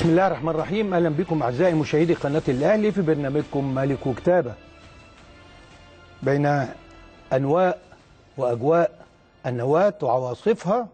بسم الله الرحمن الرحيم اهلا بكم اعزائي مشاهدي قناه الاهلي في برنامجكم ملك وكتابه بين انواء واجواء النواه وعواصفها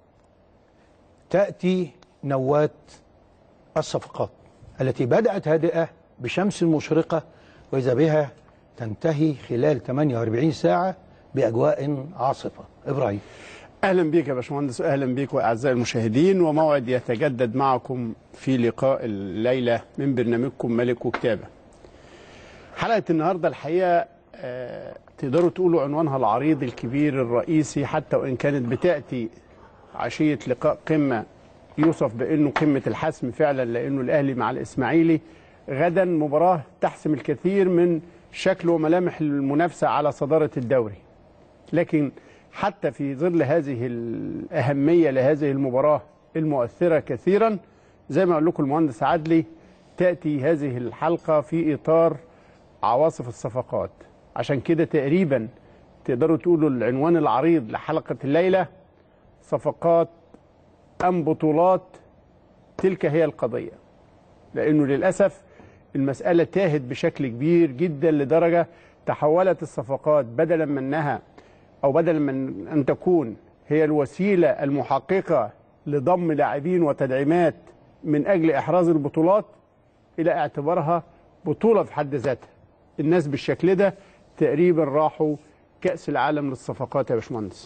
تاتي نواه الصفقات التي بدات هادئه بشمس مشرقه واذا بها تنتهي خلال 48 ساعه باجواء عاصفه ابراهيم اهلا بك يا باشمهندس اهلا بك واعزائي المشاهدين وموعد يتجدد معكم في لقاء الليله من برنامجكم ملك وكتابه. حلقه النهارده الحقيقه آه تقدروا تقولوا عنوانها العريض الكبير الرئيسي حتى وان كانت بتاتي عشيه لقاء قمه يوصف بانه قمه الحسم فعلا لانه الاهلي مع الاسماعيلي غدا مباراه تحسم الكثير من شكل وملامح المنافسه على صداره الدوري. لكن حتى في ظل هذه الأهمية لهذه المباراة المؤثرة كثيرا زي ما قال لكم المهندس عدلي تأتي هذه الحلقة في إطار عواصف الصفقات عشان كده تقريبا تقدروا تقولوا العنوان العريض لحلقة الليلة صفقات أم بطولات تلك هي القضية لأنه للأسف المسألة تاهت بشكل كبير جدا لدرجة تحولت الصفقات بدلا من أنها أو بدلا من أن تكون هي الوسيلة المحققة لضم لاعبين وتدعيمات من أجل إحراز البطولات إلى اعتبارها بطولة في حد ذاتها الناس بالشكل ده تقريبا راحوا كأس العالم للصفقات يا باشمهندس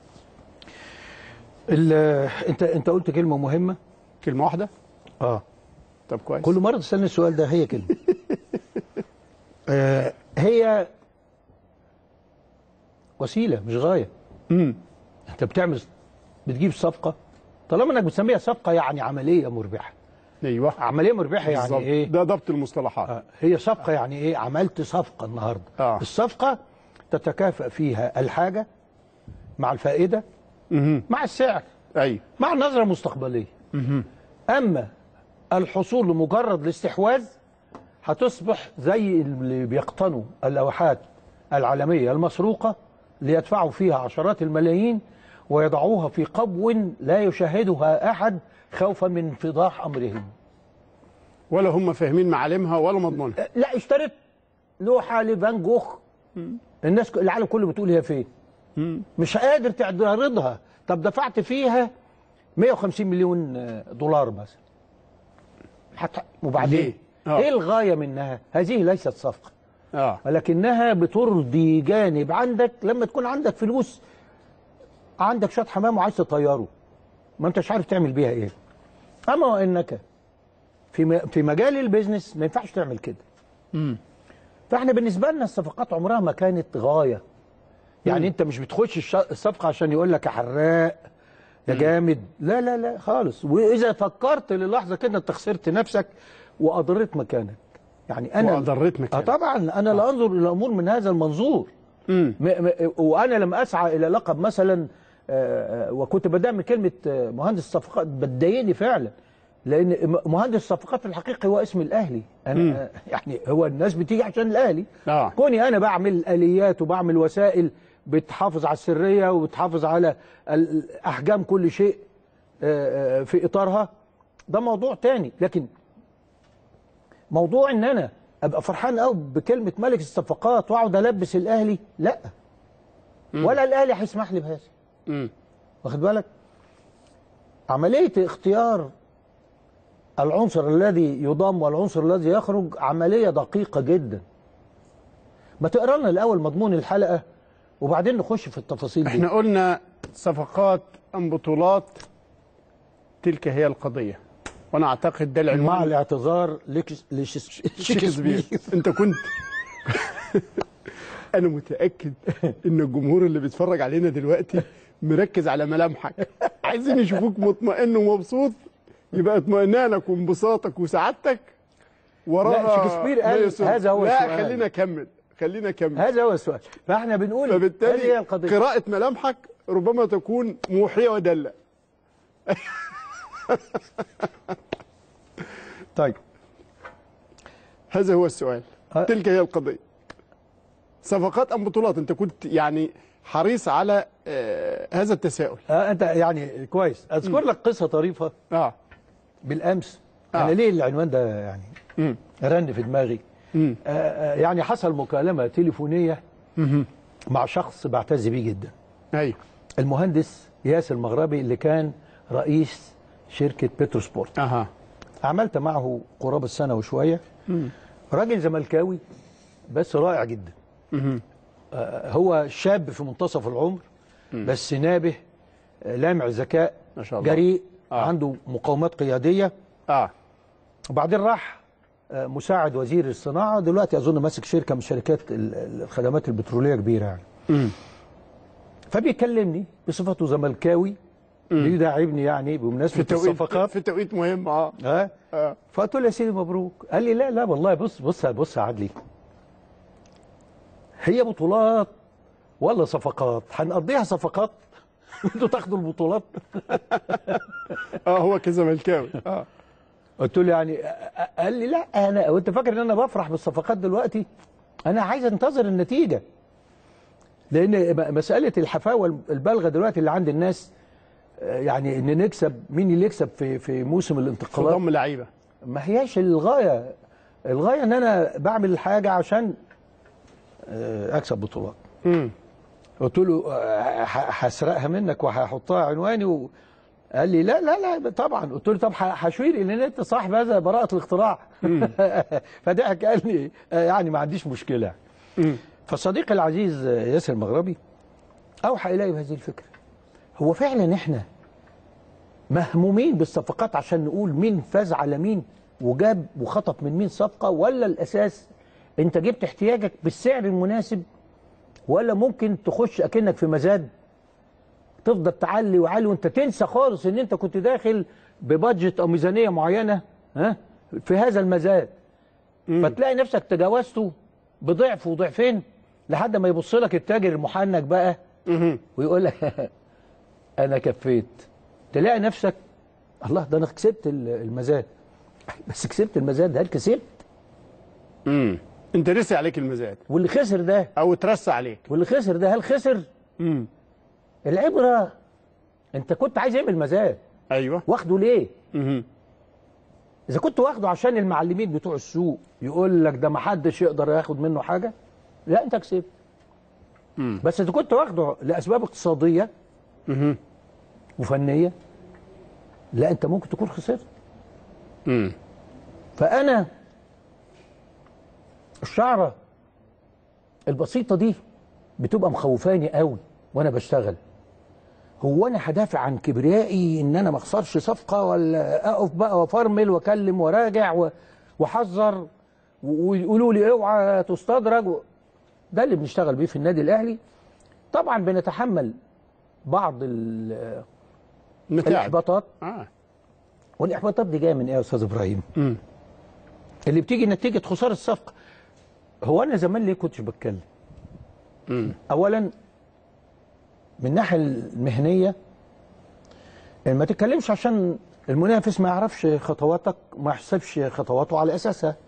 انت انت قلت كلمه مهمه كلمة واحدة اه طب كويس كل مره تسالني السؤال ده هي كلمه آه هي وسيله مش غايه امم انت بتعمل بتجيب صفقه طالما انك بتسميها صفقه يعني عمليه مربحه ايوه عمليه مربحه يعني بالظبط. ايه ده ضبط المصطلحات آه، هي صفقه يعني ايه عملت صفقه النهارده آه. الصفقه تتكافئ فيها الحاجه مع الفائده مهم. مع السعر ايوه مع النظره المستقبليه اما الحصول لمجرد الاستحواذ هتصبح زي اللي بيقتنوا اللوحات العالميه المسروقه ليدفعوا فيها عشرات الملايين ويضعوها في قبو لا يشاهدها احد خوفا من انفضاح امرهم ولا هم فاهمين معالمها ولا مضمونها لا اشتريت لوحه لفان جوخ الناس ك- العالم كله بتقول هي فين مش قادر تعرضها طب دفعت فيها 150 مليون دولار مثلا حتى وبعدين ليه؟ آه. ايه الغايه منها هذه ليست صفقه اه ولكنها بترضي جانب عندك لما تكون عندك فلوس عندك شويه حمام وعايز تطيره ما انتش عارف تعمل بيها ايه اما وانك في م- في مجال البيزنس ما ينفعش تعمل كده فاحنا بالنسبه لنا الصفقات عمرها ما كانت غايه يعني انت مش بتخش الش- الصفقه عشان يقول لك يا حراق يا جامد لا لا لا خالص واذا فكرت للحظه كده انت خسرت نفسك واضريت مكانك يعني انا وأضريت مكانك. اه طبعا انا لا انظر الى الامور من هذا المنظور امم م م وانا لم اسعى الى لقب مثلا آه، آه، وكنت بدأ من كلمه آه، مهندس صفقات بتضايقني فعلا لان م- مهندس الصفقات في الحقيقه هو اسم الاهلي انا آه، يعني هو الناس بتيجي عشان الاهلي آه. كوني انا بعمل اليات وبعمل وسائل بتحافظ على السريه وبتحافظ على ال- احجام كل شيء آه، آه، في اطارها ده موضوع تاني لكن موضوع ان انا ابقى فرحان قوي بكلمه ملك الصفقات واقعد البس الاهلي لا ولا الاهلي هيسمح لي بهذا امم واخد بالك عمليه اختيار العنصر الذي يضم والعنصر الذي يخرج عمليه دقيقه جدا ما تقرا لنا الاول مضمون الحلقه وبعدين نخش في التفاصيل دي احنا قلنا صفقات ام بطولات تلك هي القضيه وانا اعتقد ده مع العنوان الاعتذار لك- لش- شكسبير انت كنت انا متاكد ان الجمهور اللي بيتفرج علينا دلوقتي مركز على ملامحك عايزين يشوفوك مطمئن ومبسوط يبقى اطمئنانك وانبساطك وسعادتك وراها لا، شكسبير قال ما يسر. هذا هو لا السؤال. خلينا اكمل خلينا اكمل هذا هو السؤال فاحنا بنقول هذه هي فبالتالي القضيه قراءة ملامحك ربما تكون موحية ودلة طيب هذا هو السؤال أه. تلك هي القضية صفقات أم بطولات أنت كنت يعني حريص على آه هذا التساؤل آه انت يعني كويس اذكر لك قصه طريفه اه بالامس آه. انا ليه العنوان ده يعني مم. رن في دماغي مم. آه، آه، يعني حصل مكالمه تليفونيه مهم. مع شخص بعتز بيه جدا ايوه المهندس ياسر المغربي اللي كان رئيس شركه بتروسبورت اها عملت معه قرابه السنه وشويه راجل زملكاوي بس رائع جدا مهم. آه، هو شاب في منتصف العمر بس نابه آه، لامع ذكاء ما شاء الله. جريء آه. عنده مقاومات قياديه اه وبعدين راح آه، مساعد وزير الصناعه دلوقتي اظن ماسك شركه من شركات ال- ال- الخدمات البتروليه كبيره يعني مم. فبيكلمني بصفته زملكاوي بيداعبني يعني بمناسبه في توقيت الصفقات في توقيت مهم اه ها اه فقلت له يا سيدي مبروك قال لي لا لا والله بص بص بص يا عدلي هي بطولات ولا صفقات هنقضيها صفقات انتوا تاخدوا البطولات اه هو كزملكاوي اه قلت له يعني أ- أ- قال لي لا انا وانت فاكر ان انا بفرح بالصفقات دلوقتي انا عايز انتظر النتيجه لان م- مساله الحفاوه البالغه دلوقتي اللي عند الناس آه، يعني ان نكسب مين اللي يكسب في في موسم في الانتقالات ضم لعيبه ما هياش الغايه الغايه ان انا بعمل حاجه عشان آه، اكسب بطولات مم. قلت له آه، ه- هسرقها منك وهحطها عنواني و... قال لي لا لا لا طبعا قلت له طب ه- هشير ان انت صاحب هذا براءه الاختراع فضحك قال لي آه، يعني ما عنديش مشكله مم. فصديقي العزيز آه، ياسر المغربي اوحى الي بهذه الفكره هو فعلا احنا مهمومين بالصفقات عشان نقول مين فاز على مين وجاب وخطف من مين صفقه ولا الاساس انت جبت احتياجك بالسعر المناسب ولا ممكن تخش اكنك في مزاد تفضل تعلي وعلي وانت تنسى خالص ان انت كنت داخل ببادجت او ميزانيه معينه ها في هذا المزاد فتلاقي نفسك تجاوزته بضعف وضعفين لحد ما يبص لك التاجر المحنك بقى مهم. ويقول لك انا كفيت تلاقي نفسك الله ده انا كسبت ال- المزاد بس كسبت المزاد هل كسبت مم. انت رسي عليك المزاد واللي خسر ده او اترسى عليك واللي خسر ده هل خسر مم. العبره انت كنت عايز اعمل مزاد ايوه واخده ليه مهم. اذا كنت واخده عشان المعلمين بتوع السوق يقول لك ده ما حدش يقدر ياخد منه حاجه لا انت كسبت مم. بس اذا كنت واخده لاسباب اقتصاديه مهم. وفنيه لا انت ممكن تكون خسرت مم. فانا الشعره البسيطه دي بتبقى مخوفاني قوي وانا بشتغل هو انا هدافع عن كبريائي ان انا ما اخسرش صفقه ولا اقف بقى وافرمل واكلم وراجع و- واحذر و- ويقولوا لي اوعى تستدرج و- ده اللي بنشتغل بيه في النادي الاهلي طبعا بنتحمل بعض ال- متعب الاحباطات اه والاحباطات دي جايه من ايه يا استاذ ابراهيم؟ مم. اللي بتيجي نتيجه خساره الصفقه هو انا زمان ليه كنتش بتكلم؟ مم. اولا من الناحيه المهنيه ما تتكلمش عشان المنافس ما يعرفش خطواتك وما يحسبش خطواته على اساسها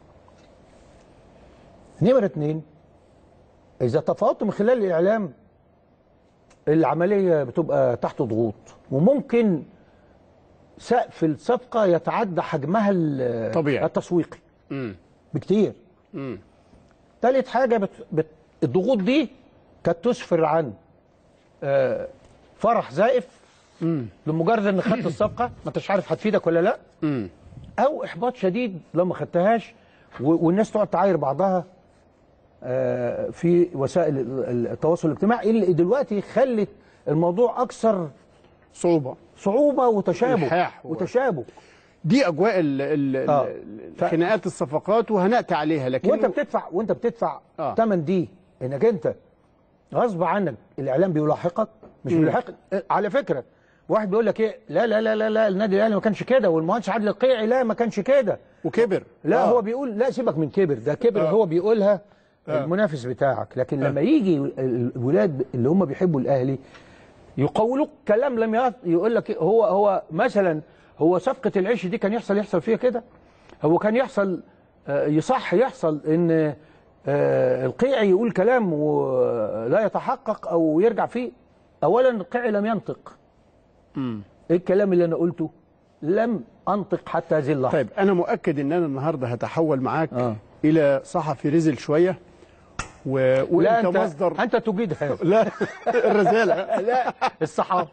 نمرة اتنين اذا تفاوضت من خلال الاعلام العمليه بتبقى تحت ضغوط وممكن سقف الصفقه يتعدى حجمها ال- طبيعي. التسويقي مم. بكتير مم. تالت حاجة بت... بت... الضغوط دي كانت تسفر عن آه، فرح زائف مم. لمجرد ان خدت الصفقة ما انتش عارف هتفيدك ولا لا مم. او احباط شديد لو ما خدتهاش و... والناس تقعد تعاير بعضها آه، في وسائل ال- التواصل الاجتماعي اللي دلوقتي خلت الموضوع اكثر صعوبه صعوبة وتشابك إلحاح و- وتشابك دي اجواء ال- ال- آه. ال- خناقات الصفقات وهنأتي عليها لكن وانت بتدفع وانت بتدفع آه. ثمن دي انك انت غصب عنك الاعلام بيلاحقك مش مم. بيلاحق على فكره واحد بيقول لك ايه لا لا لا لا لا النادي الاهلي ما كانش كده والمهندس عادل القيعي لا ما كانش كده وكبر لا آه. هو بيقول لا سيبك من كبر ده كبر آه. هو بيقولها آه. المنافس بتاعك لكن لما يجي الولاد اللي هم بيحبوا الاهلي يقولوك كلام لم يط- يقول لك إيه، هو هو مثلا هو صفقه العيش دي كان يحصل يحصل فيها كده هو كان يحصل آه، يصح يحصل ان آه، القيعي يقول كلام ولا يتحقق او يرجع فيه اولا القيعي لم ينطق مم. ايه الكلام اللي انا قلته لم انطق حتى هذه اللحظه طيب انا مؤكد ان انا النهارده هتحول معاك آه. الى صحفي رزل شويه و... لا وانت انت مصدر انت تجيد هذا لا الرزاله لا الصحافه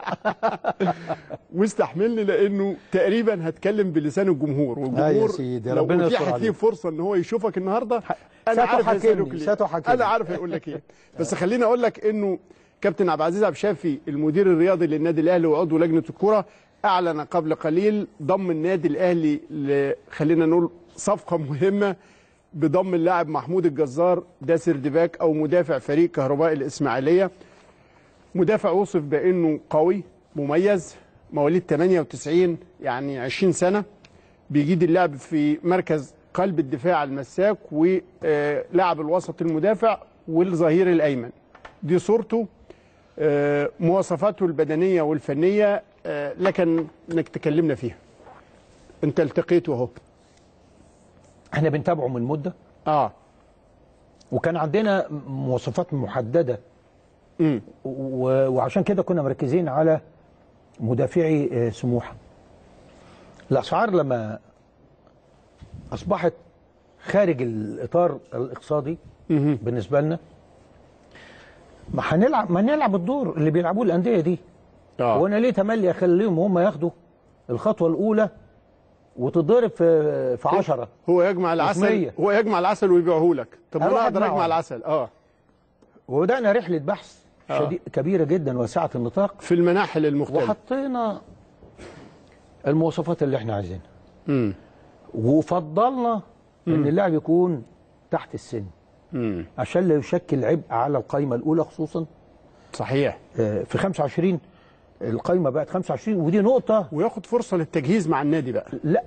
واستحملني لانه تقريبا هتكلم بلسان الجمهور والجمهور آه يا سيدي، لو ربنا يستر اتيحت ليه عليك. فرصه ان هو يشوفك النهارده انا عارف ستحاكمني، هيسألوك ليه. ستحاكمني. انا عارف هيقول لك ايه بس خليني اقول لك انه كابتن عبد العزيز عبد الشافي المدير الرياضي للنادي الاهلي وعضو لجنه الكره اعلن قبل قليل ضم النادي الاهلي ل... خلينا نقول صفقه مهمه بضم اللاعب محمود الجزار ده سردباك او مدافع فريق كهرباء الاسماعيليه مدافع وصف بانه قوي مميز مواليد 98 يعني 20 سنه بيجيد اللعب في مركز قلب الدفاع المساك ولاعب الوسط المدافع والظهير الايمن دي صورته آه، مواصفاته البدنيه والفنيه آه، لكن انك تكلمنا فيها انت التقيته اهو احنا بنتابعه من مده اه وكان عندنا مواصفات محدده امم و- وعشان كده كنا مركزين على مدافعي آه، سموحه الاسعار لما اصبحت خارج الاطار الاقتصادي مهم. بالنسبه لنا ما هنلعب ما نلعب الدور اللي بيلعبوه الانديه دي اه وانا ليه تملي اخليهم هم ياخدوا الخطوه الاولى وتضرب في في 10 هو يجمع العسل مية. هو يجمع العسل ويبيعه لك طب ما أروح انا اقدر أجمعه. اجمع العسل اه وبدانا رحله بحث آه. شديد كبيره جدا واسعه النطاق في المناحل المختلفه وحطينا المواصفات اللي احنا عايزينها امم وفضلنا ان اللاعب يكون تحت السن امم عشان لا يشكل عبء على القائمه الاولى خصوصا صحيح آه، في 25 القائمه بقت 25 ودي نقطه وياخد فرصه للتجهيز مع النادي بقى لا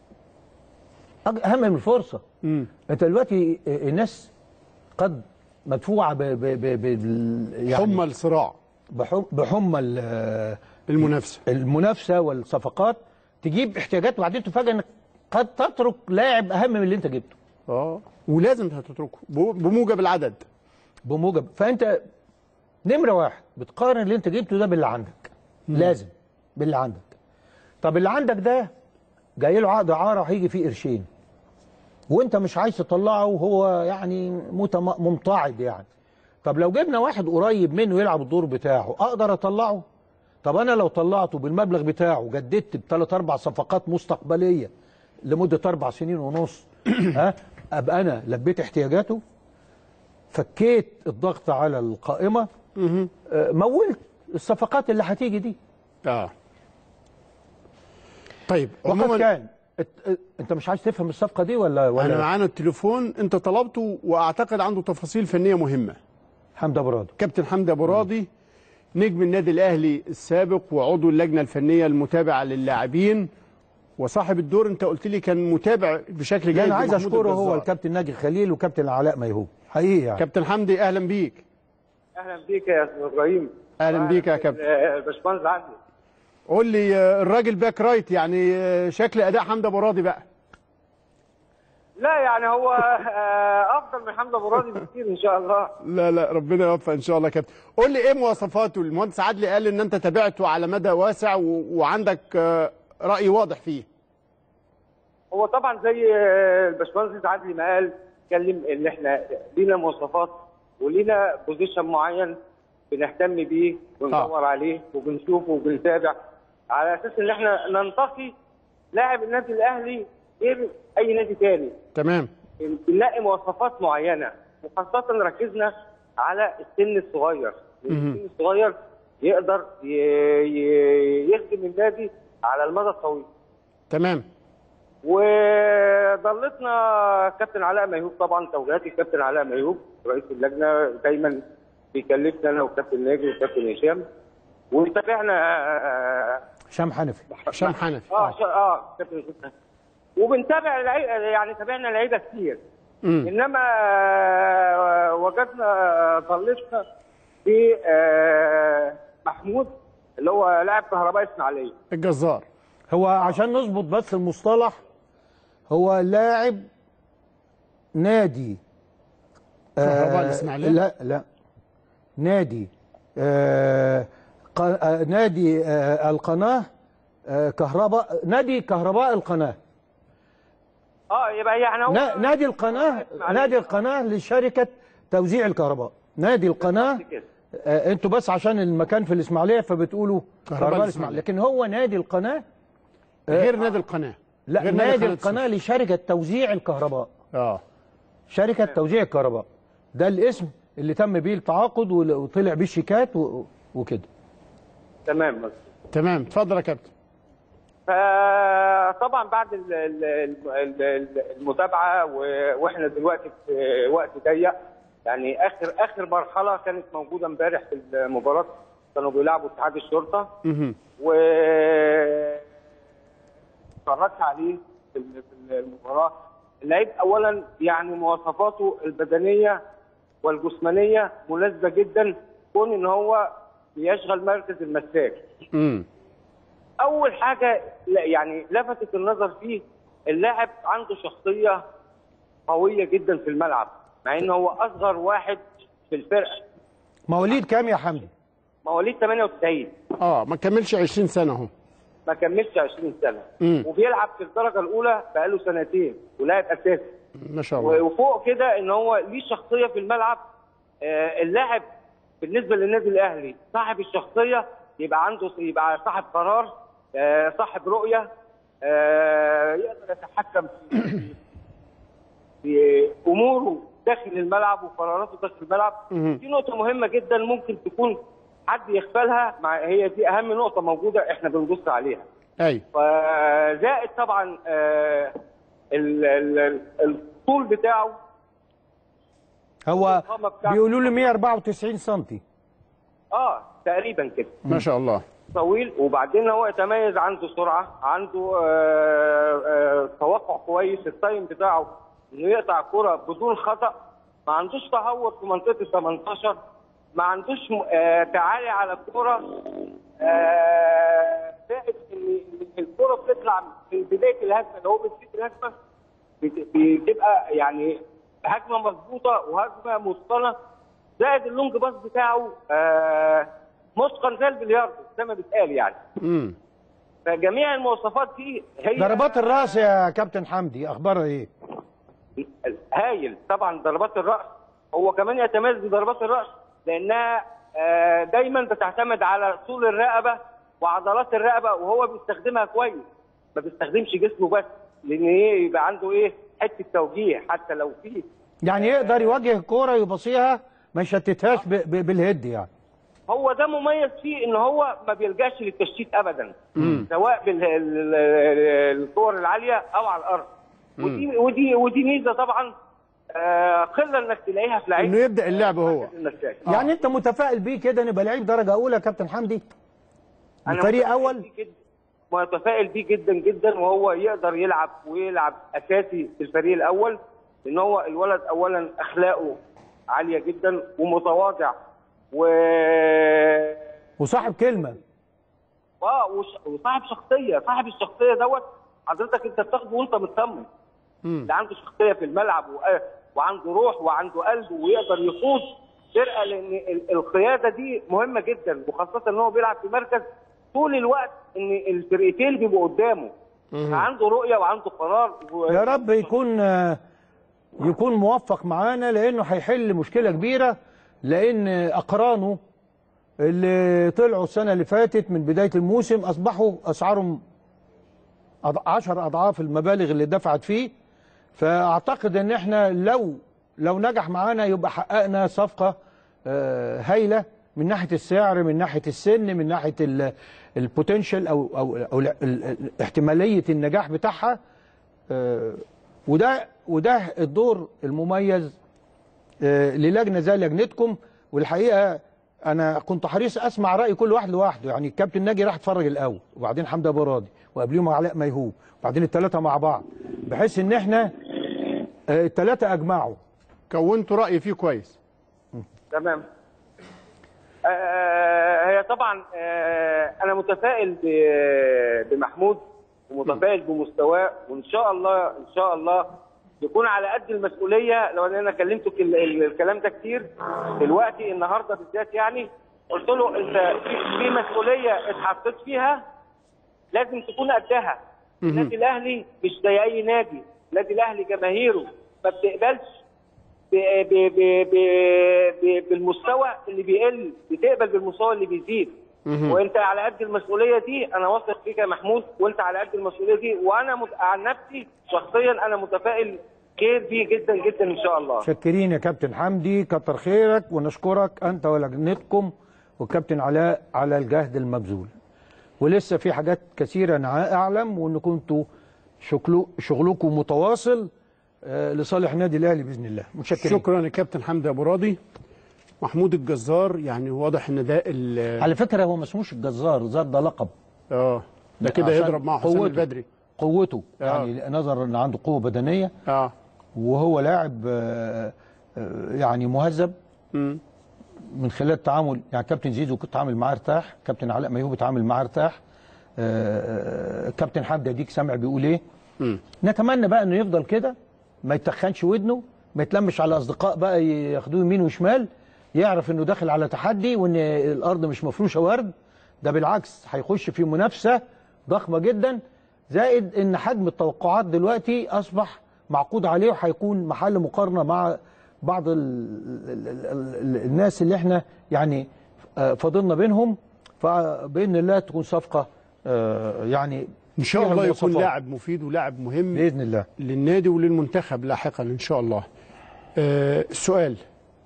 أج- اهم من الفرصه امم انت دلوقتي آه، الناس قد مدفوعه ب ب ب ب يعني حمى الصراع بحم- بحمى ال- المنافسه المنافسه والصفقات تجيب احتياجات وبعدين تفاجئ انك قد تترك لاعب اهم من اللي انت جبته اه ولازم هتتركه ب- بموجب العدد بموجب فانت نمره واحد بتقارن اللي انت جبته ده باللي عندك لازم باللي عندك طب اللي عندك ده جاي له عقد اعاره هيجي فيه قرشين وانت مش عايز تطلعه وهو يعني متم- ممتعض يعني طب لو جبنا واحد قريب منه يلعب الدور بتاعه اقدر اطلعه طب انا لو طلعته بالمبلغ بتاعه جددت بثلاث اربع صفقات مستقبليه لمده اربع سنين ونص ها ابقى انا لبيت احتياجاته فكيت الضغط على القائمه آه، مولت الصفقات اللي هتيجي دي اه طيب وقد عموما كان ات- انت مش عايز تفهم الصفقه دي ولا انا ولا معانا التليفون انت طلبته واعتقد عنده تفاصيل فنيه مهمه حمد ابو رادو كابتن حمدي ابو راضي نجم النادي الاهلي السابق وعضو اللجنه الفنيه المتابعه للاعبين وصاحب الدور انت قلت لي كان متابع بشكل جيد انا عايز لمحمود اشكره هو الجزار. الكابتن ناجي خليل وكابتن علاء ميهوب حقيقي يعني كابتن حمدي اهلا بيك اهلا بيك يا استاذ ابراهيم أهلاً بيك يا كابتن. آه، الباشمهندس عندي قول لي آه، الراجل باك رايت يعني آه، شكل اداء حمدي ابو راضي بقى لا يعني هو آه، افضل من حمزه ابو راضي بكتير ان شاء الله لا لا ربنا يوفق ان شاء الله يا كابتن قول لي ايه مواصفاته المهندس عدلي قال ان انت تابعته على مدى واسع و... وعندك آه، راي واضح فيه هو طبعا زي آه، الباشمهندس عادل ما قال اتكلم ان احنا لينا مواصفات ولينا بوزيشن معين بنهتم بيه وندور عليه وبنشوفه وبنتابع على اساس ان احنا ننتقي لاعب النادي الاهلي غير اي نادي تاني تمام بنلاقي مواصفات معينه وخاصه ركزنا على السن الصغير لأن السن الصغير يقدر ي- ي- يخدم النادي على المدى الطويل تمام وضلتنا كابتن علاء ميهوب طبعا توجيهات الكابتن علاء ميهوب رئيس اللجنه دايما بيكلفنا انا والكابتن ناجي والكابتن هشام وتابعنا آه، هشام حنفي هشام حنفي اه ش- اه كابتن هشام وبنتابع العي- يعني تابعنا لعيبه كتير مم. انما آه، وجدنا ضلتنا في آه، محمود اللي هو لاعب كهرباء اسماعيليه الجزار هو عشان نظبط بس المصطلح هو لاعب نادي كهرباء آه، الإسماعيلية؟ لا لا نادي آه ق- آه نادي آه القناه آه، كهرباء نادي كهرباء القناه اه يبقى يعني هو نا- نادي القناه معلش. نادي القناه لشركه توزيع الكهرباء نادي القناه كده. آه، انتوا بس عشان المكان في الاسماعيليه فبتقولوا كهرباء كهرباء الإسماعيلية. الاسماعيليه لكن هو نادي القناه غير نادي القناه لا غير نادي قناة القناه لشركه توزيع الكهرباء اه شركه توزيع الكهرباء ده الاسم اللي تم بيه التعاقد ول- وطلع بيه شيكات و- وكده تمام مظبوط. تمام اتفضل يا كابتن فطبعا بعد ال- ال- ال- ال- المتابعه و- واحنا دلوقتي في وقت ضيق يعني اخر اخر مرحله كانت موجوده امبارح في المباراه كانوا بيلعبوا اتحاد الشرطه مهم. و اتفرجت عليه في ال- في المباراه اللعيب اولا يعني مواصفاته البدنيه والجسمانيه مناسبه جدا كون ان هو بيشغل مركز المساك امم اول حاجه لا يعني لفتت النظر فيه اللاعب عنده شخصيه قويه جدا في الملعب مع ان هو اصغر واحد في الفرقه مواليد كام يا حمدي مواليد 98 اه ما كملش 20 سنه اهو ما كملش 20 سنه مم. وبيلعب في الدرجه الاولى بقاله سنتين ولاعب اساسي ما شاء الله وفوق كده ان هو ليه شخصيه في الملعب آه، اللاعب بالنسبه للنادي الاهلي صاحب الشخصيه يبقى عنده يبقى صاحب قرار آه، صاحب رؤيه آه، يقدر يتحكم في في اموره داخل الملعب وقراراته داخل الملعب مهم. دي نقطه مهمه جدا ممكن تكون حد يغفلها مع هي دي اهم نقطه موجوده احنا بنبص عليها ايوه فزائد طبعا آه، ال- ال- ال- الطول بتاعه هو الضخامة بتاعته. بيقولوا لي 194 سم اه تقريبا كده ما شاء الله طويل وبعدين هو يتميز عنده سرعه عنده آه، آه، توقع كويس التايم بتاعه انه يقطع كرة بدون خطا ما عندوش تهور في منطقه ال 18 ما عندوش م- آه، تعالي على الكرة آه، زائد ان إن الكرة بتطلع في بدايه الهجمه اللي هو بيسيب الهجمه بت- بتبقى يعني هجمه مظبوطه وهجمه متقنه زائد اللونج باص بتاعه آه متقن زي البلياردو زي ما بيتقال يعني امم فجميع المواصفات دي هي ضربات الراس يا كابتن حمدي اخبارها ايه هايل طبعا ضربات الراس هو كمان يتميز بضربات الراس لانها آه، دايما بتعتمد على طول الرقبه وعضلات الرقبه وهو بيستخدمها كويس ما بيستخدمش جسمه بس لان ايه يبقى عنده ايه حته توجيه حتى لو في يعني يقدر يواجه الكوره يبصيها ما يشتتهاش ب- ب- بالهيد يعني هو ده مميز فيه ان هو ما بيلجاش للتشتيت ابدا سواء بالكور العاليه او على الارض ودي ودي ودي ميزه طبعا آه، قله انك تلاقيها في لعيب انه يبدا اللعب هو المساك. يعني انت متفائل بيه كده نبقى لعيب درجه اولى يا كابتن حمدي أنا فريق متفائل اول بيه جدا متفائل بيه جدا جدا وهو يقدر يلعب ويلعب اساسي في الفريق الاول لان هو الولد اولا اخلاقه عاليه جدا ومتواضع و وصاحب كلمه اه وش- وصاحب شخصيه صاحب الشخصيه دوت حضرتك انت بتاخده وانت مطمن اللي عنده شخصيه في الملعب و- وعنده روح وعنده قلب ويقدر يقود فرقه لان ال- القياده دي مهمه جدا وخاصه ان هو بيلعب في مركز طول الوقت ان الفرقتين بيبقوا قدامه عنده رؤيه وعنده قرار و... يا رب يكون آه، يكون موفق معانا لانه هيحل مشكله كبيره لان اقرانه اللي طلعوا السنه اللي فاتت من بدايه الموسم اصبحوا اسعارهم أض- عشر اضعاف المبالغ اللي دفعت فيه فاعتقد ان احنا لو لو نجح معانا يبقى حققنا صفقه آه، هايله من ناحيه السعر من ناحيه السن من ناحيه البوتنشال او او او ال- ال- ال- احتماليه النجاح بتاعها آه، وده وده الدور المميز آه، للجنه زي لجنتكم والحقيقه انا كنت حريص اسمع راي كل واحد لوحده يعني الكابتن ناجي راح اتفرج الاول وبعدين حمدي ابو راضي وقبليهم علاء ميهوب وبعدين الثلاثه مع بعض بحيث ان احنا آه، الثلاثه اجمعوا كونتوا راي فيه كويس تمام آه، هي طبعا آه، انا متفائل ب- بمحمود ومتفائل بمستواه وان شاء الله ان شاء الله يكون على قد المسؤوليه لو انا كلمته ال- ال- الكلام ده كتير دلوقتي النهارده بالذات يعني قلت له انت في في مسؤوليه اتحطيت فيها لازم تكون قدها النادي الاهلي مش زي اي نادي النادي الاهلي جماهيره ما بتقبلش ب ب ب ب ب بالمستوى اللي بيقل بتقبل بالمستوى اللي بيزيد وانت على قد المسؤوليه دي انا واثق فيك يا محمود وانت على قد المسؤوليه دي وانا مت... عن نفسي شخصيا انا متفائل خير بيه جدا جدا ان شاء الله شاكرين يا كابتن حمدي كتر خيرك ونشكرك انت ولجنتكم والكابتن علاء على الجهد المبذول ولسه في حاجات كثيره انا اعلم وان كنتوا شغلو- شغلكم متواصل آه، لصالح النادي الاهلي باذن الله متشكرين شكرا يا كابتن حمدي ابو راضي محمود الجزار يعني واضح ان ده ال- على فكره هو ما اسموش الجزار زار ده لقب اه ده كده عشان يضرب مع حسام قوته. البدري قوته آه. يعني نظرا ان عنده قوه بدنيه اه وهو لاعب آه، آه، يعني مهذب مم. من خلال التعامل يعني كابتن زيزو كنت عامل معاه ارتاح كابتن علاء ميهوب اتعامل معاه ارتاح آه، كابتن حمدي اديك سامع بيقول ايه مم. نتمنى بقى انه يفضل كده ما يتخنش ودنه ما يتلمش على اصدقاء بقى ياخدوه يمين وشمال يعرف انه داخل على تحدي وان الارض مش مفروشه ورد ده بالعكس هيخش في منافسه ضخمه جدا زائد ان حجم التوقعات دلوقتي اصبح معقود عليه وهيكون محل مقارنه مع بعض ال ال ال ال الناس اللي احنا يعني آه، فاضلنا بينهم فباذن الله تكون صفقه آه، يعني ان شاء فيها الله يكون المواصفات. لاعب مفيد ولاعب مهم باذن الله للنادي وللمنتخب لاحقا ان شاء الله آه السؤال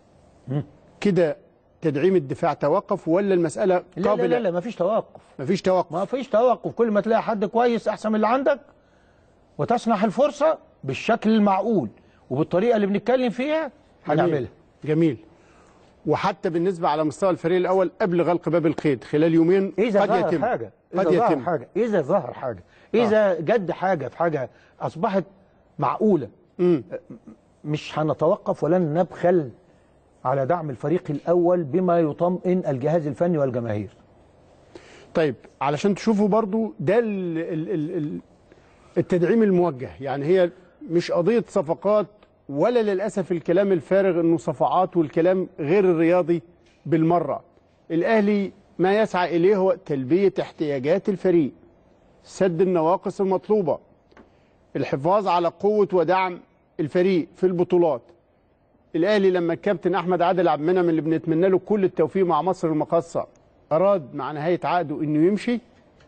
كده تدعيم الدفاع توقف ولا المساله لا لا قابله لا, لا مفيش توقف مفيش توقف ما فيش توقف كل ما تلاقي حد كويس احسن من اللي عندك وتسنح الفرصه بالشكل المعقول وبالطريقه اللي بنتكلم فيها هنعملها جميل. جميل وحتى بالنسبه على مستوى الفريق الاول قبل غلق باب القيد خلال يومين اذا قد ظهر يتم حاجه قد اذا ظهر يتم حاجه اذا ظهر حاجه اذا جد حاجه في حاجه اصبحت معقوله مم. مش هنتوقف ولن نبخل على دعم الفريق الاول بما يطمئن الجهاز الفني والجماهير طيب علشان تشوفوا برضو ده ال ال ال ال التدعيم الموجه يعني هي مش قضية صفقات ولا للأسف الكلام الفارغ انه صفعات والكلام غير الرياضي بالمرة الأهلي ما يسعى إليه هو تلبية احتياجات الفريق سد النواقص المطلوبة الحفاظ على قوة ودعم الفريق في البطولات الاهلي لما الكابتن احمد عادل عبد المنعم اللي بنتمنى له كل التوفيق مع مصر المقاصه اراد مع نهايه عقده انه يمشي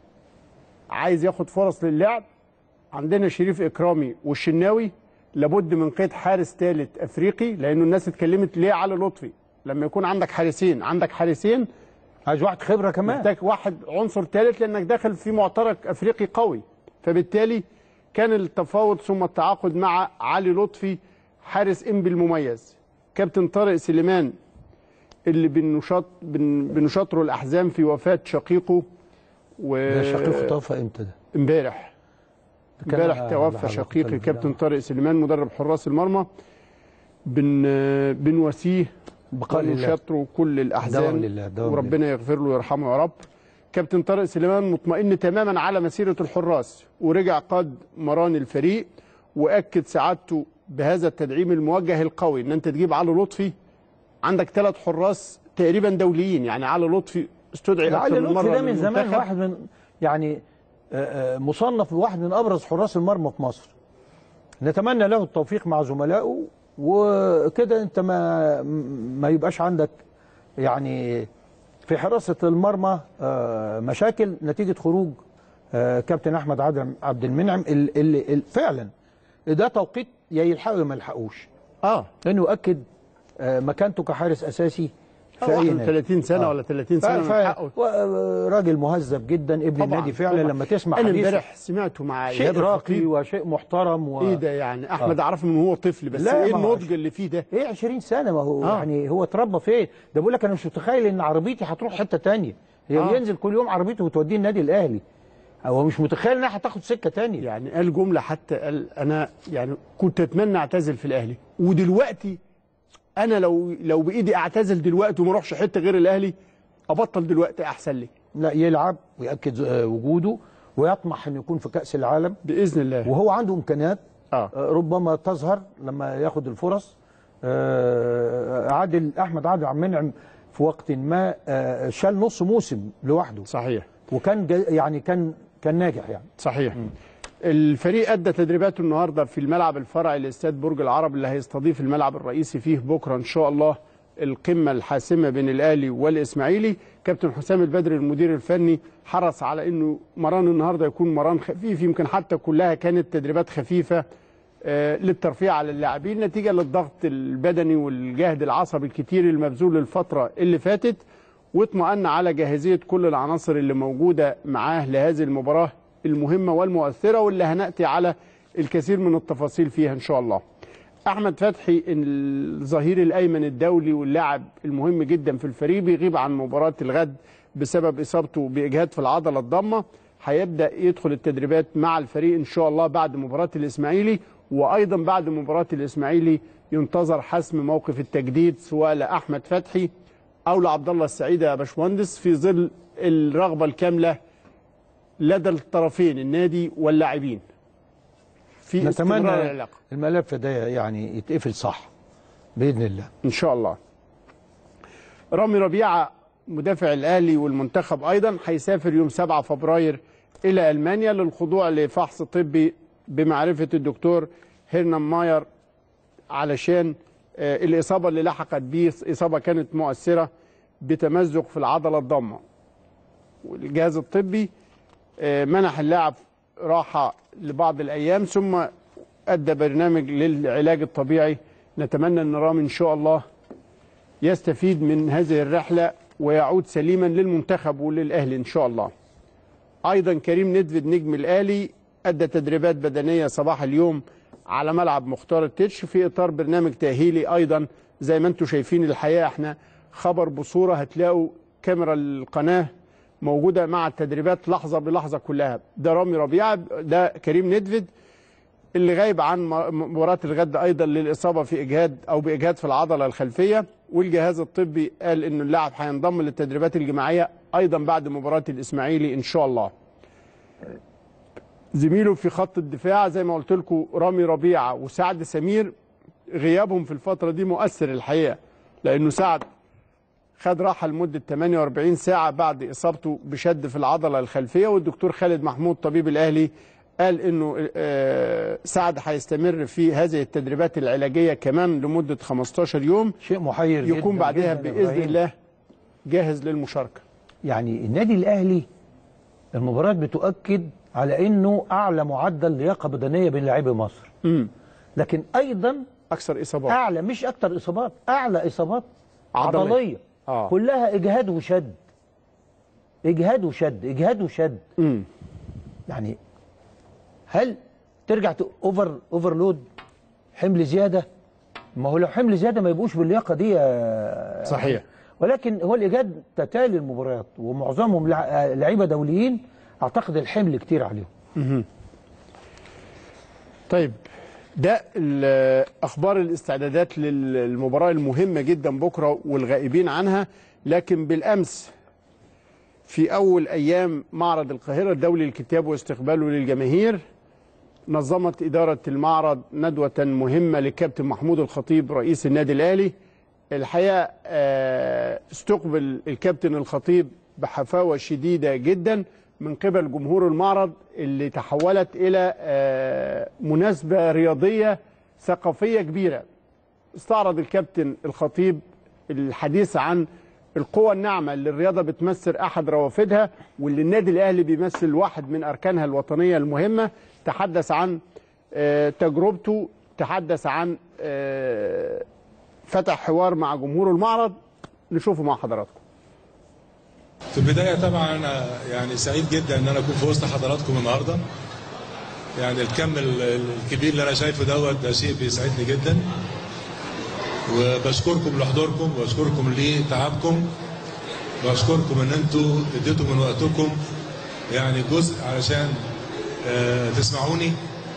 عايز ياخد فرص للعب عندنا شريف اكرامي والشناوي لابد من قيد حارس ثالث افريقي لانه الناس اتكلمت ليه على لطفي لما يكون عندك حارسين عندك حارسين عايز واحد خبره كمان محتاج واحد عنصر ثالث لانك داخل في معترك افريقي قوي فبالتالي كان التفاوض ثم التعاقد مع علي لطفي حارس انبي المميز كابتن طارق سليمان اللي بنشاط بن بنشاطره الاحزان في وفاه شقيقه و ده شقيق توفى امتى ده؟ امبارح كان امبارح على- توفى على شقيقي قتل كابتن بالله. طارق سليمان مدرب حراس المرمى بن بنواسيه بقاء لله ونشاطره كل الاحزان دوام لله، دوام وربنا يغفر له ويرحمه يا رب كابتن طارق سليمان مطمئن تماما على مسيره الحراس ورجع قاد مران الفريق واكد سعادته بهذا التدعيم الموجه القوي ان انت تجيب علي لطفي عندك ثلاث حراس تقريبا دوليين يعني علي لطفي استدعي علي اكثر من لطفي مره ده من زمان للمنتخب. واحد من يعني آه، آه، مصنف واحد من ابرز حراس المرمى في مصر نتمنى له التوفيق مع زملائه وكده انت ما ما يبقاش عندك يعني في حراسه المرمى آه، مشاكل نتيجه خروج آه، كابتن احمد عادل عبد المنعم اللي اللي فعلا ده توقيت يا يلحقوا يا ما يلحقوش اه لانه يؤكد آه، مكانته كحارس اساسي في اي نادي 31 سنه آه. ولا 30 ف- سنه ف- من حقه و- راجل مهذب جدا ابن طبعاً، النادي فعلا طبعاً. لما تسمع انا حديثه امبارح سمعته مع شيء ايهاب راقي الخطيب وشيء محترم و... ايه ده يعني احمد آه. عرف من هو طفل بس لا، ايه ما هو النضج اللي فيه ده ايه 20 سنه ما هو آه. يعني هو اتربى فين ده بقول لك انا مش متخيل ان عربيتي هتروح حته تانية هي آه. ينزل كل يوم عربيته وتوديه النادي الاهلي هو مش متخيل انها هتاخد سكه تانية يعني قال جمله حتى قال انا يعني كنت اتمنى اعتزل في الاهلي ودلوقتي انا لو لو بايدي اعتزل دلوقتي وما اروحش حته غير الاهلي ابطل دلوقتي احسن لي لا يلعب ويأكد آه، وجوده ويطمح انه يكون في كأس العالم باذن الله وهو عنده امكانيات اه آه، ربما تظهر لما ياخد الفرص آه، عادل احمد عادل عبد المنعم في وقت ما آه، شال نص موسم لوحده صحيح وكان جا- يعني كان كان ناجح يعني صحيح الفريق ادى تدريباته النهارده في الملعب الفرعي لاستاد برج العرب اللي هيستضيف الملعب الرئيسي فيه بكره ان شاء الله القمه الحاسمه بين الاهلي والاسماعيلي كابتن حسام البدري المدير الفني حرص على انه مران النهارده يكون مران خفيف يمكن حتى كلها كانت تدريبات خفيفه آه، للترفيه على اللاعبين نتيجه للضغط البدني والجهد العصبي الكتير المبذول الفتره اللي فاتت واطمأن على جاهزيه كل العناصر اللي موجوده معاه لهذه المباراه المهمه والمؤثره واللي هناتي على الكثير من التفاصيل فيها ان شاء الله. احمد فتحي الظهير الايمن الدولي واللاعب المهم جدا في الفريق بيغيب عن مباراه الغد بسبب اصابته باجهاد في العضله الضامه هيبدا يدخل التدريبات مع الفريق ان شاء الله بعد مباراه الاسماعيلي وايضا بعد مباراه الاسماعيلي ينتظر حسم موقف التجديد سواء لاحمد فتحي او لعبد الله السعيد يا باشمهندس في ظل الرغبه الكامله لدى الطرفين النادي واللاعبين في استمرار نتمنى العلاقه الملف ده يعني يتقفل صح باذن الله ان شاء الله رامي ربيعه مدافع الاهلي والمنتخب ايضا هيسافر يوم 7 فبراير الى المانيا للخضوع لفحص طبي بمعرفه الدكتور هيرنان ماير علشان آه، الاصابه اللي لحقت بيه اصابه كانت مؤثره بتمزق في العضله الضامه والجهاز الطبي آه، منح اللاعب راحه لبعض الايام ثم ادى برنامج للعلاج الطبيعي نتمنى ان رامي ان شاء الله يستفيد من هذه الرحله ويعود سليما للمنتخب وللاهلي ان شاء الله. ايضا كريم ندفد نجم الاهلي ادى تدريبات بدنيه صباح اليوم على ملعب مختار التتش في اطار برنامج تاهيلي ايضا زي ما انتم شايفين الحقيقه احنا خبر بصوره هتلاقوا كاميرا القناه موجوده مع التدريبات لحظه بلحظه كلها ده رامي ربيعه ده كريم ندفد اللي غايب عن م- مباراة الغد أيضا للإصابة في إجهاد أو بإجهاد في العضلة الخلفية والجهاز الطبي قال إنه اللاعب هينضم للتدريبات الجماعية أيضا بعد مباراة الإسماعيلي إن شاء الله. زميله في خط الدفاع زي ما قلت لكم رامي ربيعة وسعد سمير غيابهم في الفترة دي مؤثر الحقيقة لأنه سعد خد راحة لمدة 48 ساعة بعد إصابته بشد في العضلة الخلفية والدكتور خالد محمود طبيب الأهلي قال إنه آه، سعد هيستمر في هذه التدريبات العلاجية كمان لمدة 15 يوم شيء محير يكون جداً بعدها جداً يا بإذن إبراهيم. الله جاهز للمشاركة يعني النادي الاهلي المباريات بتؤكد على انه اعلى معدل لياقه بدنيه بين لاعبي مصر امم لكن ايضا أكثر إصابات اعلى مش اكتر اصابات اعلى اصابات عضلية. عضليه آه. كلها اجهاد وشد اجهاد وشد اجهاد وشد امم يعني هل ترجع اوفر اوفرلود حمل زياده ما هو لو حمل زياده ما يبقوش باللياقه دي يا- صحيح. ولكن هو الاجهاد تتالي المباريات ومعظمهم لع- لعيبه دوليين اعتقد الحمل كتير عليهم طيب ده ال- اخبار الاستعدادات للمباراه المهمه جدا بكره والغائبين عنها لكن بالامس في اول ايام معرض القاهره الدولي للكتاب واستقباله للجماهير نظمت اداره المعرض ندوه مهمه للكابتن محمود الخطيب رئيس النادي الاهلي الحقيقه آه، استقبل الكابتن الخطيب بحفاوه شديده جدا من قبل جمهور المعرض اللي تحولت الى آه، مناسبه رياضيه ثقافيه كبيره استعرض الكابتن الخطيب الحديث عن القوة الناعمة اللي الرياضة بتمثل أحد روافدها واللي النادي الأهلي بيمثل واحد من أركانها الوطنية المهمة تحدث عن آه، تجربته تحدث عن آه، فتح حوار مع جمهور المعرض نشوفه مع حضراتكم في البداية طبعا أنا يعني سعيد جدا إن أنا أكون في وسط حضراتكم النهاردة. يعني الكم ال- الكبير اللي أنا شايفه دوت ده شيء بيسعدني جدا. وبشكركم لحضوركم وبشكركم لتعبكم. بشكركم إن أنتوا اديتوا من وقتكم يعني جزء علشان آه، تسمعوني.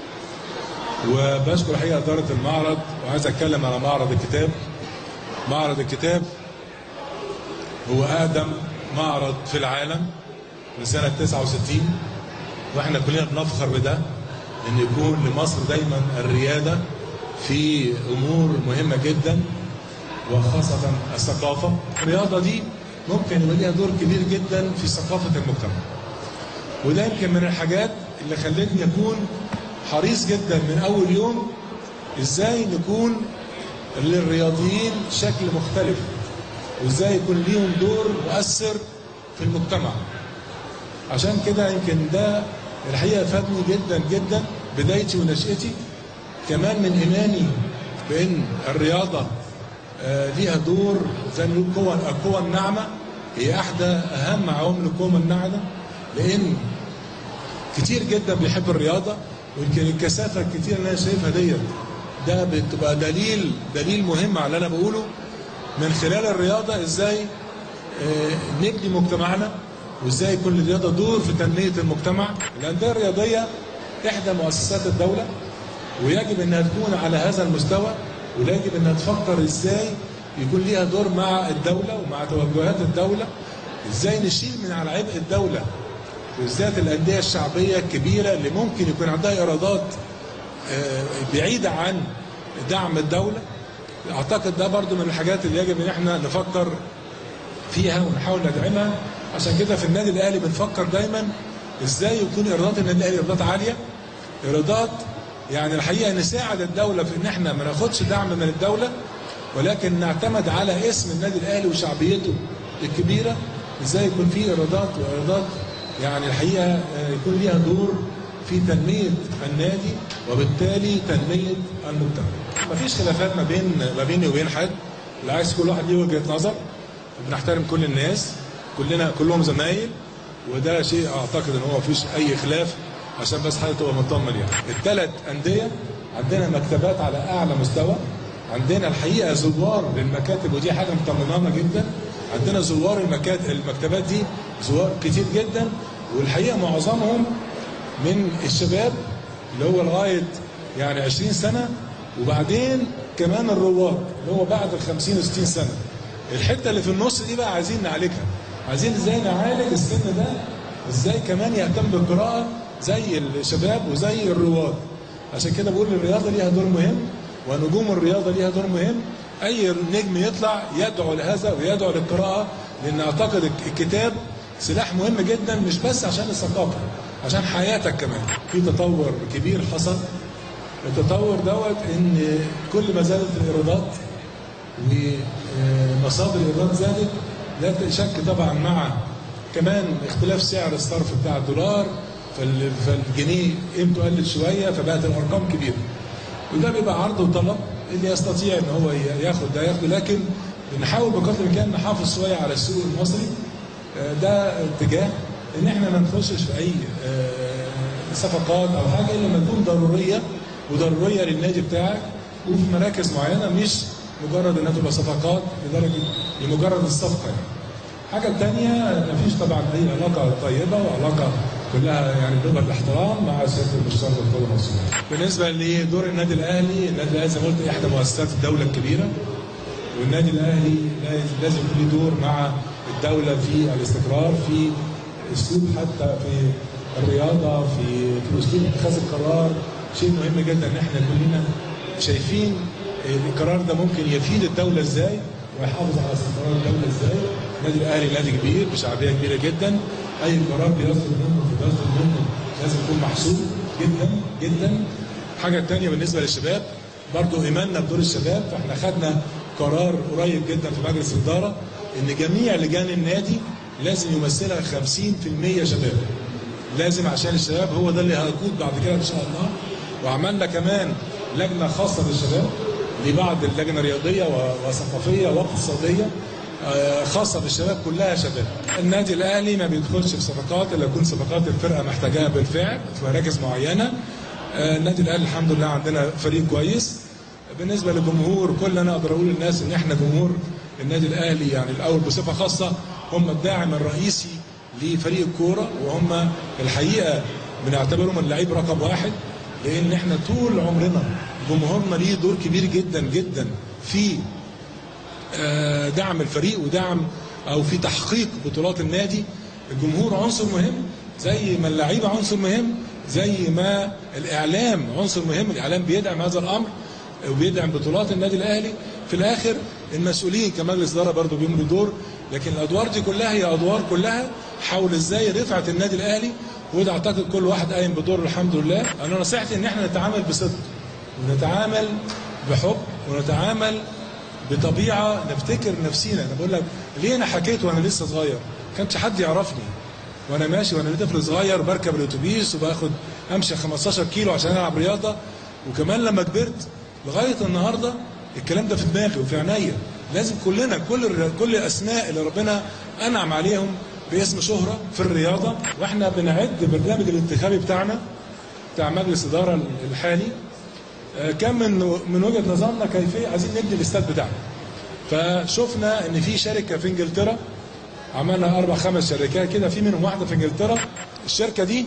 وبشكر حقيقة إدارة المعرض وعايز أتكلم على معرض الكتاب. معرض الكتاب هو أقدم معرض في العالم من سنة 69 واحنا كلنا بنفخر بده ان يكون لمصر دايما الريادة في امور مهمة جدا وخاصة الثقافة الرياضة دي ممكن يبقى ليها دور كبير جدا في ثقافة المجتمع وده يمكن من الحاجات اللي خلتني اكون حريص جدا من اول يوم ازاي نكون للرياضيين شكل مختلف وازاي يكون ليهم دور مؤثر في المجتمع عشان كده يمكن ده الحقيقه فادني جدا جدا بدايتي ونشأتي كمان من ايماني بان الرياضه آه، ليها دور زي ما بنقول قوة القوة الناعمة هي احدى اهم عوامل القوة الناعمة لان كتير جدا بيحب الرياضة ويمكن الكثافة الكتير اللي انا شايفها ديت ده بتبقى دليل دليل مهم على اللي انا بقوله من خلال الرياضة ازاي آه، نبني مجتمعنا وازاي يكون للرياضة دور في تنمية المجتمع الأندية الرياضية إحدى مؤسسات الدولة ويجب انها تكون على هذا المستوى ويجب انها تفكر ازاي يكون ليها دور مع الدولة ومع توجهات الدولة ازاي نشيل من على عبء الدولة بالذات الأندية الشعبية الكبيرة اللي ممكن يكون عندها إيرادات آه، بعيدة عن دعم الدولة أعتقد ده برضو من الحاجات اللي يجب ان احنا نفكر فيها ونحاول ندعمها عشان كده في النادي الاهلي بنفكر دايما ازاي يكون ايرادات النادي الاهلي ايرادات عاليه ايرادات يعني الحقيقه نساعد الدوله في ان احنا ما ناخدش دعم من الدوله ولكن نعتمد على اسم النادي الاهلي وشعبيته الكبيره ازاي يكون في ايرادات وايرادات يعني الحقيقه آه، يكون ليها دور في تنميه النادي وبالتالي تنميه المجتمع. مفيش خلافات ما بين ما بيني وبين حد بالعكس كل واحد ليه وجهه نظر بنحترم كل الناس كلنا كلهم زمايل وده شيء اعتقد ان هو مفيش اي خلاف عشان بس حضرتك تبقى مطمن يعني. الثلاث انديه عندنا مكتبات على اعلى مستوى عندنا الحقيقه زوار للمكاتب ودي حاجه مطمنانا جدا عندنا زوار المكاتب المكتبات دي زوار كتير جدا والحقيقه معظمهم من الشباب اللي هو لغايه يعني 20 سنه وبعدين كمان الرواد اللي هو بعد ال 50 و 60 سنه الحته اللي في النص دي بقى عايزين نعالجها عايزين ازاي نعالج السن ده ازاي كمان يهتم بالقراءه زي الشباب وزي الرواد عشان كده بقول الرياضه ليها دور مهم ونجوم الرياضه ليها دور مهم اي نجم يطلع يدعو لهذا ويدعو للقراءه لان اعتقد الكتاب سلاح مهم جدا مش بس عشان الثقافه عشان حياتك كمان في تطور كبير حصل التطور دوت ان كل ما زادت الايرادات ومصادر الايرادات زادت لا شك طبعا مع كمان اختلاف سعر الصرف بتاع الدولار فال- فالجنيه قيمته قلت شويه فبقت الارقام كبيره وده بيبقى عرض وطلب اللي يستطيع ان هو ياخد ده ياخده لكن بنحاول بقدر الامكان نحافظ شويه على السوق المصري آه، ده اتجاه ان احنا ما نخشش في اي آه، صفقات او حاجه الا لما تكون ضروريه وضروريه للنادي بتاعك وفي مراكز معينه مش مجرد انها تبقى صفقات لدرجه لمجرد الصفقه يعني. الحاجه الثانيه مفيش طبعا اي علاقه طيبه وعلاقه كلها يعني بلغه الاحترام مع سياده المستشار الدكتور منصور. بالنسبه لدور النادي الاهلي، النادي الاهلي زي ما قلت احدى مؤسسات الدوله الكبيره والنادي الاهلي لاز- لازم يكون له دور مع الدوله في الاستقرار في اسلوب حتى في الرياضه في في اسلوب اتخاذ القرار شيء مهم جدا ان احنا كلنا شايفين القرار ده ممكن يفيد الدوله ازاي ويحافظ على استقرار الدوله ازاي النادي الاهلي نادي كبير بشعبيه كبيره جدا اي قرار بيصدر منه بيصدر منه لازم يكون محسوب جدا جدا الحاجه الثانيه بالنسبه للشباب برضو ايماننا بدور الشباب فاحنا خدنا قرار قريب جدا في مجلس الاداره ان جميع لجان النادي لازم يمثلها 50% شباب لازم عشان الشباب هو ده اللي هيقود بعد كده ان شاء الله وعملنا كمان لجنه خاصه بالشباب لبعض اللجنه الرياضيه و- وثقافيه واقتصاديه آه، خاصه بالشباب كلها شباب. النادي الاهلي ما بيدخلش في صفقات الا يكون صفقات الفرقه محتاجاها بالفعل في مراكز معينه. آه، النادي الاهلي الحمد لله عندنا فريق كويس. بالنسبه للجمهور كل انا اقدر اقول للناس ان احنا جمهور النادي الاهلي يعني الاول بصفه خاصه هم الداعم الرئيسي لفريق الكوره وهم الحقيقه بنعتبرهم اللعيب رقم واحد لان احنا طول عمرنا جمهورنا ليه دور كبير جدا جدا في آه، دعم الفريق ودعم او في تحقيق بطولات النادي الجمهور عنصر مهم زي ما اللعيبه عنصر مهم زي ما الاعلام عنصر مهم الاعلام بيدعم هذا الامر وبيدعم بطولات النادي الاهلي في الاخر المسؤولين كمجلس اداره برضه بيملوا دور لكن الادوار دي كلها هي ادوار كلها حول ازاي رفعه النادي الاهلي وده اعتقد كل واحد قايم بدور الحمد لله انا نصيحتي ان احنا نتعامل بصدق ونتعامل بحب ونتعامل بطبيعه نفتكر نفسينا انا بقول لك ليه انا حكيت وانا لسه صغير ما كانش حد يعرفني وانا ماشي وانا طفل صغير بركب الاتوبيس وباخد امشي 15 كيلو عشان العب رياضه وكمان لما كبرت لغايه النهارده الكلام ده في دماغي وفي عينيا لازم كلنا كل الر- كل الاسماء اللي ربنا انعم عليهم باسم شهره في الرياضه واحنا بنعد برنامج الانتخابي بتاعنا بتاع مجلس الاداره الحالي آه، كان من من وجهه نظرنا كيفيه عايزين نبني الاستاد بتاعنا فشفنا ان في شركه في انجلترا عملنا اربع خمس شركات كده في منهم واحده في انجلترا الشركه دي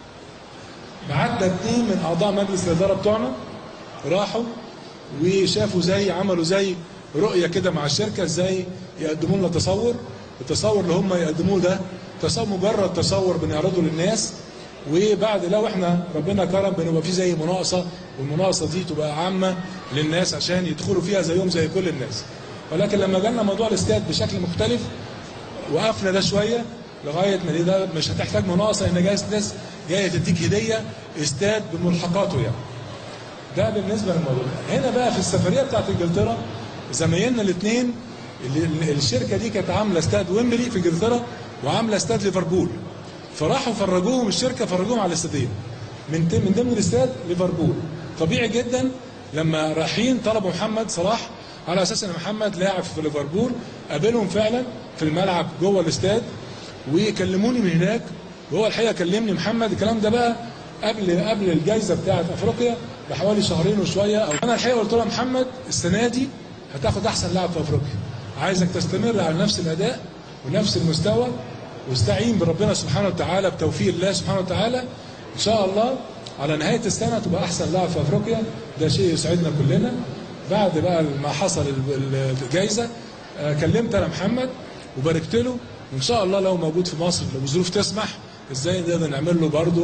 بعتنا اتنين من اعضاء مجلس الاداره بتوعنا راحوا وشافوا زي عملوا زي رؤيه كده مع الشركه ازاي يقدموا لنا تصور التصور اللي هم يقدموه ده تصور مجرد تصور بنعرضه للناس وبعد لو احنا ربنا كرم بنبقى في زي مناقصه والمناقصه دي تبقى عامه للناس عشان يدخلوا فيها زيهم زي كل الناس ولكن لما جالنا موضوع الاستاد بشكل مختلف وقفنا ده شويه لغايه ما دي ده مش هتحتاج مناقصه ان جايز ناس جايه تديك هديه استاد بملحقاته يعني ده بالنسبه للموضوع هنا بقى في السفريه بتاعت انجلترا زمايلنا الاثنين الشركه دي كانت عامله استاد ويمبلي في انجلترا وعامله استاد ليفربول فراحوا فرجوهم الشركه فرجوهم على الاستادين من من ضمن الاستاد ليفربول طبيعي جدا لما رايحين طلبوا محمد صلاح على اساس ان محمد لاعب في ليفربول قابلهم فعلا في الملعب جوه الاستاد وكلموني من هناك وهو الحقيقه كلمني محمد الكلام ده بقى قبل قبل الجائزه بتاعه افريقيا بحوالي شهرين وشويه او انا الحقيقه قلت له يا محمد السنه دي هتاخد احسن لاعب في افريقيا عايزك تستمر على نفس الاداء ونفس المستوى واستعين بربنا سبحانه وتعالى بتوفيق الله سبحانه وتعالى ان شاء الله على نهايه السنه تبقى احسن لاعب في افريقيا ده شيء يسعدنا كلنا بعد بقى ما حصل الجائزه كلمت انا محمد وباركت له وان شاء الله لو موجود في مصر لو الظروف تسمح ازاي نقدر نعمل له برضه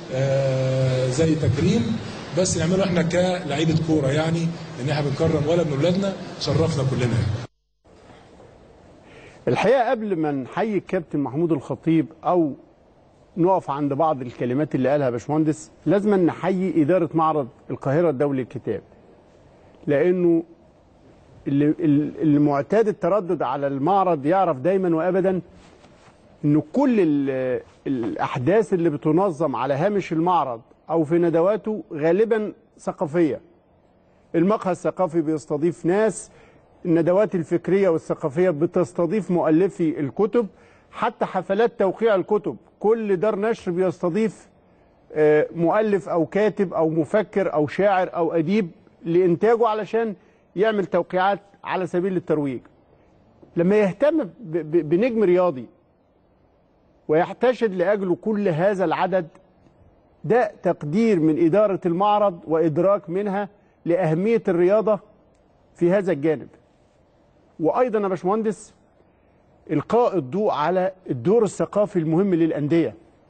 زي تكريم بس نعمله احنا كلعيبه كوره يعني ان احنا بنكرم ولا من اولادنا شرفنا كلنا يعني. الحقيقه قبل ما نحيي الكابتن محمود الخطيب او نقف عند بعض الكلمات اللي قالها باشمهندس لازم نحيي اداره معرض القاهره الدولي للكتاب لانه اللي, اللي معتاد التردد على المعرض يعرف دايما وابدا انه كل الاحداث اللي بتنظم على هامش المعرض او في ندواته غالبا ثقافيه المقهى الثقافي بيستضيف ناس الندوات الفكريه والثقافيه بتستضيف مؤلفي الكتب حتى حفلات توقيع الكتب كل دار نشر بيستضيف مؤلف او كاتب او مفكر او شاعر او اديب لانتاجه علشان يعمل توقيعات على سبيل الترويج لما يهتم بنجم رياضي ويحتشد لاجله كل هذا العدد ده تقدير من اداره المعرض وادراك منها لاهميه الرياضه في هذا الجانب وايضا يا باشمهندس القاء الضوء على الدور الثقافي المهم للانديه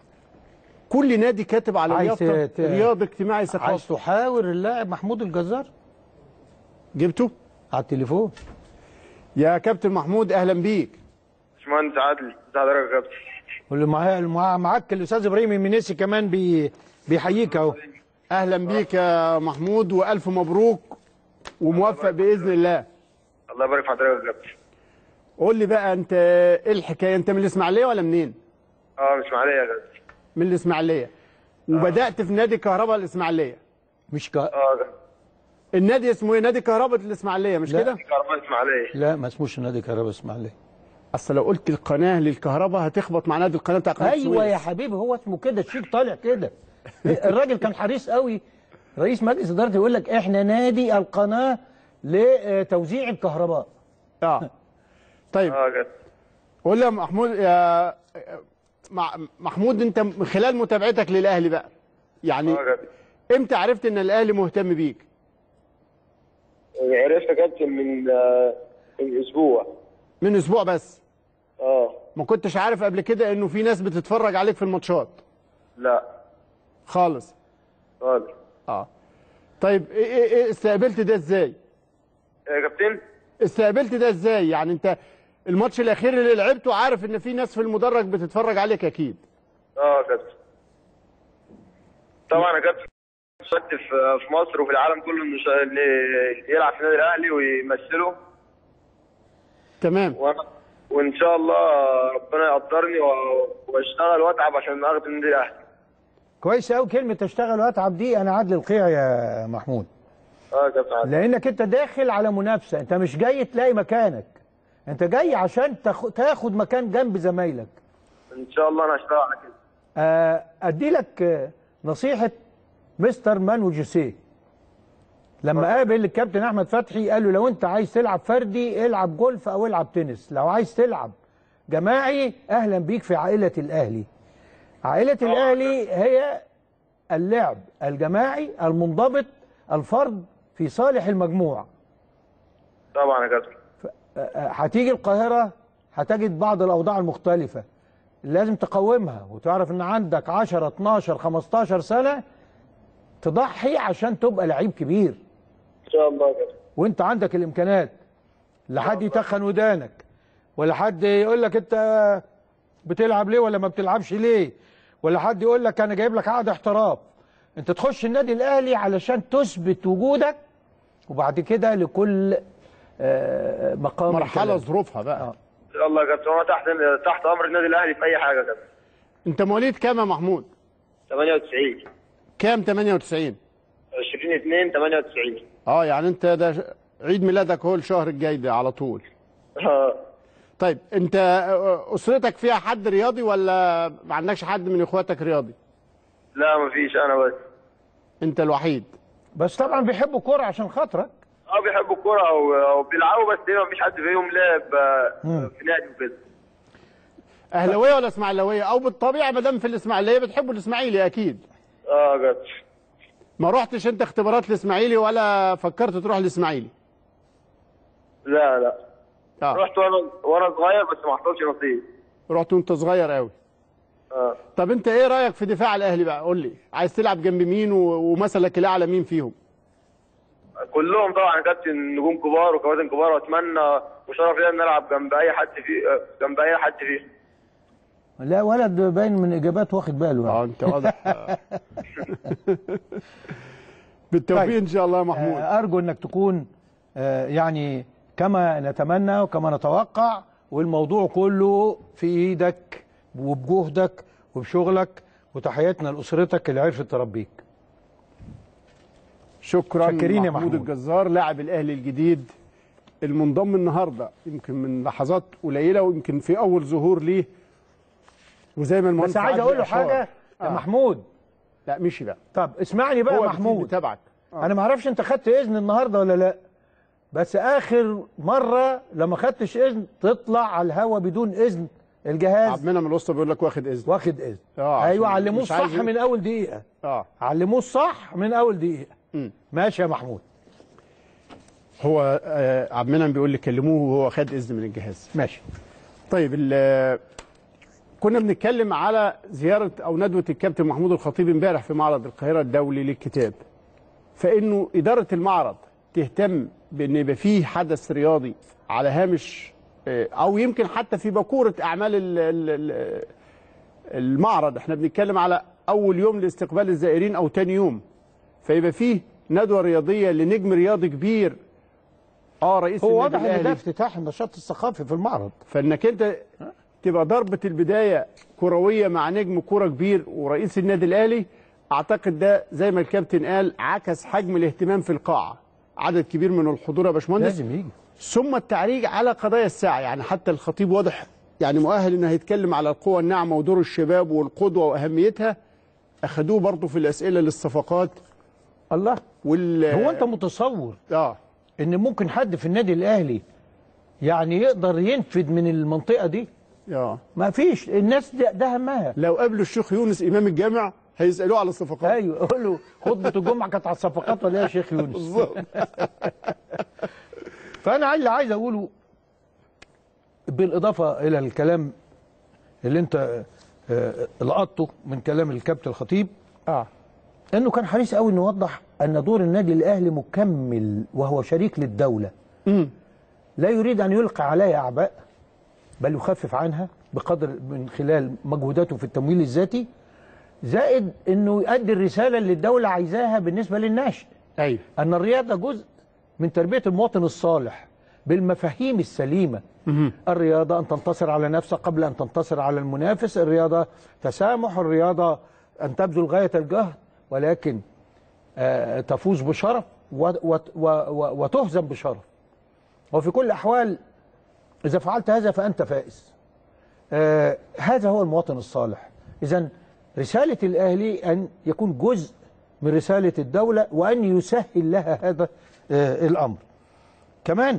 كل نادي كاتب على اليافطه رياض اجتماعي ثقافي عايز تحاور اللاعب محمود الجزار جبته على التليفون يا كابتن محمود اهلا بيك باشمهندس عادل ازي حضرتك يا كابتن واللي معاك معاك الاستاذ ابراهيم المنيسي كمان بي بيحييك اهو اهلا بيك يا محمود والف مبروك وموفق باذن الله الله يبارك في حضرتك يا كابتن قول لي بقى انت ايه الحكايه انت من الاسماعيليه ولا منين اه مش معليه يا كابتن من الاسماعيليه وبدات في نادي كهرباء الاسماعيليه مش ك... اه النادي اسمه ايه نادي كهرباء الاسماعيليه مش لا. كده كهرباء اسماعيليه لا ما اسموش نادي كهرباء اسماعيليه اصل لو قلت القناه للكهرباء هتخبط مع نادي القناه بتاع قناه ايوه السويس. يا حبيبي هو اسمه كده الشيك طالع كده الراجل كان حريص قوي رئيس مجلس اداره يقول لك احنا نادي القناه لتوزيع الكهرباء اه طيب اه يا كابتن قول لي يا محمود يا مع- محمود انت من خلال متابعتك للاهلي بقى يعني اه يا كابتن امتى عرفت ان الاهلي مهتم بيك عرفت يا كابتن من آه، من اسبوع من اسبوع بس اه ما كنتش عارف قبل كده انه في ناس بتتفرج عليك في الماتشات لا خالص خالص اه طيب ايه ايه ايه استقبلت ده ازاي يا كابتن استقبلت ده ازاي يعني انت الماتش الاخير اللي لعبته عارف ان في ناس في المدرج بتتفرج عليك اكيد اه يا كابتن طبعا انا كابتن شفت في في مصر وفي العالم كله انه شا- إن يلعب في النادي الاهلي ويمثله تمام وانا وان شاء الله ربنا يقدرني و- واشتغل واتعب عشان اخد النادي الاهلي كويس قوي كلمه اشتغل واتعب دي انا عادل القيع يا محمود اه يا كابتن عادل. لانك انت داخل على منافسه انت مش جاي تلاقي مكانك انت جاي عشان تاخ- تاخد مكان جنب زمايلك ان شاء الله انا هشتغل على كده آه، ادي لك آه، نصيحه مستر مانو جوسيه لما قابل الكابتن احمد فتحي قال له لو انت عايز تلعب فردي العب جولف او العب تنس لو عايز تلعب جماعي اهلا بيك في عائله الاهلي عائله الاهلي هي اللعب الجماعي المنضبط الفرد في صالح المجموعه طبعا يا كابتن آه، هتيجي القاهرة هتجد بعض الأوضاع المختلفة لازم تقومها وتعرف إن عندك 10 12 15 سنة تضحي عشان تبقى لعيب كبير ان شاء الله يا كابتن وأنت عندك الإمكانات لا حد يتخن ودانك ولا حد يقول لك أنت بتلعب ليه ولا ما بتلعبش ليه ولا حد يقول لك أنا جايب لك عقد احتراف أنت تخش النادي الأهلي علشان تثبت وجودك وبعد كده لكل آه، مقام مرحله كلام. ظروفها بقى آه. ان شاء الله يا كابتن وانا تحت تحت امر النادي الاهلي في اي حاجه يا كابتن انت مواليد كام يا محمود 98 كام 98 20 2 98 اه يعني انت ده ش- عيد ميلادك هو الشهر الجاي ده على طول اه طيب انت آه، اسرتك فيها حد رياضي ولا ما عندكش حد من اخواتك رياضي لا مفيش انا بس انت الوحيد بس طبعا بيحبوا كوره عشان خاطرك اه بيحبوا الكوره او او بيلعبوا بس ما فيش حد فيهم لعب آه، في نادي وكده اهلاويه ولا اسماعيلاويه او بالطبيعه ما دام في الاسماعيليه بتحبوا الاسماعيلي اكيد اه يا كابتن ما رحتش انت اختبارات الاسماعيلي ولا فكرت تروح الاسماعيلي لا لا اه رحت وانا وانا صغير بس ما حصلش نصيب رحت وانت صغير قوي اه طب انت ايه رايك في دفاع الاهلي بقى قول لي عايز تلعب جنب مين و- ومثلك الاعلى مين فيهم كلهم طبعا يا كابتن نجوم كبار وكباتن كبار واتمنى وشرف ليا ان العب جنب اي حد في آه، جنب اي حد فيهم لا ولد باين من اجابات واخد باله اه انت واضح بالتوفيق طيب. ان شاء الله يا محمود آه، ارجو انك تكون آه، يعني كما نتمنى وكما نتوقع والموضوع كله في ايدك وبجهدك وبشغلك وتحياتنا لاسرتك اللي عرفت تربيك شكرا شاكرين يا محمود محمود. الجزار لاعب الاهلي الجديد المنضم النهارده يمكن من لحظات قليله ويمكن في اول ظهور ليه وزي ما المهندس بس عايز عادل اقول له أشار. حاجه يا آه. محمود لا مشي بقى طب اسمعني بقى هو يا محمود محمود تبعك انا ما اعرفش انت خدت اذن النهارده ولا لا بس اخر مره لما خدتش اذن تطلع على الهوا بدون اذن الجهاز عبد المنعم الوسطى بيقول لك واخد اذن واخد اذن آه، ايوه عشان علموه مش عايز الصح ي- من اول دقيقه اه علموه الصح من اول دقيقه مم. ماشي يا محمود هو آه عبد المنعم بيقول لي كلموه وهو خد اذن من الجهاز ماشي طيب ال- كنا بنتكلم على زيارة أو ندوة الكابتن محمود الخطيب امبارح في معرض القاهرة الدولي للكتاب فإنه إدارة المعرض تهتم بأن يبقى فيه حدث رياضي على هامش آه، أو يمكن حتى في بكورة أعمال ال- ال- ال- المعرض احنا بنتكلم على أول يوم لاستقبال الزائرين أو تاني يوم فيبقى فيه ندوة رياضية لنجم رياضي كبير اه رئيس هو النادي واضح ان ده الأهلي افتتاح النشاط الثقافي في المعرض فانك انت تبقى ضربه البدايه كرويه مع نجم كوره كبير ورئيس النادي الاهلي اعتقد ده زي ما الكابتن قال عكس حجم الاهتمام في القاعه عدد كبير من الحضور يا باشمهندس لازم يجي ثم التعريج على قضايا الساعه يعني حتى الخطيب واضح يعني مؤهل انه هيتكلم على القوى الناعمه ودور الشباب والقدوه واهميتها اخدوه برضه في الاسئله للصفقات الله وال هو انت متصور اه ان ممكن حد في النادي الاهلي يعني يقدر ينفذ من المنطقه دي اه ما فيش الناس ده, ده همها لو قابلوا الشيخ يونس امام الجامع هيسالوه على الصفقات ايوه قول له خطبه الجمعه كانت على الصفقات ولا إيه يا شيخ يونس بالظبط فانا اللي عايز اقوله بالاضافه الى الكلام اللي انت آه، لقطته من كلام الكابتن الخطيب اه انه كان حريص قوي انه يوضح ان دور النادي الاهلي مكمل وهو شريك للدوله امم لا يريد ان يلقي عليها اعباء بل يخفف عنها بقدر من خلال مجهوداته في التمويل الذاتي زائد انه يؤدي الرساله اللي الدوله عايزاها بالنسبه للناشئ ايوه ان الرياضه جزء من تربيه المواطن الصالح بالمفاهيم السليمه الرياضه ان تنتصر على نفسك قبل ان تنتصر على المنافس الرياضه تسامح الرياضه ان تبذل غايه الجهد ولكن آه، تفوز بشرف و- و- و- و- وتهزم بشرف وفي كل الاحوال اذا فعلت هذا فانت فائز آه، هذا هو المواطن الصالح اذا رساله الاهلي ان يكون جزء من رساله الدوله وان يسهل لها هذا آه، الامر كمان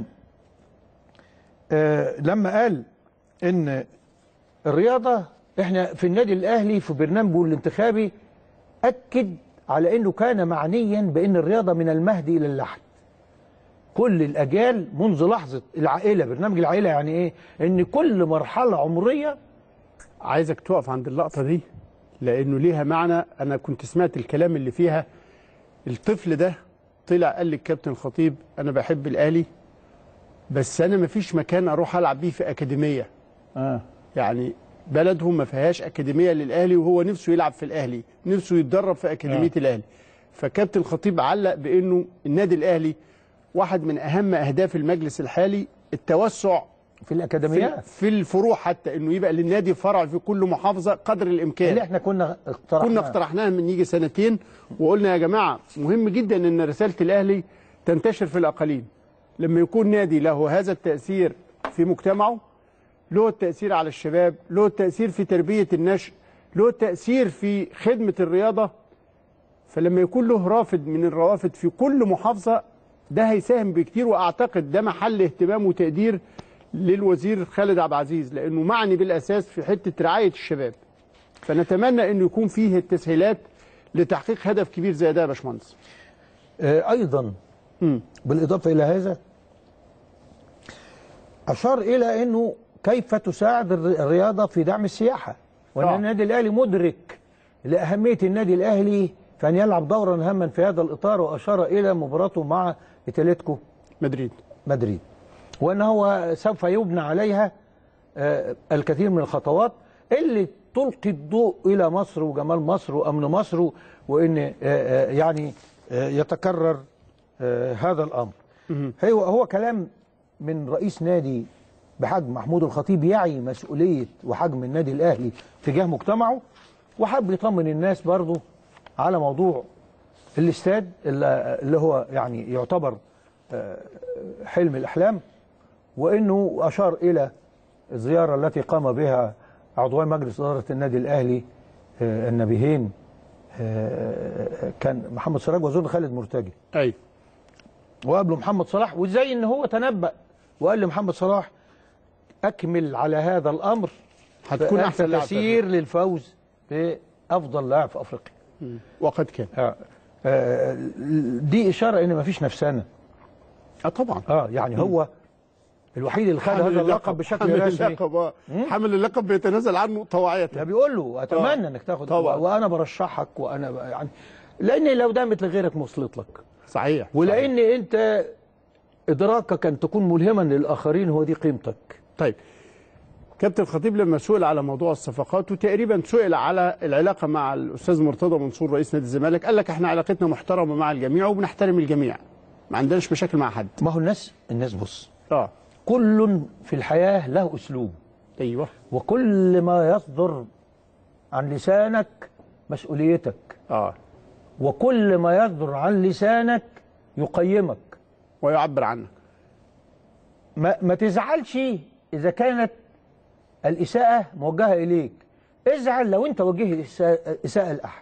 آه، لما قال ان الرياضه احنا في النادي الاهلي في برنامجه الانتخابي اكد على انه كان معنيا بان الرياضه من المهد الى اللحد كل الاجيال منذ لحظه العائله برنامج العائله يعني ايه ان كل مرحله عمريه عايزك تقف عند اللقطه دي لانه ليها معنى انا كنت سمعت الكلام اللي فيها الطفل ده طلع قال للكابتن الخطيب انا بحب الاهلي بس انا مفيش مكان اروح العب بيه في اكاديميه اه يعني بلدهم ما فيهاش اكاديميه للاهلي وهو نفسه يلعب في الاهلي نفسه يتدرب في اكاديميه آه. الاهلي فكابتن الخطيب علق بانه النادي الاهلي واحد من اهم اهداف المجلس الحالي التوسع في في, الاكاديميات في الفروع حتى انه يبقى للنادي فرع في كل محافظه قدر الامكان اللي احنا كنا اقترحنا كنا اقترحناها من يجي سنتين وقلنا يا جماعه مهم جدا ان رساله الاهلي تنتشر في الاقاليم لما يكون نادي له هذا التاثير في مجتمعه له التاثير على الشباب له التاثير في تربيه النشء له التاثير في خدمه الرياضه فلما يكون له رافد من الروافد في كل محافظه ده هيساهم بكتير واعتقد ده محل اهتمام وتقدير للوزير خالد عبد العزيز لانه معني بالاساس في حته رعايه الشباب فنتمنى انه يكون فيه التسهيلات لتحقيق هدف كبير زي ده يا باشمهندس آه ايضا مم. بالاضافه الى هذا اشار الى انه كيف تساعد الر- الرياضه في دعم السياحه وان آه. النادي الاهلي مدرك لاهميه النادي الاهلي في ان يلعب دورا هاما في هذا الاطار واشار الى مباراته مع اتلتيكو مدريد مدريد وان هو سوف يبنى عليها آه، الكثير من الخطوات اللي تلقي الضوء الى مصر وجمال مصر وامن مصر وان آه، آه، يعني آه، يتكرر آه، هذا الامر هو هو كلام من رئيس نادي بحجم محمود الخطيب يعي مسؤوليه وحجم النادي الاهلي تجاه مجتمعه وحب يطمن الناس برضه على موضوع الاستاد اللي اللي هو يعني يعتبر آه، حلم الاحلام وانه اشار الى الزياره التي قام بها عضوي مجلس اداره النادي الاهلي آه، النبيهين آه، كان محمد سراج واظن خالد مرتجي ايوه وقابله محمد صلاح وازاي ان هو تنبأ وقال لمحمد صلاح اكمل على هذا الامر هتكون فأنت احسن لاعب في تسير للفوز بافضل لاعب في افريقيا مم. وقد كان آه. آه، دي اشاره ان مفيش نفسنا اه طبعا اه يعني هو الوحيد اللي خد حامل هذا اللقب بشكل حامل رسمي اللقب آه. حامل اللقب بيتنازل عنه طواعية ده بيقول له اتمنى انك تاخد طبعا. وانا برشحك وانا ب- يعني لان لو دامت لغيرك وصلت لك صحيح صحيح. ولان انت ادراكك ان تكون ملهما للاخرين هو دي قيمتك طيب كابتن الخطيب لما سئل على موضوع الصفقات وتقريبا سئل على العلاقه مع الاستاذ مرتضى منصور رئيس نادي الزمالك قال لك احنا علاقتنا محترمه مع الجميع وبنحترم الجميع ما عندناش مشاكل مع حد ما هو الناس الناس بص اه كل في الحياه له اسلوب ايوه وكل ما يصدر عن لسانك مسؤوليتك اه وكل ما يصدر عن لسانك يقيمك ويعبر عنك ما, ما تزعلش اذا كانت الاساءه موجهه اليك ازعل لو انت وجهت إساءة- اساءه لاحد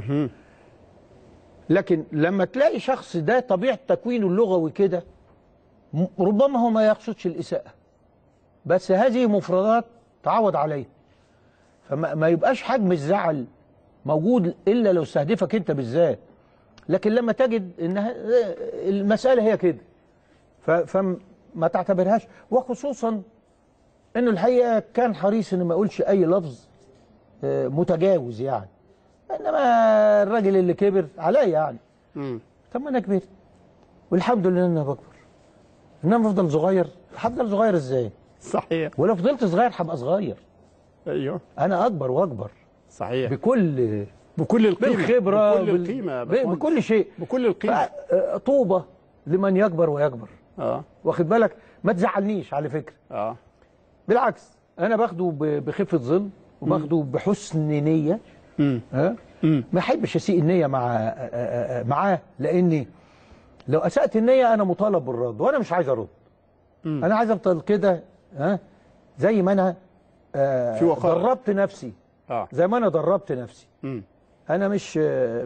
لكن لما تلاقي شخص ده طبيعه تكوينه اللغوي كده م- ربما هو ما يقصدش الاساءه بس هذه مفردات تعود عليها فما ما يبقاش حجم الزعل موجود الا لو استهدفك انت بالذات لكن لما تجد ان ه- المساله هي كده ف- فما تعتبرهاش وخصوصا انه الحقيقه كان حريص انه ما يقولش اي لفظ آه، متجاوز يعني انما الراجل اللي كبر عليا يعني مم. طب ما انا كبرت والحمد لله ان انا بكبر انما افضل صغير هفضل صغير ازاي صحيح ولو فضلت صغير هبقى صغير ايوه انا اكبر واكبر صحيح بكل بكل القيمه بالخبره بكل بال- القيمه يا ب- باشمهندس. بكل شيء بكل القيمه ف- آه، طوبى لمن يكبر ويكبر اه واخد بالك ما تزعلنيش على فكره اه بالعكس انا باخده ب- بخفه ظل وباخده بحسن نيه امم ها امم ما احبش اسيء النيه مع آه، آه، آه، معاه لاني لو اسات النيه انا مطالب بالرد وانا مش عايز ارد مم. انا عايز افضل كده ها زي ما انا آه، في وقار. دربت نفسي اه زي ما انا دربت نفسي امم انا مش آه،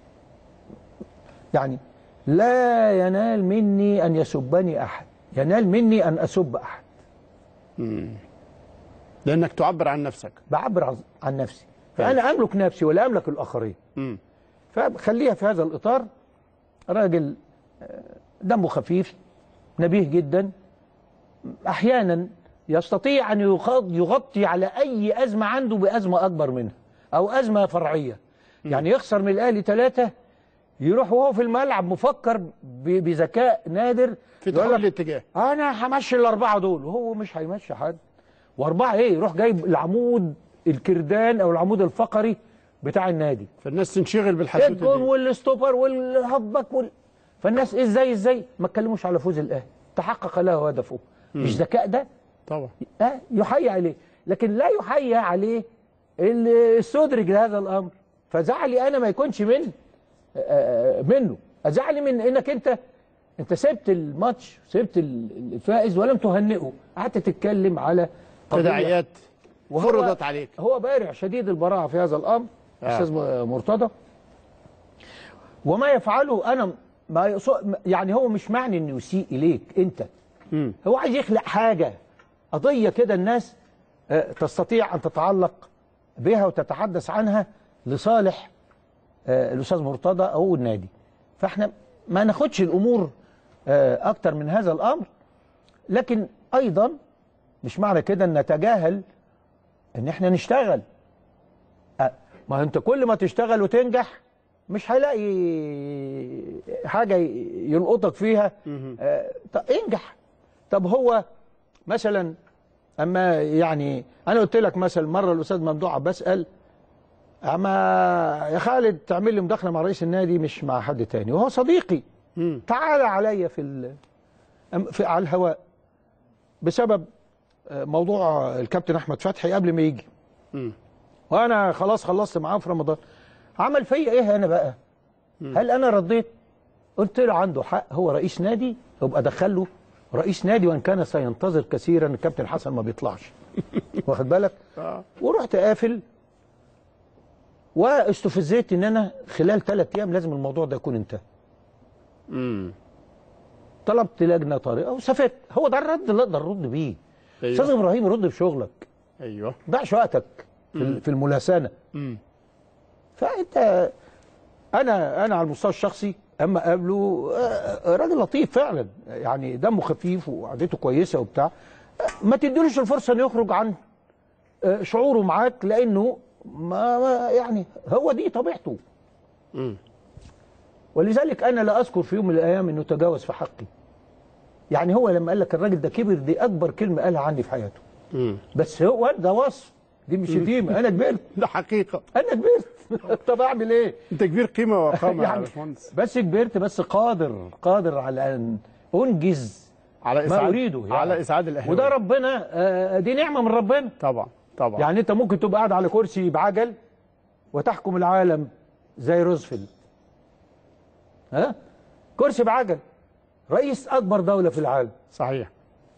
يعني لا ينال مني ان يسبني احد ينال مني ان اسب احد لانك تعبر عن نفسك بعبر عن- عن نفسي فانا املك نفسي ولا املك الاخرين امم فخليها في هذا الاطار راجل آه، دمه خفيف نبيه جدا احيانا يستطيع ان يغط- يغطي على اي ازمه عنده بازمه اكبر منها او ازمه فرعيه يعني يخسر من الاهلي ثلاثه يروح وهو في الملعب مفكر ب- بذكاء نادر في يقول تحول لك الاتجاه انا همشي الاربعه دول وهو مش هيمشي حد واربعه ايه يروح جايب العمود الكردان او العمود الفقري بتاع النادي فالناس تنشغل بالحدوته الجون دي والستوبر والهبك وال... فالناس ازاي ازاي ما اتكلموش على فوز الاهلي تحقق له هدفه مش ذكاء ده طبعا اه يحيى عليه لكن لا يحيى عليه اللي استدرج لهذا الامر فزعلي انا ما يكونش من آه، منه ازعلي من انك انت انت سبت الماتش سبت ال- الفائز ولم تهنئه قعدت تتكلم على قضية. تداعيات وهو- فرضت عليك هو بارع شديد البراعه في هذا الامر آه. استاذ م- مرتضى وما يفعله انا ما يقصد يعني هو مش معني انه يسيء اليك انت امم هو عايز يخلق حاجه قضيه كده الناس آه، تستطيع ان تتعلق بها وتتحدث عنها لصالح آه، الاستاذ مرتضى او النادي فاحنا ما ناخدش الامور آه، اكتر من هذا الامر لكن ايضا مش معنى كده ان نتجاهل ان احنا نشتغل أه، ما انت كل ما تشتغل وتنجح مش هيلاقي حاجه يلقطك فيها أه، طب انجح طب هو مثلا اما يعني انا قلت لك مثلا مره الاستاذ ممدوح عباس قال اما يا خالد تعمل لي مداخله مع رئيس النادي مش مع حد تاني وهو صديقي امم تعالى عليا في, ال... أم- في على الهواء بسبب آه، موضوع الكابتن احمد فتحي قبل ما يجي امم وانا خلاص خلصت معاه في رمضان عمل فيا ايه انا بقى هل انا رديت قلت له عنده حق هو رئيس نادي يبقى دخله رئيس نادي وان كان سينتظر كثيرا الكابتن حسن ما بيطلعش واخد بالك اه ورحت قافل واستفزيت ان انا خلال ثلاث ايام لازم الموضوع ده يكون انتهى امم طلبت لجنه طارئه وسافرت هو ده الرد اللي اقدر ارد بيه أيوة. استاذ ابراهيم رد بشغلك ايوه ما تضيعش وقتك في ال- في الملاسنه امم فانت انا انا على المستوى الشخصي اما قابله آه، راجل لطيف فعلا يعني دمه خفيف وقعدته كويسه وبتاع آه، ما تديلوش الفرصه انه يخرج عن آه، شعوره معاك لانه ما ما- يعني هو دي طبيعته امم ولذلك انا لا اذكر في يوم من الايام انه تجاوز في حقي يعني هو لما قال لك الراجل ده كبر دي اكبر كلمه قالها عني في حياته امم بس هو ده وصف دي مش شتيمه انا كبرت ده حقيقه انا كبرت طب اعمل ايه انت كبير قيمه وقامه يا يعني باشمهندس بس كبرت بس قادر قادر على ان انجز على ما اسعاد اريده يعني. على اسعاد الاهلي وده ربنا آه، دي نعمه من ربنا طبعا طبعا يعني انت ممكن تبقى قاعد على كرسي بعجل وتحكم العالم زي روزفلت ها كرسي بعجل رئيس اكبر دوله في العالم صحيح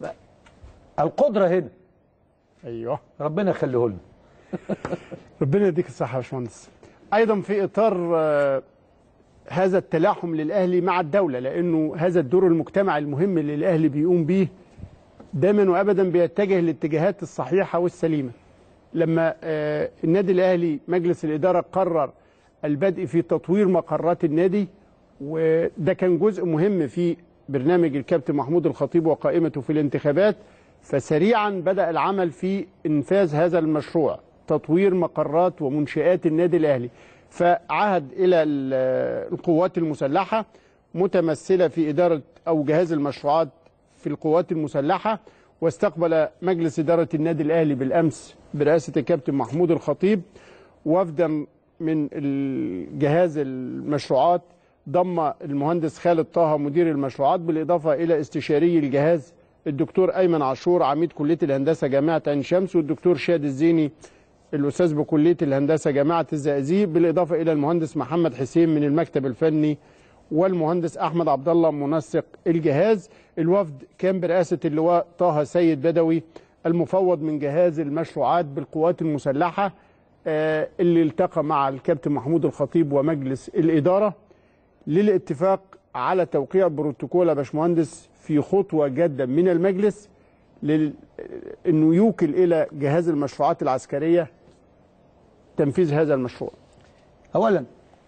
القدره هنا ايوه ربنا يخليه لنا ربنا يديك الصحه يا باشمهندس ايضا في اطار آه، هذا التلاحم للاهلي مع الدوله لانه هذا الدور المجتمعي المهم اللي الاهلي بيقوم بيه دايما وابدا بيتجه للاتجاهات الصحيحه والسليمه لما آه، النادي الاهلي مجلس الاداره قرر البدء في تطوير مقرات النادي وده كان جزء مهم في برنامج الكابتن محمود الخطيب وقائمته في الانتخابات فسريعا بدأ العمل في إنفاذ هذا المشروع تطوير مقرات ومنشآت النادي الأهلي فعهد إلى ال- القوات المسلحة متمثلة في إدارة أو جهاز المشروعات في القوات المسلحة واستقبل مجلس إدارة النادي الأهلي بالأمس برئاسة الكابتن محمود الخطيب وفدا من الجهاز المشروعات ضم المهندس خالد طه مدير المشروعات بالاضافه الى استشاري الجهاز الدكتور ايمن عاشور عميد كليه الهندسه جامعه عين شمس والدكتور شاد الزيني الاستاذ بكليه الهندسه جامعه الزقازيق بالاضافه الى المهندس محمد حسين من المكتب الفني والمهندس احمد عبد الله منسق الجهاز الوفد كان برئاسه اللواء طه سيد بدوي المفوض من جهاز المشروعات بالقوات المسلحه آه، اللي التقى مع الكابتن محمود الخطيب ومجلس الاداره للاتفاق على توقيع بروتوكول يا باشمهندس في خطوه جاده من المجلس لل... انه يوكل الى جهاز المشروعات العسكريه تنفيذ هذا المشروع. اولا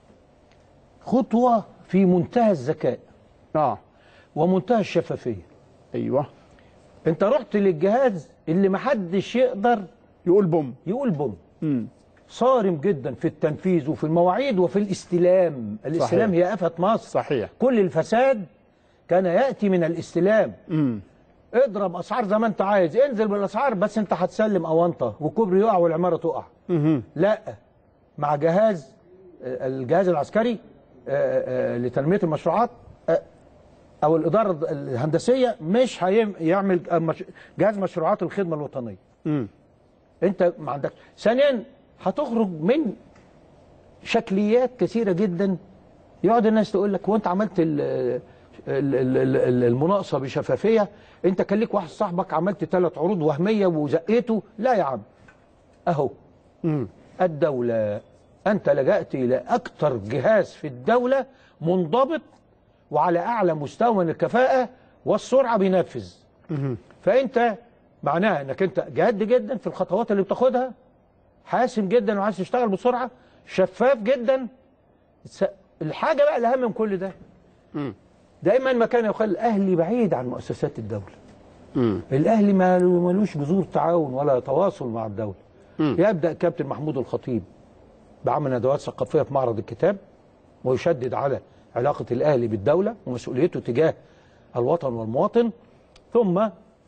خطوه في منتهى الذكاء اه ومنتهى الشفافيه ايوه انت رحت للجهاز اللي محدش يقدر يقول بوم يقول بوم امم صارم جدا في التنفيذ وفي المواعيد وفي الاستلام الاستلام صحيح. هي آفة مصر صحيح كل الفساد كان يأتي من الاستلام امم اضرب اسعار زي ما انت عايز انزل بالاسعار بس انت هتسلم اونطه والكوبري يقع والعماره تقع مهم. لا مع جهاز آه، الجهاز العسكري آه، آه، لتنميه المشروعات آه، او الاداره الهندسيه مش هيعمل جهاز مشروعات الخدمه الوطنيه امم انت ما عندك ثانيا هتخرج من شكليات كثيره جدا يقعد الناس تقول لك وانت عملت ال ال- ال- ال- المناقصه بشفافيه انت كان ليك واحد صاحبك عملت ثلاث عروض وهميه وزقيته لا يا عم اهو امم الدوله انت لجأت الى اكثر جهاز في الدوله منضبط وعلى اعلى مستوى من الكفاءه والسرعه بينفذ فانت معناها انك انت جاد جدا في الخطوات اللي بتاخدها حاسم جدا وعايز تشتغل بسرعه شفاف جدا س- الحاجه بقى الاهم من كل ده مم. دايما ما كان يقال الاهلي بعيد عن مؤسسات الدوله امم الاهلي ما ملوش جذور تعاون ولا تواصل مع الدوله مم. يبدا كابتن محمود الخطيب بعمل ندوات ثقافيه في معرض الكتاب ويشدد على علاقه الاهلي بالدوله ومسؤوليته تجاه الوطن والمواطن ثم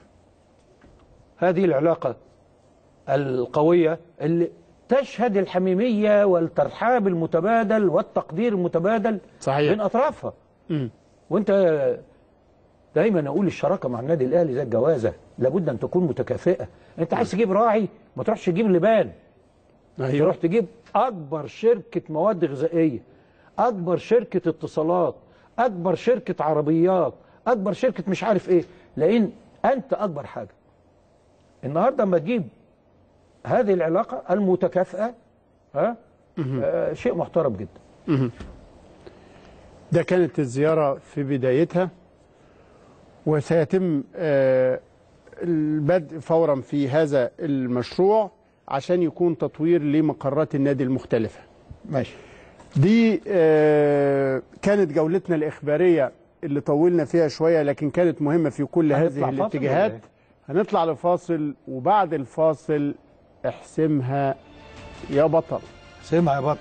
هذه العلاقه القويه اللي تشهد الحميميه والترحاب المتبادل والتقدير المتبادل صحيح. بين اطرافها امم وانت دايما اقول الشراكه مع النادي الاهلي زي الجوازه لابد ان تكون متكافئه انت عايز تجيب راعي ما تروحش تجيب لبان تروح تجيب اكبر شركه مواد غذائيه اكبر شركه اتصالات اكبر شركه عربيات اكبر شركه مش عارف ايه لان انت اكبر حاجه النهارده اما تجيب هذه العلاقه المتكافئه ها آه شيء محترم جدا ده كانت الزيارة في بدايتها وسيتم آه، البدء فورا في هذا المشروع عشان يكون تطوير لمقرات النادي المختلفة ماشي دي آه، كانت جولتنا الإخبارية اللي طولنا فيها شوية لكن كانت مهمة في كل هنطلع هذه فاصل ولا الاتجاهات إيه؟ هنطلع لفاصل وبعد الفاصل احسمها يا بطل سمع يا بطل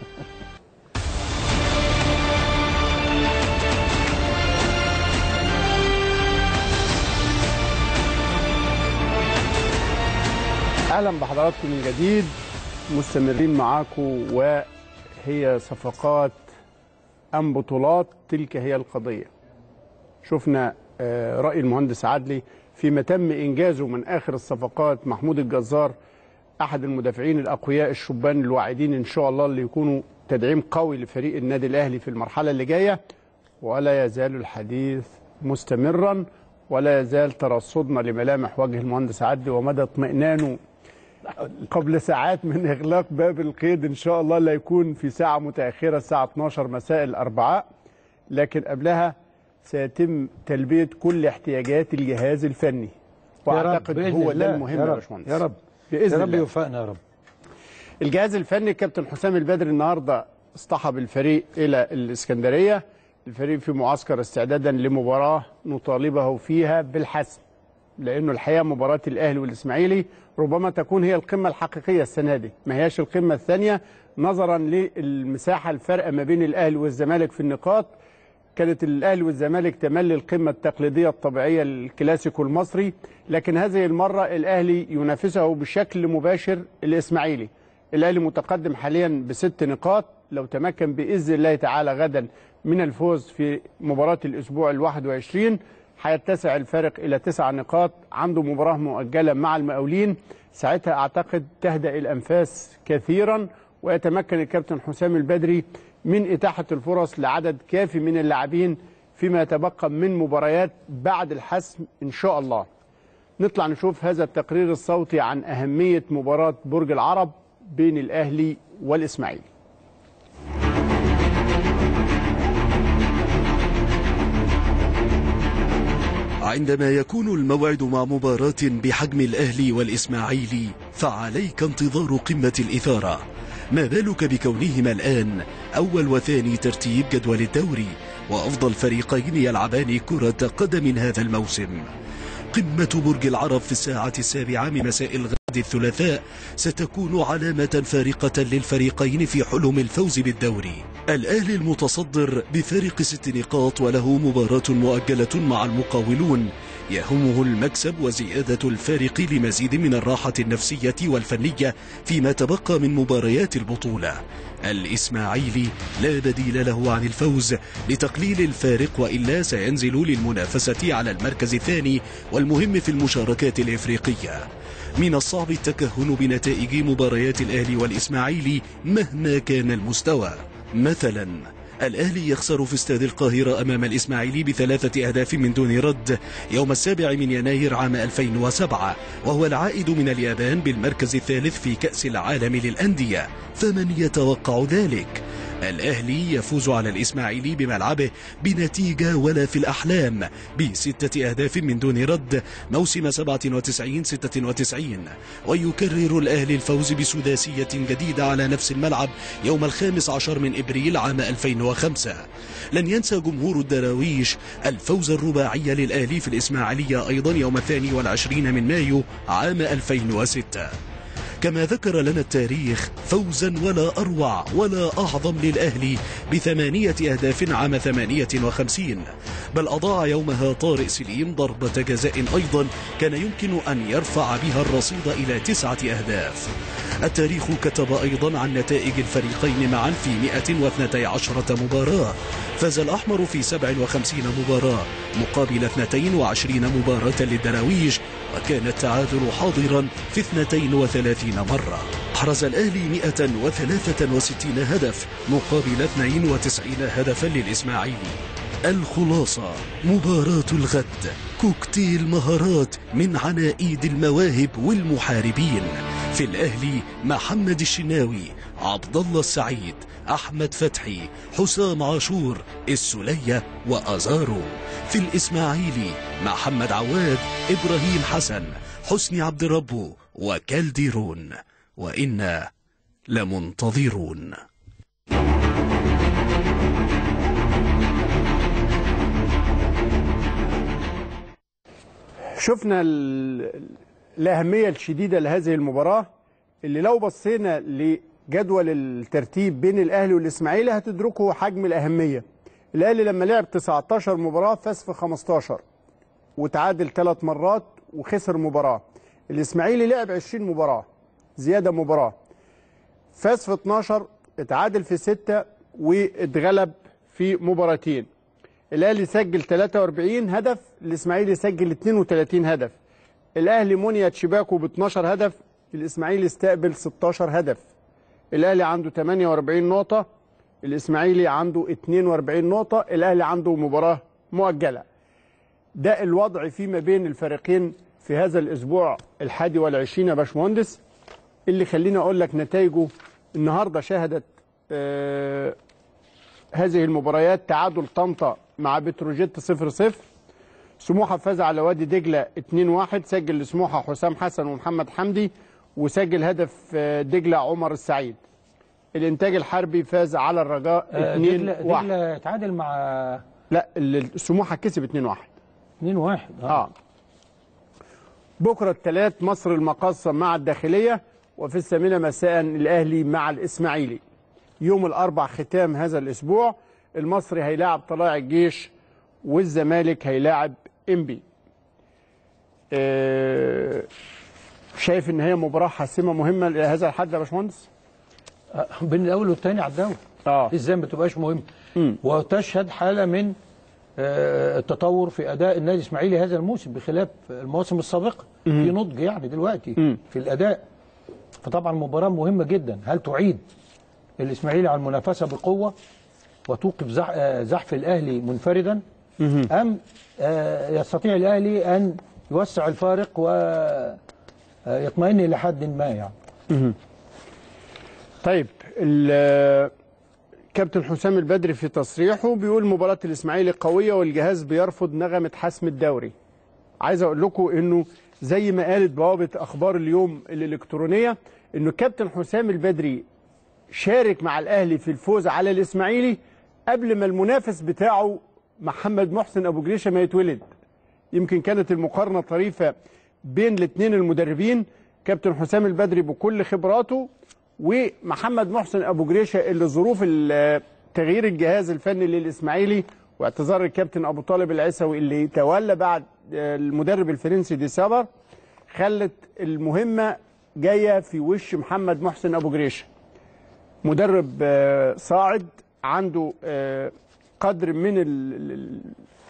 اهلا بحضراتكم من جديد مستمرين معاكم وهي صفقات ام بطولات تلك هي القضيه شفنا آه، راي المهندس عدلي فيما تم انجازه من اخر الصفقات محمود الجزار احد المدافعين الاقوياء الشبان الواعدين ان شاء الله اللي يكونوا تدعيم قوي لفريق النادي الاهلي في المرحله اللي جايه ولا يزال الحديث مستمرا ولا يزال ترصدنا لملامح وجه المهندس عدلي ومدى اطمئنانه قبل ساعات من اغلاق باب القيد ان شاء الله لا يكون في ساعه متاخره الساعه 12 مساء الاربعاء لكن قبلها سيتم تلبيه كل احتياجات الجهاز الفني واعتقد بإذن هو الله. ده المهم يا يا رب باشمهندس يا رب باذن يا رب الله يوفقنا يا رب الجهاز الفني كابتن حسام البدري النهارده اصطحب الفريق الى الاسكندريه الفريق في معسكر استعدادا لمباراه نطالبه فيها بالحسم لانه الحقيقه مباراه الاهلي والاسماعيلي ربما تكون هي القمه الحقيقيه السنه دي ما هياش القمه الثانيه نظرا للمساحه الفارقه ما بين الاهلي والزمالك في النقاط كانت الاهلي والزمالك تملي القمه التقليديه الطبيعيه الكلاسيكو المصري لكن هذه المره الاهلي ينافسه بشكل مباشر الاسماعيلي الاهلي متقدم حاليا بست نقاط لو تمكن باذن الله تعالى غدا من الفوز في مباراه الاسبوع ال 21 هيتسع الفارق الى تسع نقاط عنده مباراه مؤجله مع المقاولين ساعتها اعتقد تهدأ الانفاس كثيرا ويتمكن الكابتن حسام البدري من اتاحه الفرص لعدد كافي من اللاعبين فيما يتبقى من مباريات بعد الحسم ان شاء الله. نطلع نشوف هذا التقرير الصوتي عن اهميه مباراه برج العرب بين الاهلي والاسماعيلي. عندما يكون الموعد مع مباراة بحجم الأهلي والإسماعيلي فعليك انتظار قمة الإثارة ما بالك بكونهما الآن أول وثاني ترتيب جدول الدوري وأفضل فريقين يلعبان كرة قدم هذا الموسم قمة برج العرب في الساعة السابعة من مساء الغد الثلاثاء ستكون علامة فارقة للفريقين في حلم الفوز بالدوري الأهلي المتصدر بفارق ست نقاط وله مباراة مؤجلة مع المقاولون يهمه المكسب وزيادة الفارق لمزيد من الراحة النفسية والفنية فيما تبقى من مباريات البطولة الإسماعيلي لا بديل له عن الفوز لتقليل الفارق وإلا سينزل للمنافسة على المركز الثاني والمهم في المشاركات الإفريقية من الصعب التكهن بنتائج مباريات الأهلي والإسماعيلي مهما كان المستوى مثلا الأهلي يخسر في استاد القاهرة أمام الإسماعيلي بثلاثة أهداف من دون رد يوم السابع من يناير عام 2007 وهو العائد من اليابان بالمركز الثالث في كأس العالم للأندية فمن يتوقع ذلك؟ الأهلي يفوز على الإسماعيلي بملعبه بنتيجة ولا في الأحلام بستة أهداف من دون رد موسم 97-96 ويكرر الأهلي الفوز بسداسية جديدة على نفس الملعب يوم الخامس عشر من إبريل عام 2005 لن ينسى جمهور الدراويش الفوز الرباعي للأهلي في الإسماعيلية أيضا يوم الثاني والعشرين من مايو عام 2006 كما ذكر لنا التاريخ فوزا ولا أروع ولا أعظم للأهلي بثمانية أهداف عام ثمانية وخمسين بل أضاع يومها طارق سليم ضربة جزاء أيضا كان يمكن أن يرفع بها الرصيد إلى تسعة أهداف التاريخ كتب أيضا عن نتائج الفريقين معا في 112 مباراة فاز الأحمر في 57 مباراة مقابل 22 مباراة للدراويش وكان التعادل حاضرا في 32 مرة أحرز الأهلي 163 هدف مقابل 92 هدفا للإسماعيلي الخلاصة مباراة الغد كوكتيل مهارات من عناقيد المواهب والمحاربين في الأهلي محمد الشناوي عبد الله السعيد أحمد فتحي حسام عاشور السلية وأزارو في الإسماعيلي محمد عواد إبراهيم حسن حسني عبد ربه وكالديرون وإنا لمنتظرون شفنا ال- الأهمية الشديدة لهذه المباراة اللي لو بصينا لجدول الترتيب بين الأهلي والإسماعيلي هتدركوا حجم الأهمية الأهلي لما لعب 19 مباراة فاز في 15 وتعادل ثلاث مرات وخسر مباراة الإسماعيلي لعب 20 مباراة زيادة مباراة فاز في 12 اتعادل في 6 واتغلب في مباراتين الاهلي سجل 43 هدف الاسماعيلي سجل 32 هدف الاهلي منيت شباكه ب 12 هدف الاسماعيلي استقبل 16 هدف الاهلي عنده 48 نقطه الاسماعيلي عنده 42 نقطه الاهلي عنده مباراه مؤجله ده الوضع فيما بين الفريقين في هذا الاسبوع الحادي والعشرين يا باشمهندس اللي خليني اقول لك نتائجه النهارده شهدت آه هذه المباريات تعادل طنطا مع بتروجيت 0 0 سموحه فاز على وادي دجله 2 1 سجل لسموحه حسام حسن ومحمد حمدي وسجل هدف آه، دجله عمر السعيد الانتاج الحربي فاز على الرجاء آه، 2 دجله 1 دجله تعادل مع لا ال- سموحه كسب 2 1 2 1 اه بكره الثلاث مصر المقاصه مع الداخليه وفي الثامنه مساء الاهلي مع الاسماعيلي يوم الاربع ختام هذا الاسبوع المصري هيلاعب طلائع الجيش والزمالك هيلاعب انبي آه شايف ان هي مباراه حاسمه مهمه لهذا الحد يا باشمهندس بين الاول والثاني على الدوري اه ازاي ما تبقاش مهم وتشهد حاله من آه، التطور في اداء النادي الاسماعيلي هذا الموسم بخلاف المواسم السابقه في نضج يعني دلوقتي في الاداء فطبعا مباراه مهمه جدا هل تعيد الاسماعيلي على المنافسه بقوه وتوقف زح- آه، زحف الاهلي منفردا ام آه، يستطيع الاهلي ان يوسع الفارق ويطمئن الى حد ما يعني طيب ال- كابتن حسام البدري في تصريحه بيقول مباراة الإسماعيلي قوية والجهاز بيرفض نغمة حسم الدوري عايز أقول لكم إنه زي ما قالت بوابة أخبار اليوم الإلكترونية إنه كابتن حسام البدري شارك مع الأهلي في الفوز على الإسماعيلي قبل ما المنافس بتاعه محمد محسن أبو جريشة ما يتولد يمكن كانت المقارنة طريفة بين الاثنين المدربين كابتن حسام البدري بكل خبراته ومحمد محسن ابو جريشه اللي ظروف ال- تغيير الجهاز الفني للاسماعيلي واعتذار الكابتن ابو طالب العيسوي اللي تولى بعد آه، المدرب الفرنسي دي سابر خلت المهمه جايه في وش محمد محسن ابو جريشه مدرب آه، صاعد عنده آه، قدر من ال- ال-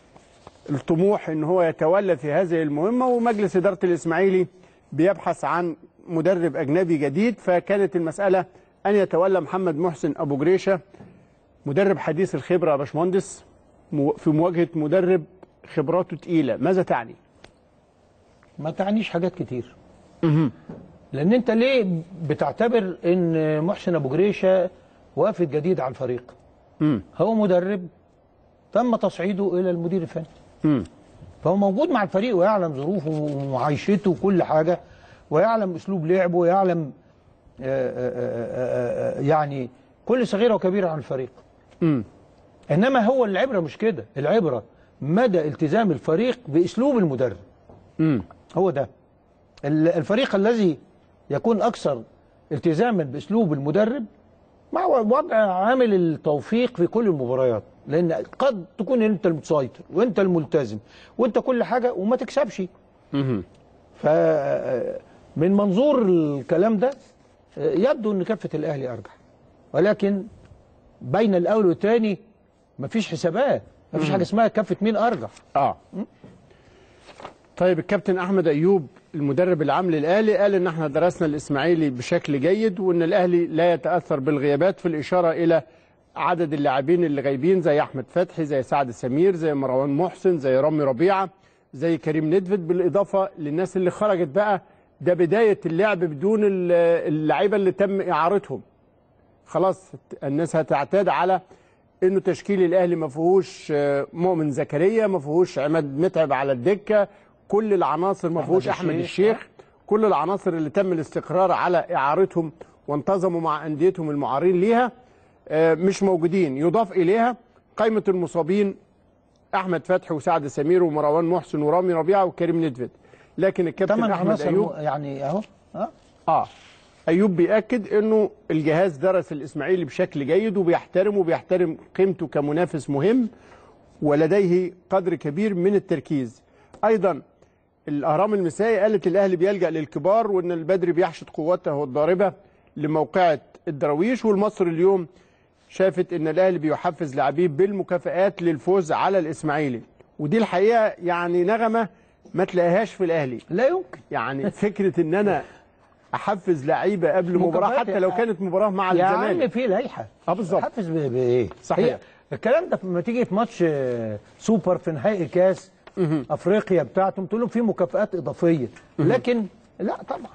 الطموح ان هو يتولى في هذه المهمه ومجلس اداره الاسماعيلي بيبحث عن مدرب اجنبي جديد فكانت المساله ان يتولى محمد محسن ابو جريشه مدرب حديث الخبره يا باشمهندس مو- في مواجهه مدرب خبراته تقيله ماذا تعني؟ ما تعنيش حاجات كتير لان انت ليه بتعتبر ان محسن ابو جريشه وافد جديد على الفريق مم. هو مدرب تم تصعيده الى المدير الفني مم. فهو موجود مع الفريق ويعلم ظروفه ومعايشته وكل حاجه ويعلم اسلوب لعبه ويعلم آه، آه، آه، آه، يعني كل صغيره وكبيره عن الفريق مم. انما هو العبره مش كده العبره مدى التزام الفريق باسلوب المدرب مم. هو ده ال- الفريق الذي يكون اكثر التزاما باسلوب المدرب مع وضع عامل التوفيق في كل المباريات لان قد تكون انت المسيطر وانت الملتزم وانت كل حاجه وما تكسبش مم. ف من منظور الكلام ده يبدو ان كفه الاهلي ارجح ولكن بين الاول والثاني مفيش حسابات مفيش حاجه اسمها كفه مين ارجح اه طيب الكابتن احمد ايوب المدرب العام للاهلي قال ان احنا درسنا الاسماعيلي بشكل جيد وان الاهلي لا يتاثر بالغيابات في الاشاره الى عدد اللاعبين اللي غايبين زي احمد فتحي زي سعد سمير زي مروان محسن زي رامي ربيعه زي كريم ندفد بالاضافه للناس اللي خرجت بقى ده بدايه اللعب بدون ال- اللعيبه اللي تم اعارتهم خلاص الناس هتعتاد على انه تشكيل الاهلي ما فيهوش آه، مؤمن زكريا ما فيهوش عماد متعب على الدكه كل العناصر ما فيهوش احمد الشيخ، الشيخ كل العناصر اللي تم الاستقرار على اعارتهم وانتظموا مع انديتهم المعارين ليها آه، مش موجودين يضاف اليها قائمه المصابين احمد فتحي وسعد سمير ومروان محسن ورامي ربيعه وكريم ندفد لكن الكابتن ثمان احمد عناصر ايوب م- يعني اهو اه اه ايوب بياكد انه الجهاز درس الاسماعيلي بشكل جيد وبيحترمه وبيحترم قيمته كمنافس مهم ولديه قدر كبير من التركيز ايضا الاهرام المسائي قالت الاهلي بيلجا للكبار وان البدري بيحشد قوته الضاربه لموقعه الدراويش والمصر اليوم شافت ان الاهلي بيحفز لاعبيه بالمكافآت للفوز على الاسماعيلي ودي الحقيقه يعني نغمه ما تلاقيهاش في الاهلي لا يمكن يعني فكره ان انا احفز لعيبه قبل مباراه مكافآت حتى لو يا- كانت مباراه مع يا عم الزمالك في لائحه اه بالظبط. حافظ ب- بايه صحيح. هي الكلام ده لما تيجي في ماتش آه، سوبر في نهائي كاس افريقيا بتاعتهم تقول لهم في مكافآت اضافيه لكن لا طبعا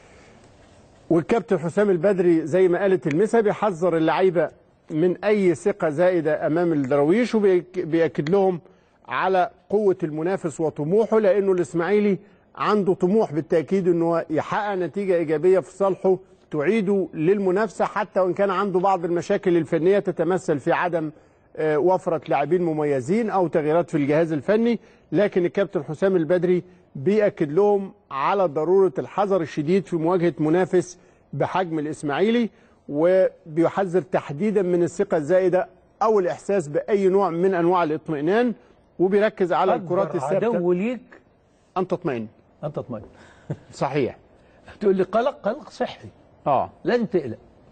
والكابتن حسام البدري زي ما قالت المسا بيحذر اللعيبه من اي ثقه زائده امام الدراويش وبيأكد لهم على قوه المنافس وطموحه لانه الاسماعيلي عنده طموح بالتاكيد انه يحقق نتيجه ايجابيه في صالحه تعيده للمنافسه حتى وان كان عنده بعض المشاكل الفنيه تتمثل في عدم آه، وفره لاعبين مميزين او تغييرات في الجهاز الفني لكن الكابتن حسام البدري بيأكد لهم على ضروره الحذر الشديد في مواجهه منافس بحجم الاسماعيلي وبيحذر تحديدا من الثقه الزائده او الاحساس باي نوع من انواع الاطمئنان وبيركز على الكرات أكبر الثابته عدو ليك ان تطمئن انت اطمئن صحيح تقول لي قلق قلق صحي اه لازم تقلق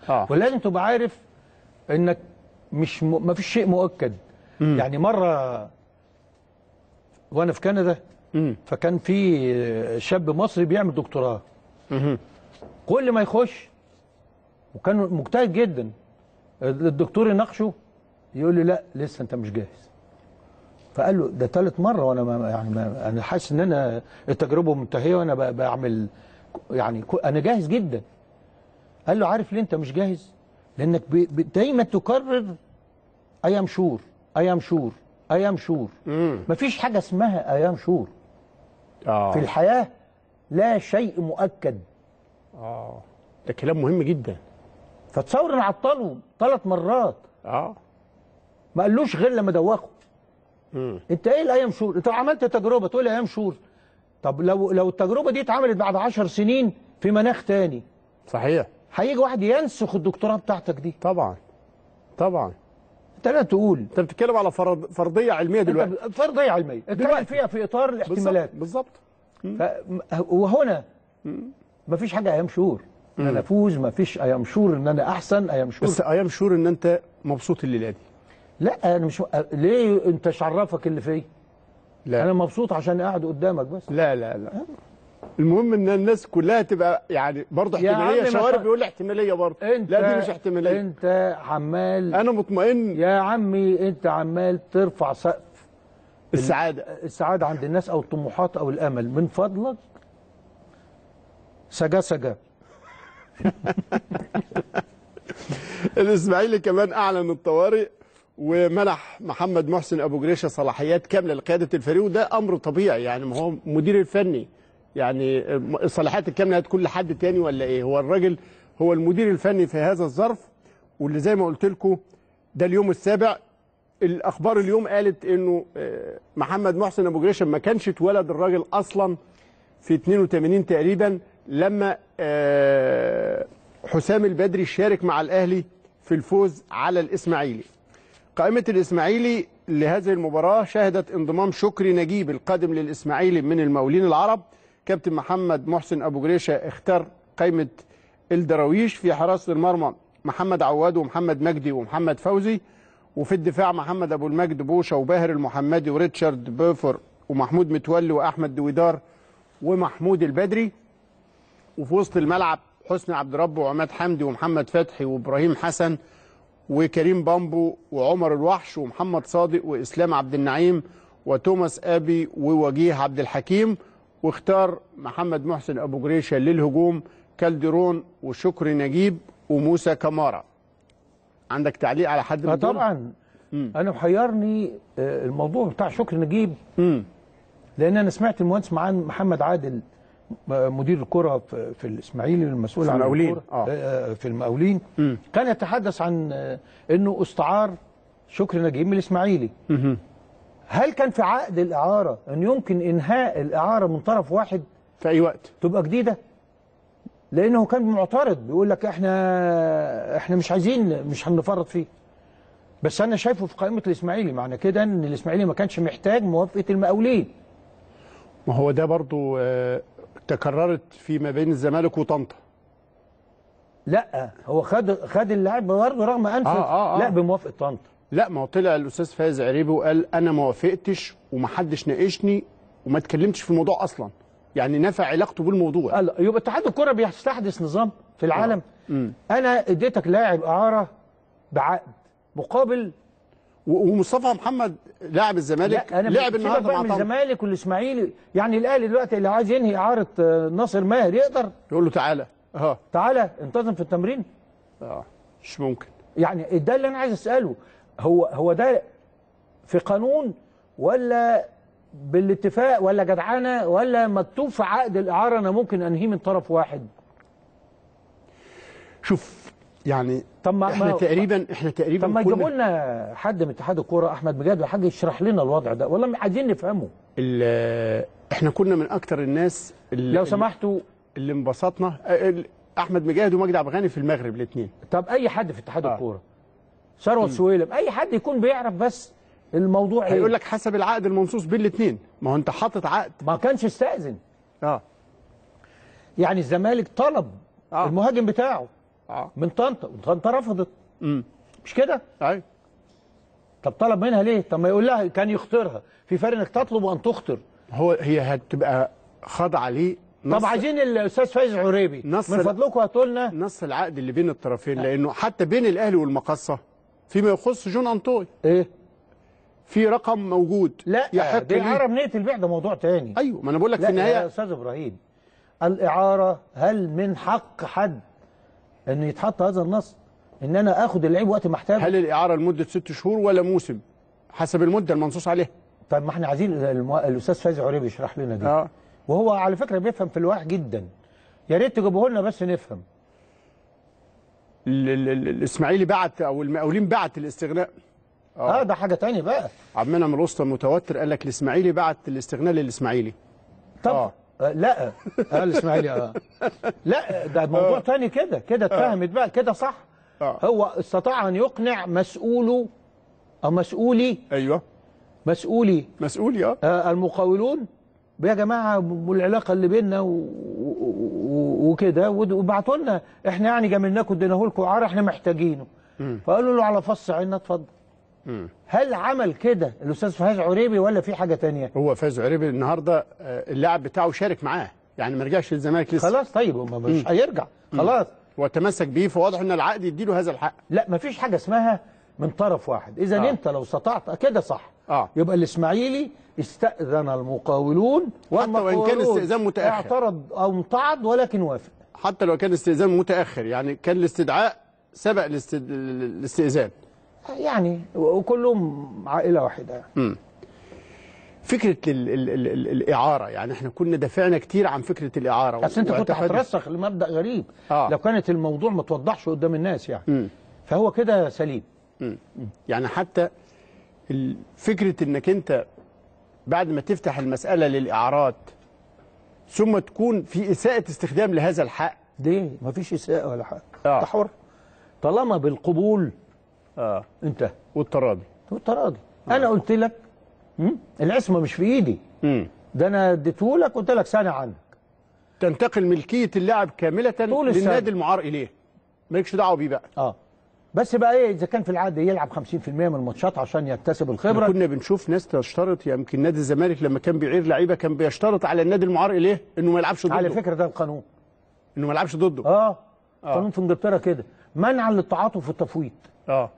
آه. ولازم تبقى عارف انك مش م... ما فيش شيء مؤكد يعني مره وانا في كندا مم. فكان في شاب مصري بيعمل دكتوراه مهم. كل ما يخش وكان مجتهد جدا الدكتور يناقشه يقول لي لا لسه انت مش جاهز فقال له ده ثالث مره وانا ما يعني ما انا حاسس ان انا التجربه منتهيه وانا ب- بعمل يعني كو- انا جاهز جدا قال له عارف ليه انت مش جاهز لانك ب- ب- دايما تكرر ايام شور ايام شور ايام شور مم. مفيش حاجه اسمها ايام شور اه في الحياه لا شيء مؤكد اه ده كلام مهم جدا فتصور ان عطله ثلاث مرات اه ما قالوش غير لما دوخه مم. انت ايه الايام شهور انت عملت تجربه تقول لي ايام شهور طب لو لو التجربه دي اتعملت بعد عشر سنين في مناخ تاني صحيح هيجي واحد ينسخ الدكتوراه بتاعتك دي طبعا طبعا انت لا تقول انت بتتكلم على فرض فرضيه علميه دلوقتي انت فرضيه علميه اتكلم دلوقتي. فيها في اطار الاحتمالات بالظبط بالظبط ف... وهنا مفيش حاجه ايام شهور ان انا افوز مفيش ايام شهور ان انا احسن ايام شهور بس ايام شهور ان انت مبسوط الليله دي لا انا مش ليه انت شرفك اللي فيا لا انا مبسوط عشان قاعد قدامك بس لا لا لا المهم ان الناس كلها تبقى يعني برضه يا احتماليه عم ما شوارب ت- بيقول لي احتماليه برضه انت لا دي مش احتماليه انت عمال انا مطمئن يا عمي انت عمال ترفع سقف السعاده السعاده عند الناس او الطموحات او الامل من فضلك سجا سجا الاسماعيلي كمان اعلن الطوارئ ومنح محمد محسن ابو جريشه صلاحيات كامله لقياده الفريق وده امر طبيعي يعني ما هو مدير الفني يعني الصلاحيات الكامله هتكون لحد تاني ولا ايه هو الراجل هو المدير الفني في هذا الظرف واللي زي ما قلت لكم ده اليوم السابع الاخبار اليوم قالت انه آه، محمد محسن ابو جريشه ما كانش اتولد الراجل اصلا في 82 تقريبا لما آه، حسام البدري شارك مع الاهلي في الفوز على الاسماعيلي قائمة الإسماعيلي لهذه المباراة شهدت انضمام شكري نجيب القادم للإسماعيلي من المقاولين العرب كابتن محمد محسن أبو جريشة اختار قائمة الدراويش في حراسة المرمى محمد عواد ومحمد مجدي ومحمد فوزي وفي الدفاع محمد أبو المجد بوشة وباهر المحمدي وريتشارد بوفر ومحمود متولي وأحمد دويدار ومحمود البدري وفي وسط الملعب حسني عبد رب وعماد حمدي ومحمد فتحي وابراهيم حسن وكريم بامبو وعمر الوحش ومحمد صادق واسلام عبد النعيم وتوماس ابي ووجيه عبد الحكيم واختار محمد محسن ابو جريشه للهجوم كالديرون وشكري نجيب وموسى كمارا عندك تعليق على حد آه من دول؟ طبعا انا محيرني آه، الموضوع بتاع شكري نجيب مم. لان انا سمعت المهندس معان محمد عادل آه، مدير الكره في, في الاسماعيلي المسؤول في عن المقاولين، الكرة، آه. آه، في المقاولين مم. كان يتحدث عن آه، انه استعار شكري نجيب من الاسماعيلي مهم. هل كان في عقد الاعاره ان يمكن انهاء الاعاره من طرف واحد في اي وقت تبقى جديده لانه كان معترض بيقول لك احنا احنا مش عايزين مش هنفرط فيه بس انا شايفه في قائمه الاسماعيلي معنى كده ان الاسماعيلي ما كانش محتاج موافقه المقاولين ما هو ده برضو آه، تكررت فيما بين الزمالك وطنطا لا هو خد خد اللاعب برضه رغم انفه آه، آه، آه. لا بموافقه طنطا لا ما هو طلع الاستاذ فايز عريبي وقال انا ما وافقتش ومحدش ناقشني وما اتكلمتش في الموضوع اصلا يعني نفى علاقته بالموضوع قال يبقى اتحاد الكره بيستحدث نظام في العالم مم. انا اديتك لاعب اعاره بعقد مقابل و- ومصطفى محمد لاعب الزمالك لا انا لعب سيبك النهارده بقى مع من طنطا الزمالك والاسماعيلي يعني الاهلي دلوقتي اللي عايز ينهي اعاره آه، ناصر ماهر يقدر يقول له تعالى اه تعالى انتظم في التمرين اه مش ممكن يعني ده اللي انا عايز اساله هو هو ده في قانون ولا بالاتفاق ولا جدعانه ولا مكتوب في عقد الاعاره انا ممكن انهيه من طرف واحد شوف يعني طب ما احنا ما- تقريبا احنا تقريبا طب ما كنا- يجيبوا لنا حد من اتحاد الكوره احمد مجاد وحاجه يشرح لنا الوضع ده والله عايزين نفهمه ال- احنا كنا من اكتر الناس اللي لو سمحتوا اللي انبسطنا آه، ال- احمد مجاهد ومجدي عبد الغني في المغرب الاثنين طب اي حد في اتحاد آه. الكوره ثروت سويلم اي حد يكون بيعرف بس الموضوع ايه هيقول لك حسب العقد المنصوص بين الاثنين ما هو انت حاطط عقد ما كانش استاذن اه يعني الزمالك طلب آه. المهاجم بتاعه اه من طنطا وطنطا رفضت امم مش كده ايوه طب طلب منها ليه طب ما يقول لها كان يختارها في فرق انك تطلب وان تختر هو هي هتبقى خاضعه ليه طب عايزين الاستاذ فايز عريبي نص من ال- فضلكم هاتوا لنا نص العقد اللي بين الطرفين لانه حتى بين الاهلي والمقصه فيما يخص جون انطوي ايه في رقم موجود لا يحق دي ليه اعاره بنيه البيع ده موضوع تاني ايوه ما انا بقول لك لا في يا النهايه استاذ ابراهيم الاعاره هل من حق حد انه يتحط هذا النص ان انا اخد اللعيب وقت ما احتاجه هل الاعاره لمده ست شهور ولا موسم حسب المده المنصوص عليها طب ما احنا عايزين المو... الاستاذ فايز عريبي يشرح لنا دي اه وهو على فكره بيفهم في الواح جدا يا ريت تجيبوه لنا بس نفهم ال- ال- ال- الاسماعيلي بعت او المقاولين بعت الاستغناء اه, ده حاجه تانية بقى عبد المنعم الوسطى متوتر قال لك الاسماعيلي بعت الاستغناء للاسماعيلي طب آه. آه. لا اه الاسماعيلي اه لا ده موضوع تاني كده كده اتفهمت بقى كده صح آه. هو استطاع ان يقنع مسؤوله او مسؤولي ايوه مسؤولي مسؤولي اه آه المقاولون يا جماعه والعلاقه اللي بيننا و- و- و- وكده ود- وبعتوا لنا احنا يعني جاملناكم اديناه لكم عار احنا محتاجينه فقالوا له على فص عيننا اتفضل هل عمل كده الاستاذ فهاز عريبي ولا في حاجه تانية هو فاز عريبي النهارده آه، اللاعب بتاعه شارك معاه يعني ما رجعش للزمالك لسه خلاص طيب هو مش هيرجع خلاص وتمسك بيه فواضح ان العقد يديله هذا الحق لا مفيش حاجه اسمها من طرف واحد اذا آه. انت لو استطعت كده صح آه. يبقى الاسماعيلي استاذن المقاولون وإن كان والمقاولون استئذان متأخر. اعترض او امتعض ولكن وافق حتى لو كان استئذان متاخر يعني كان الاستدعاء سبق الاستد... الاستئذان يعني وكلهم عائله واحده فكره ال... ال... ال... ال... الاعاره يعني احنا كنا دافعنا كتير عن فكره الاعاره بس انت كنت واعتقد- هترسخ لمبدا غريب آه. لو كانت الموضوع ما توضحش قدام الناس يعني مم. فهو كده سليم يعني حتى ال- فكره انك انت بعد ما تفتح المساله للاعارات ثم تكون في اساءه استخدام لهذا الحق ليه مفيش اساءه ولا حاجه آه. انت حر طالما بالقبول اه انت والتراضي تراضي انا قلت لك مم؟ العصمه مش في ايدي امم ده انا اديته لك قلت لك سنه عنك تنتقل ملكيه اللاعب كامله طول السنة. للنادي المعار اليه مالكش دعوه بيه بقى اه بس بقى ايه اذا كان في العاده يلعب 50% من الماتشات عشان يكتسب احنا الخبره كنا بنشوف ناس تشترط يمكن نادي الزمالك لما كان بيعير لعيبه كان بيشترط على النادي المعار اليه انه ما يلعبش ضده على فكره ده القانون انه ما يلعبش ضده اه قانون في انجلترا كده منعا للتعاطف والتفويض اه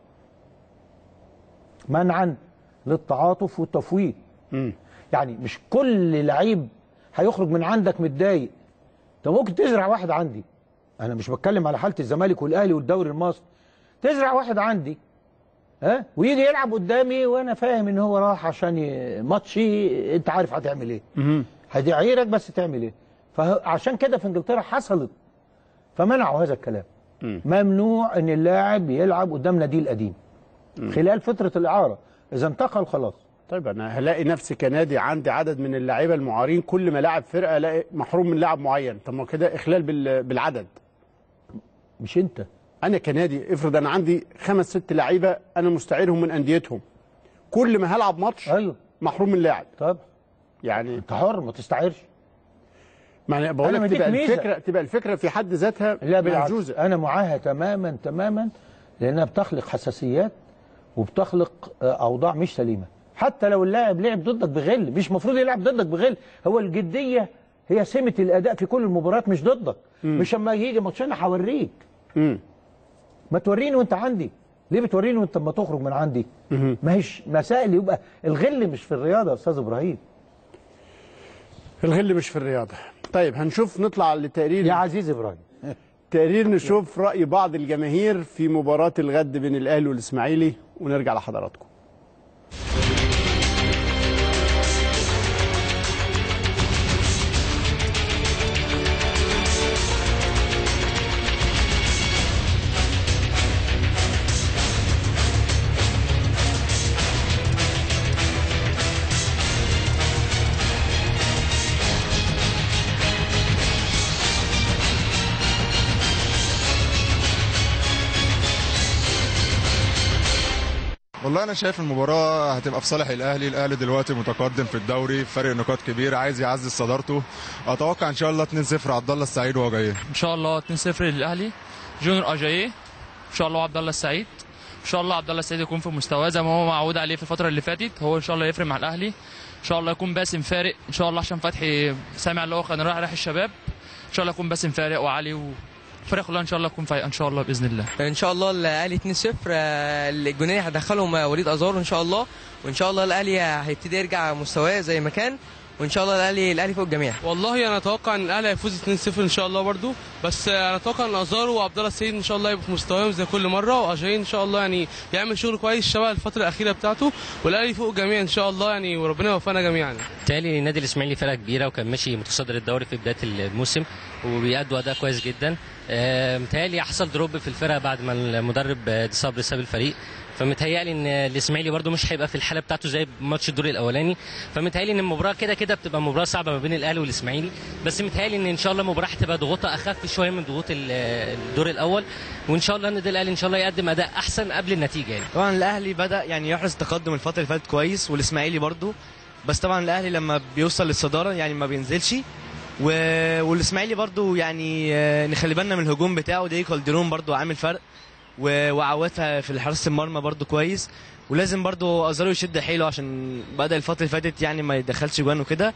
منعا للتعاطف والتفويض امم يعني مش كل لعيب هيخرج من عندك متضايق انت ممكن تزرع واحد عندي انا مش بتكلم على حاله الزمالك والاهلي والدوري المصري تزرع واحد عندي ها ويجي يلعب قدامي وانا فاهم ان هو راح عشان ي- ماتشي انت عارف هتعمل ايه هيعيرك بس تعمل ايه فعشان كده في انجلترا حصلت فمنعوا هذا الكلام ممنوع ان اللاعب يلعب قدام ناديه القديم خلال فتره الاعاره اذا انتقل خلاص طيب انا هلاقي نفسي كنادي عندي عدد من اللعيبه المعارين كل ما لاعب فرقه الاقي محروم من لاعب معين طب ما كده اخلال بال- بالعدد مش انت انا كنادي افرض انا عندي خمس ست لعيبه انا مستعيرهم من انديتهم كل ما هلعب ماتش ايوه محروم من لاعب طب يعني انت حر ما تستعيرش ما انا بقول أنا لك مديك تبقى ميزة. الفكره تبقى الفكره في حد ذاتها لا بالعكس محجوزه انا معاها تماما تماما لانها بتخلق حساسيات وبتخلق آه، اوضاع مش سليمه حتى لو اللاعب لعب ضدك بغل مش المفروض يلعب ضدك بغل هو الجديه هي سمه الاداء في كل المباريات مش ضدك مش اما يجي ماتشين هوريك مم. ما توريني وانت عندي ليه بتوريني وانت لما تخرج من عندي ما هيش مسائل يبقى الغل مش في الرياضه يا استاذ ابراهيم الغل مش في الرياضه طيب هنشوف نطلع لتقرير يا عزيز ابراهيم تقرير نشوف راي بعض الجماهير في مباراه الغد بين الاهلي والاسماعيلي ونرجع لحضراتكم والله انا شايف المباراه هتبقى في صالح الاهلي الاهلي دلوقتي متقدم في الدوري فرق نقاط كبير عايز يعزز صدارته اتوقع ان شاء الله 2-0 عبد الله السعيد وهو جاي ان شاء الله 2-0 للاهلي جونيور اجاييه ان شاء الله عبد الله السعيد ان شاء الله عبد الله السعيد يكون في مستواه زي ما هو معود عليه في الفتره اللي فاتت هو ان شاء الله يفرق مع الاهلي ان شاء الله يكون باسم فارق ان شاء الله عشان فتحي سامع اللي هو كان رايح رايح الشباب ان شاء الله يكون باسم فارق وعلي وفريق كلها ان شاء الله يكون فايق ان شاء الله باذن الله ان شاء الله الاهلي 2-0 آه، الجونين هدخلهم آه، وليد ازار ان شاء الله وان شاء الله الاهلي هيبتدي يرجع مستواه زي ما كان وان شاء الله الاهلي الاهلي فوق الجميع والله انا اتوقع ان الاهلي هيفوز 2-0 ان شاء الله برضو بس انا اتوقع ان ازارو وعبد الله السيد ان شاء الله يبقوا في مستواهم زي كل مره واجاي ان شاء الله يعني يعمل شغل كويس شبه الفتره الاخيره بتاعته والاهلي فوق الجميع ان شاء الله يعني وربنا يوفقنا جميعا بالتالي النادي الاسماعيلي فرقه كبيره وكان ماشي متصدر الدوري في بدايه الموسم وبيأدوا اداء كويس جدا آه، متهيألي حصل دروب في الفرقه بعد ما المدرب آه، دي صبري ساب الفريق فمتهيألي ان الاسماعيلي برده مش هيبقى في الحاله بتاعته زي ماتش الدور الاولاني فمتهيألي ان المباراه كده كده بتبقى مباراه صعبه ما بين الاهلي والاسماعيلي بس متهيألي ان ان شاء الله المباراه هتبقى ضغوطها اخف شويه من ضغوط ال- الدور الاول وان شاء الله النادي الاهلي ان شاء الله يقدم اداء احسن قبل النتيجه يعني طبعا الاهلي بدا يعني يحرز تقدم الفتره اللي فاتت كويس والاسماعيلي برضو بس طبعا الاهلي لما بيوصل للصداره يعني ما بينزلش و... والاسماعيلي برضو يعني آه، نخلي بالنا من الهجوم بتاعه دي كالدرون برضو عامل فرق و... وعواد في حراسه المرمى برضو كويس ولازم برضو ازارو يشد حيله عشان بدا الفتره اللي فاتت يعني ما يدخلش جوان وكده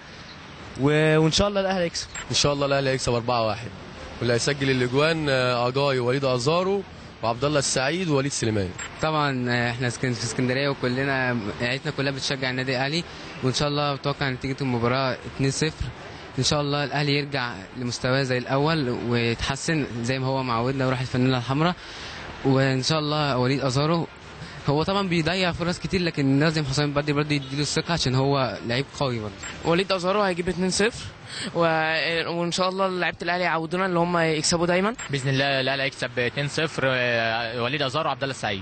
و... وان شاء الله الاهلي يكسب ان شاء الله الاهلي هيكسب 4-1 واللي هيسجل الاجوان آه، اجاي ووليد ازارو وعبد الله السعيد ووليد سليمان طبعا آه، احنا سكن في اسكندريه وكلنا عيلتنا كلها بتشجع النادي الاهلي وان شاء الله اتوقع نتيجه المباراه 2-0 ان شاء الله الاهلي يرجع لمستواه زي الاول ويتحسن زي ما هو معودنا ويروح الفانيلا الحمراء وان شاء الله وليد ازارو هو طبعا بيضيع فرص كتير لكن لازم حسام بدري برضه يديله الثقه عشان هو لعيب قوي برضه وليد ازارو هيجيب 2-0 و... وان شاء الله لعيبه الاهلي يعودونا اللي هم يكسبوا دايما باذن الله الاهلي هيكسب 2-0 آه، وليد ازار وعبد الله السعيد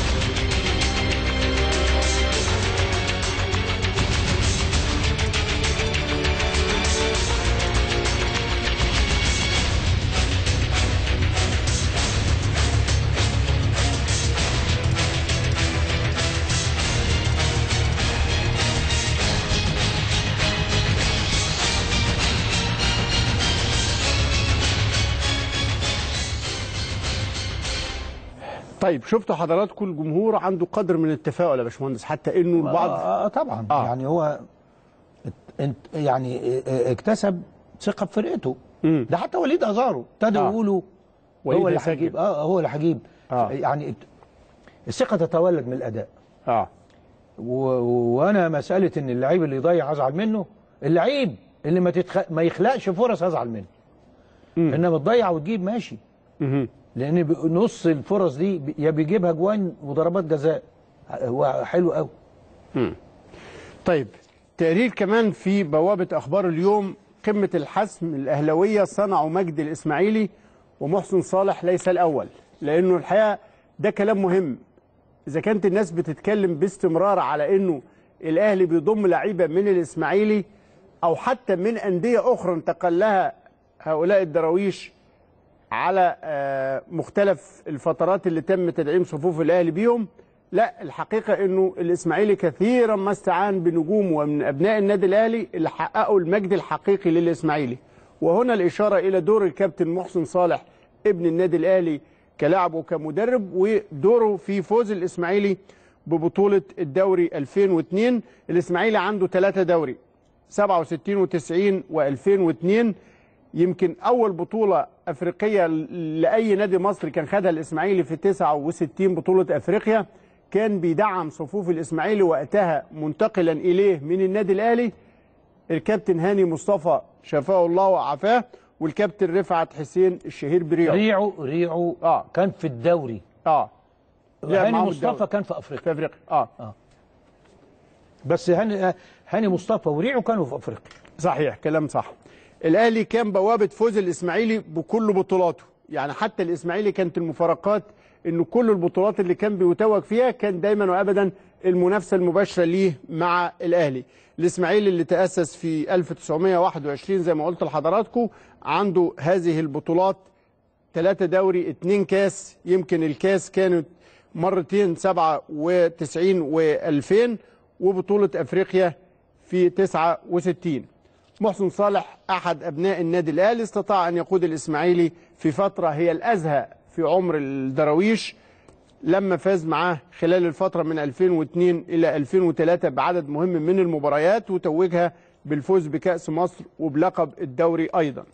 طيب شفتوا حضراتكم الجمهور عنده قدر من التفاؤل يا باشمهندس حتى انه البعض آه طبعا آه. يعني هو ات- انت يعني اه- اكتسب ثقه بفرقته ده حتى وليد ازارو ابتدوا آه. يقولوا وليد هو اللي هيسجل. هيجيب اه هو اللي هيجيب آه. يعني ات- الثقه تتولد من الاداء اه و... وانا مساله ان اللعيب اللي يضيع ازعل منه اللعيب اللي ما تتخ... ما يخلقش فرص ازعل منه انما تضيع وتجيب ماشي لان ب- نص الفرص دي ب- يا بيجيبها جوان وضربات جزاء هو حلو قوي مم. طيب تقرير كمان في بوابة أخبار اليوم قمة الحسم الأهلوية صنعوا مجد الإسماعيلي ومحسن صالح ليس الأول لأنه الحقيقة ده كلام مهم إذا كانت الناس بتتكلم باستمرار على أنه الأهلي بيضم لعيبة من الإسماعيلي أو حتى من أندية أخرى انتقل لها هؤلاء الدراويش على آه، مختلف الفترات اللي تم تدعيم صفوف الاهلي بيهم لا الحقيقه انه الاسماعيلي كثيرا ما استعان بنجوم ومن ابناء النادي الاهلي اللي حققوا المجد الحقيقي للاسماعيلي وهنا الاشاره الى دور الكابتن محسن صالح ابن النادي الاهلي كلاعب وكمدرب ودوره في فوز الاسماعيلي ببطوله الدوري 2002 الاسماعيلي عنده ثلاثه دوري 67 و90 و2002 يمكن اول بطوله افريقيه لاي نادي مصري كان خدها الاسماعيلي في 69 بطوله افريقيا كان بيدعم صفوف الاسماعيلي وقتها منتقلا اليه من النادي الاهلي الكابتن هاني مصطفى شفاه الله وعافاه والكابتن رفعت حسين الشهير بريعو ريعو ريعو اه كان في الدوري اه لعب هاني معاهم مصطفى الدوري. كان في افريقيا في افريقيا اه, آه. بس هاني هاني مصطفى وريعو كانوا في افريقيا صحيح كلام صح الاهلي كان بوابه فوز الاسماعيلي بكل بطولاته يعني حتى الاسماعيلي كانت المفارقات انه كل البطولات اللي كان بيتوج فيها كان دايما وابدا المنافسه المباشره ليه مع الاهلي الاسماعيلي اللي تاسس في 1921 زي ما قلت لحضراتكم عنده هذه البطولات ثلاثة دوري اتنين كاس يمكن الكاس كانت مرتين 97 و2000 وبطولة افريقيا في 69 محسن صالح احد ابناء النادي الاهلي استطاع ان يقود الاسماعيلي في فتره هي الازهى في عمر الدراويش لما فاز معاه خلال الفترة من 2002 إلى 2003 بعدد مهم من المباريات وتوجها بالفوز بكأس مصر وبلقب الدوري أيضا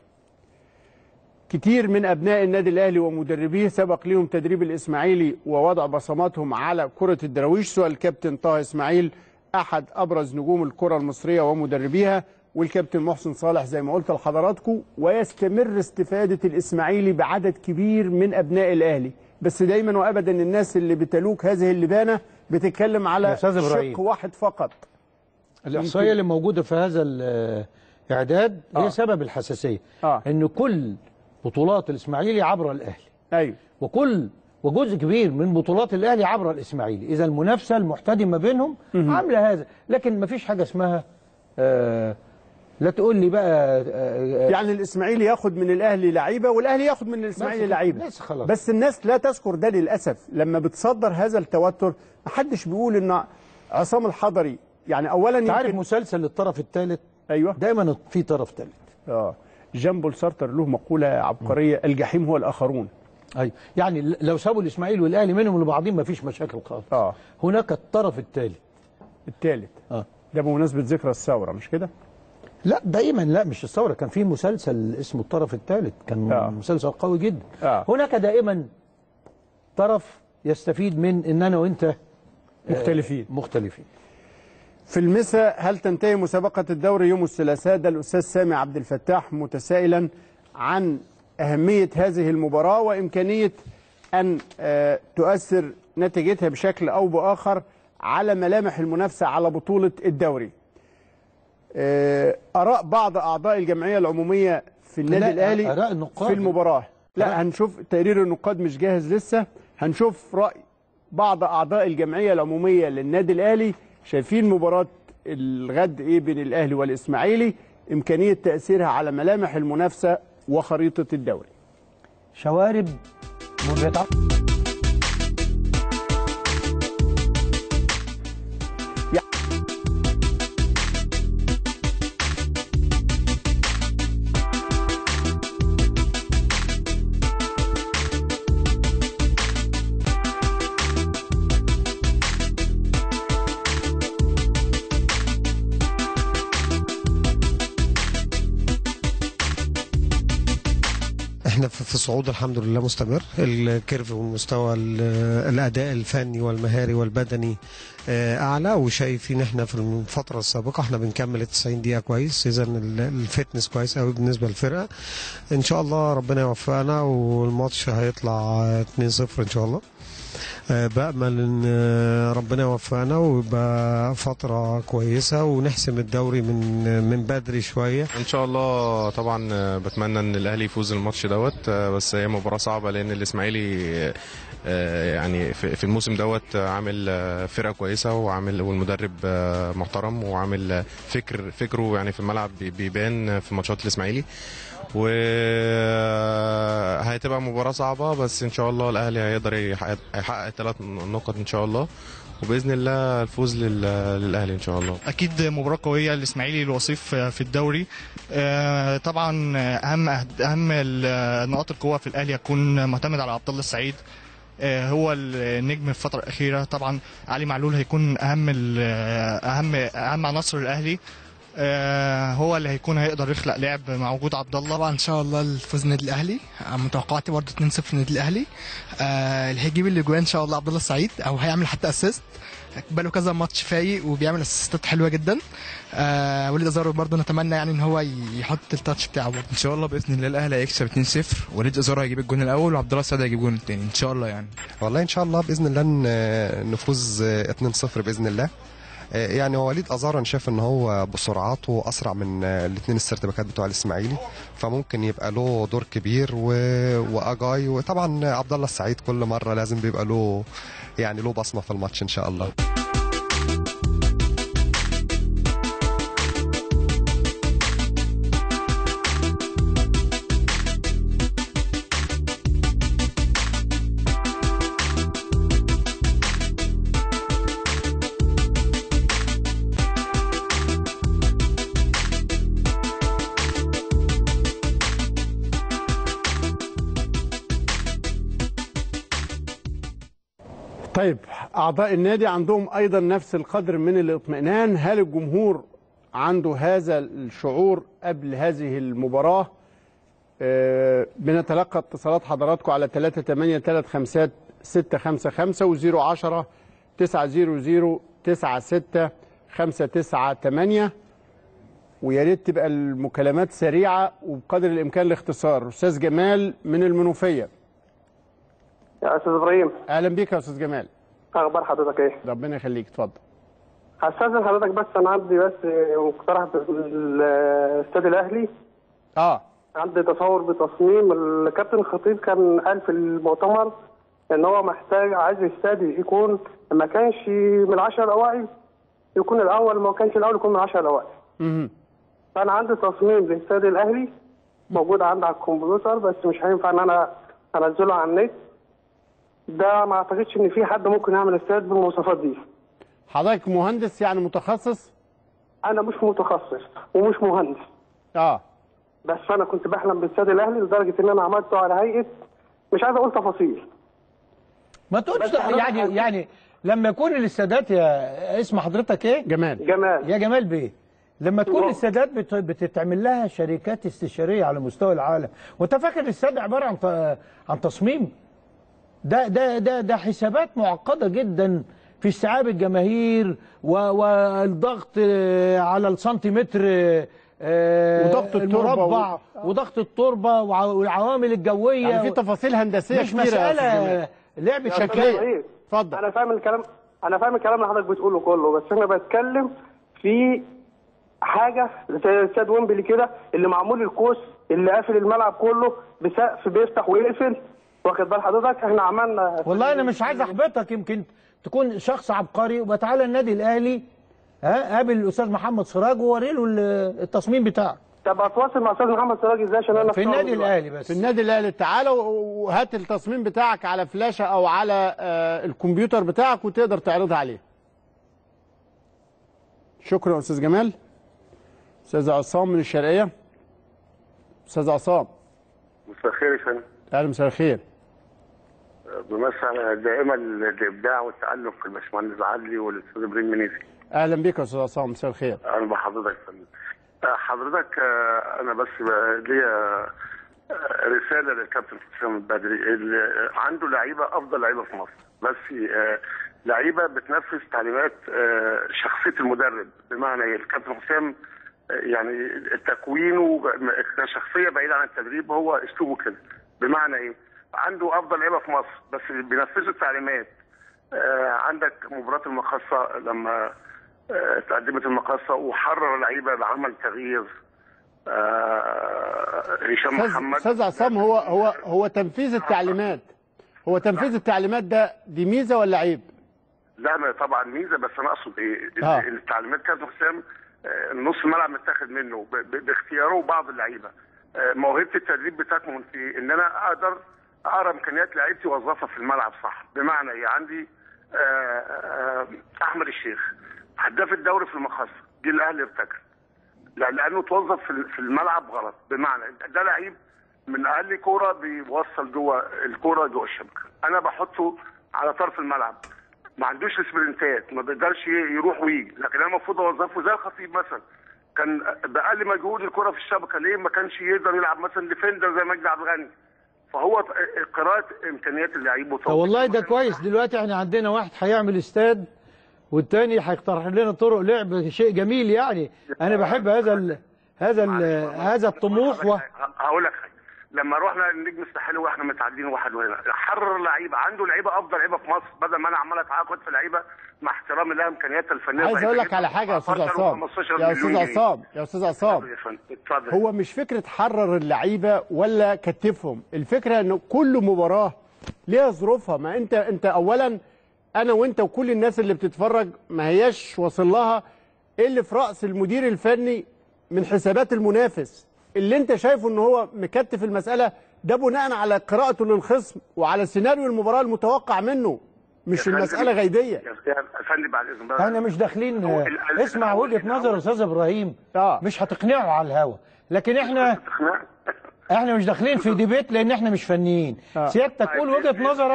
كتير من أبناء النادي الأهلي ومدربيه سبق لهم تدريب الإسماعيلي ووضع بصماتهم على كرة الدراويش سواء الكابتن طه إسماعيل أحد أبرز نجوم الكرة المصرية ومدربيها والكابتن محسن صالح زي ما قلت لحضراتكم ويستمر استفادة الإسماعيلي بعدد كبير من أبناء الأهلي بس دايما وأبدا الناس اللي بتلوك هذه اللبانة بتتكلم يا على أستاذ إبراهيم. شق واحد فقط الإحصائية اللي موجودة في هذا الإعداد هي آه. سبب الحساسية آه. إن كل بطولات الإسماعيلي عبر الأهلي أيوه وكل وجزء كبير من بطولات الأهلي عبر الإسماعيلي إذا المنافسة المحتدمة بينهم عاملة هذا لكن ما فيش حاجة اسمها آه لا تقول لي بقى آه يعني الاسماعيلي ياخد من الاهلي لعيبه والاهلي ياخد من الاسماعيلي بس لعيبه بس خلاص. بس الناس لا تذكر ده للاسف لما بتصدر هذا التوتر محدش بيقول ان عصام الحضري يعني اولا انت عارف يمكن مسلسل الطرف الثالث ايوه دايما في طرف ثالث اه جان بول سارتر له مقوله عبقريه الجحيم هو الاخرون ايوه يعني ل- لو سابوا الاسماعيلي والاهلي منهم لبعضهم ما فيش مشاكل خالص اه هناك الطرف الثالث الثالث اه ده بمناسبه ذكرى الثوره مش كده لا دايما لا مش الثوره كان في مسلسل اسمه الطرف الثالث كان آه. مسلسل قوي جدا آه. هناك دائما طرف يستفيد من ان انا وانت آه، مختلفين. مختلفين في المساء هل تنتهي مسابقة الدوري يوم الثلاثاء ده الأستاذ سامي عبد الفتاح متسائلا عن أهمية هذه المباراة وإمكانية أن آه، تؤثر نتيجتها بشكل أو بآخر على ملامح المنافسة على بطولة الدوري آه، آراء بعض أعضاء الجمعية العمومية في النادي لا، الأهلي آراء النقاد. في المباراة لا هنشوف تقرير النقاد مش جاهز لسه هنشوف رأي بعض أعضاء الجمعية العمومية للنادي الأهلي شايفين مباراة الغد إيه بين الأهلي والإسماعيلي إمكانية تأثيرها على ملامح المنافسة وخريطة الدوري شوارب مرتعة احنا في في صعود الحمد لله مستمر الكيرف والمستوى ال- الاداء الفني والمهاري والبدني آه، اعلى وشايفين احنا في الفتره السابقه احنا بنكمل ال 90 دقيقه كويس اذا ال- الفتنس كويس قوي بالنسبه للفرقه ان شاء الله ربنا يوفقنا والماتش هيطلع 2-0 ان شاء الله آه، بأمل ان آه، ربنا يوفقنا ويبقى فترة كويسة ونحسم الدوري من من بدري شوية ان شاء الله طبعا آه، بتمنى ان الاهلي يفوز الماتش دوت آه، بس هي مباراه صعبه لان الاسماعيلي آه، يعني في في الموسم دوت آه، عامل آه، فرقه كويسه وعامل والمدرب آه، محترم وعامل آه، فكر فكره يعني في الملعب بي- بيبان في ماتشات الاسماعيلي وهتبقى مباراه صعبه بس ان شاء الله الاهلي هيقدر يحقق يحقق ثلاث نقط ان شاء الله وباذن الله الفوز لل- للاهلي ان شاء الله اكيد مباراه قويه الاسماعيلي الوصيف في الدوري آه، طبعا اهم اهم ال- نقاط القوه في الاهلي هتكون معتمد على عبد الله السعيد آه، هو النجم في الفتره الاخيره طبعا علي معلول هيكون اهم ال- اهم اهم عناصر الاهلي آه، هو اللي هيكون هيقدر يخلق لعب مع وجود عبد الله طبعا ان شاء الله الفوز النادي الاهلي آه، متوقعاتي برضه 2-0 النادي الاهلي آه، اللي هيجيب الاجوان ان شاء الله عبد الله السعيد او هيعمل حتى اسيست بقاله كذا ماتش فايق وبيعمل اسيستات حلوه جدا آه وليد ازارو برضه نتمنى يعني ان هو يحط التاتش بتاعه برضه ان شاء الله باذن الله الاهلي هيكسب 2-0 وليد ازارو هيجيب الجون الاول وعبد الله السعيد هيجيب الجون الثاني ان شاء الله يعني والله ان شاء الله باذن الله ن- نفوز 2-0 باذن الله آه، يعني هو وليد ازار انا شايف ان هو بسرعاته اسرع من الاثنين السيرت باكات بتوع الاسماعيلي فممكن يبقى له دور كبير و... واجاي وطبعا عبد الله السعيد كل مره لازم بيبقى له يعني له بصمه في الماتش ان شاء الله طيب اعضاء النادي عندهم ايضا نفس القدر من الاطمئنان هل الجمهور عنده هذا الشعور قبل هذه المباراه آه، بنتلقى اتصالات حضراتكم على 3 8 3 5 6 5 5 و 0 10 9 0 0 9 6 5 9 8 ويا ريت تبقى المكالمات سريعه وبقدر الامكان الاختصار استاذ جمال من المنوفيه يا استاذ ابراهيم اهلا بيك يا استاذ جمال اخبار حضرتك ايه؟ ربنا يخليك اتفضل هستاذن حضرتك بس انا عندي بس مقترح بالاستاد الاهلي اه عندي تصور بتصميم الكابتن الخطيب كان قال في المؤتمر ان هو محتاج عايز الاستاد يكون ما كانش من العشر الاوائل يكون الاول ما كانش الاول يكون من العشر الاوائل مهم. فانا عندي تصميم للاستاد الاهلي موجود عندي على الكمبيوتر بس مش هينفع ان انا انزله على النت ده ما اعتقدش ان في حد ممكن يعمل استاد بالمواصفات دي حضرتك مهندس يعني متخصص انا مش متخصص ومش مهندس اه بس انا كنت بحلم بالاستاد الاهلي لدرجه ان انا عملته على هيئه مش عايز اقول تفاصيل ما تقولش بس حضرتك يعني عايز- يعني لما يكون الاستادات يا اسم حضرتك ايه؟ جمال جمال يا جمال بيه لما تكون الاستادات بت- بتتعمل لها شركات استشاريه على مستوى العالم وانت فاكر الاستاد عباره عن ت- عن تصميم ده ده ده ده حسابات معقده جدا في استيعاب الجماهير و- والضغط آه، على السنتيمتر آه، وضغط التربة المربع و- وضغط التربه وع- والعوامل الجويه يعني في تفاصيل هندسيه مش كتيرة يا أستاذ مساله جمال. لعبه يا أستاذ شكليه إبراهيم، اتفضل انا فاهم الكلام انا فاهم الكلام اللي حضرتك بتقوله كله بس انا بتكلم في حاجه زي استاد ويمبلي كده اللي معمول الكوس اللي قافل الملعب كله بسقف بيفتح ويقفل واخد بال حضرتك احنا عملنا والله انا مش عايز احبطك يمكن تكون شخص عبقري وتعالى النادي الاهلي ها قابل الاستاذ محمد سراج ووري له ال- التصميم بتاعه طب اتواصل مع استاذ محمد سراج ازاي عشان انا في النادي الاهلي بس في النادي الاهلي تعالى و- وهات التصميم بتاعك على فلاشه او على آه، الكمبيوتر بتاعك وتقدر تعرضها عليه شكرا يا استاذ جمال استاذ عصام من الشرقيه استاذ عصام مساء الخير يا فندم اهلا مساء الخير بمسي على دائما الابداع والتالق في الباشمهندس عدلي والاستاذ ابراهيم منيسي اهلا بك يا استاذ عصام مساء الخير اهلا بحضرتك يا فندم آه، حضرتك آه، انا بس ب- ليا آه، رساله للكابتن حسام البدري اللي عنده لعيبه افضل لعيبه في مصر بس آه، لعيبه بتنفذ تعليمات آه، شخصيه المدرب بمعنى إيه؟ الكابتن حسام آه، يعني تكوينه كشخصيه بعيده عن التدريب هو اسلوبه كده بمعنى ايه؟ عنده افضل لعيبه في مصر بس بينفذوا التعليمات آه، عندك مباراه المقصه لما آه، تقدمت المقصه وحرر لعيبه بعمل تغيير آه، هشام استاذ محمد استاذ عصام هو هو هو تنفيذ التعليمات هو تنفيذ التعليمات ده دي ميزه ولا عيب؟ لا ما طبعا ميزه بس انا اقصد ايه آه. التعليمات كابتن حسام آه، نص الملعب متاخد منه ب- ب- باختياره وبعض اللعيبه آه، موهبه التدريب بتكمن في ان انا اقدر اقرا امكانيات لعيبتي واوظفها في الملعب صح بمعنى ايه عندي آه، آه، احمد الشيخ هداف الدوري في المقص جه الاهلي ارتكل لا لانه توظف في في الملعب غلط بمعنى ده لعيب من اقل كوره بيوصل جوه الكوره جوه الشبكه انا بحطه على طرف الملعب ما عندوش سبرنتات ما بيقدرش يروح ويجي لكن انا المفروض اوظفه زي الخطيب مثلا كان باقل مجهود الكره في الشبكه ليه ما كانش يقدر يلعب مثلا ديفندر زي مجدي عبد الغني فهو قراءه امكانيات اللعيب طب والله ده كويس دلوقتي احنا عندنا واحد هيعمل استاد والتاني هيقترح لنا طرق لعب شيء جميل يعني انا بحب هذا ال هذا ال هذا الطموح و... هقول لك حاجه لما رحنا النجم الساحلي واحنا متعادلين واحد وهنا حرر لعيبه عنده لعيبه افضل لعيبه في مصر بدل ما انا عمال اتعاقد في لعيبه مع احترامي لها امكانياتها الفنيه عايز ضعيفة اقول لك جداً. على حاجه يا استاذ 14 عصام و15 يا استاذ مليون جنيه. عصام يا استاذ عصام اتفضل يا فندم اتفضل هو مش فكره حرر اللعيبه ولا كتفهم الفكره ان كل مباراه ليها ظروفها ما انت انت اولا انا وانت وكل الناس اللي بتتفرج ما هياش واصل لها إيه اللي في راس المدير الفني من حسابات المنافس اللي انت شايفه ان هو مكتف المساله ده بناء على قراءته للخصم وعلى سيناريو المباراه المتوقع منه مش يا المساله فندم- غيبيه يا يا فندم بعد اذن بقى. احنا مش داخلين هو ال- ال- اسمع الأول- وجهه نظر استاذ ابراهيم آه. مش هتقنعه على الهوا لكن احنا احنا مش داخلين في ديبيت لان احنا مش فنيين آه. سيادتك قول وجهه نظرك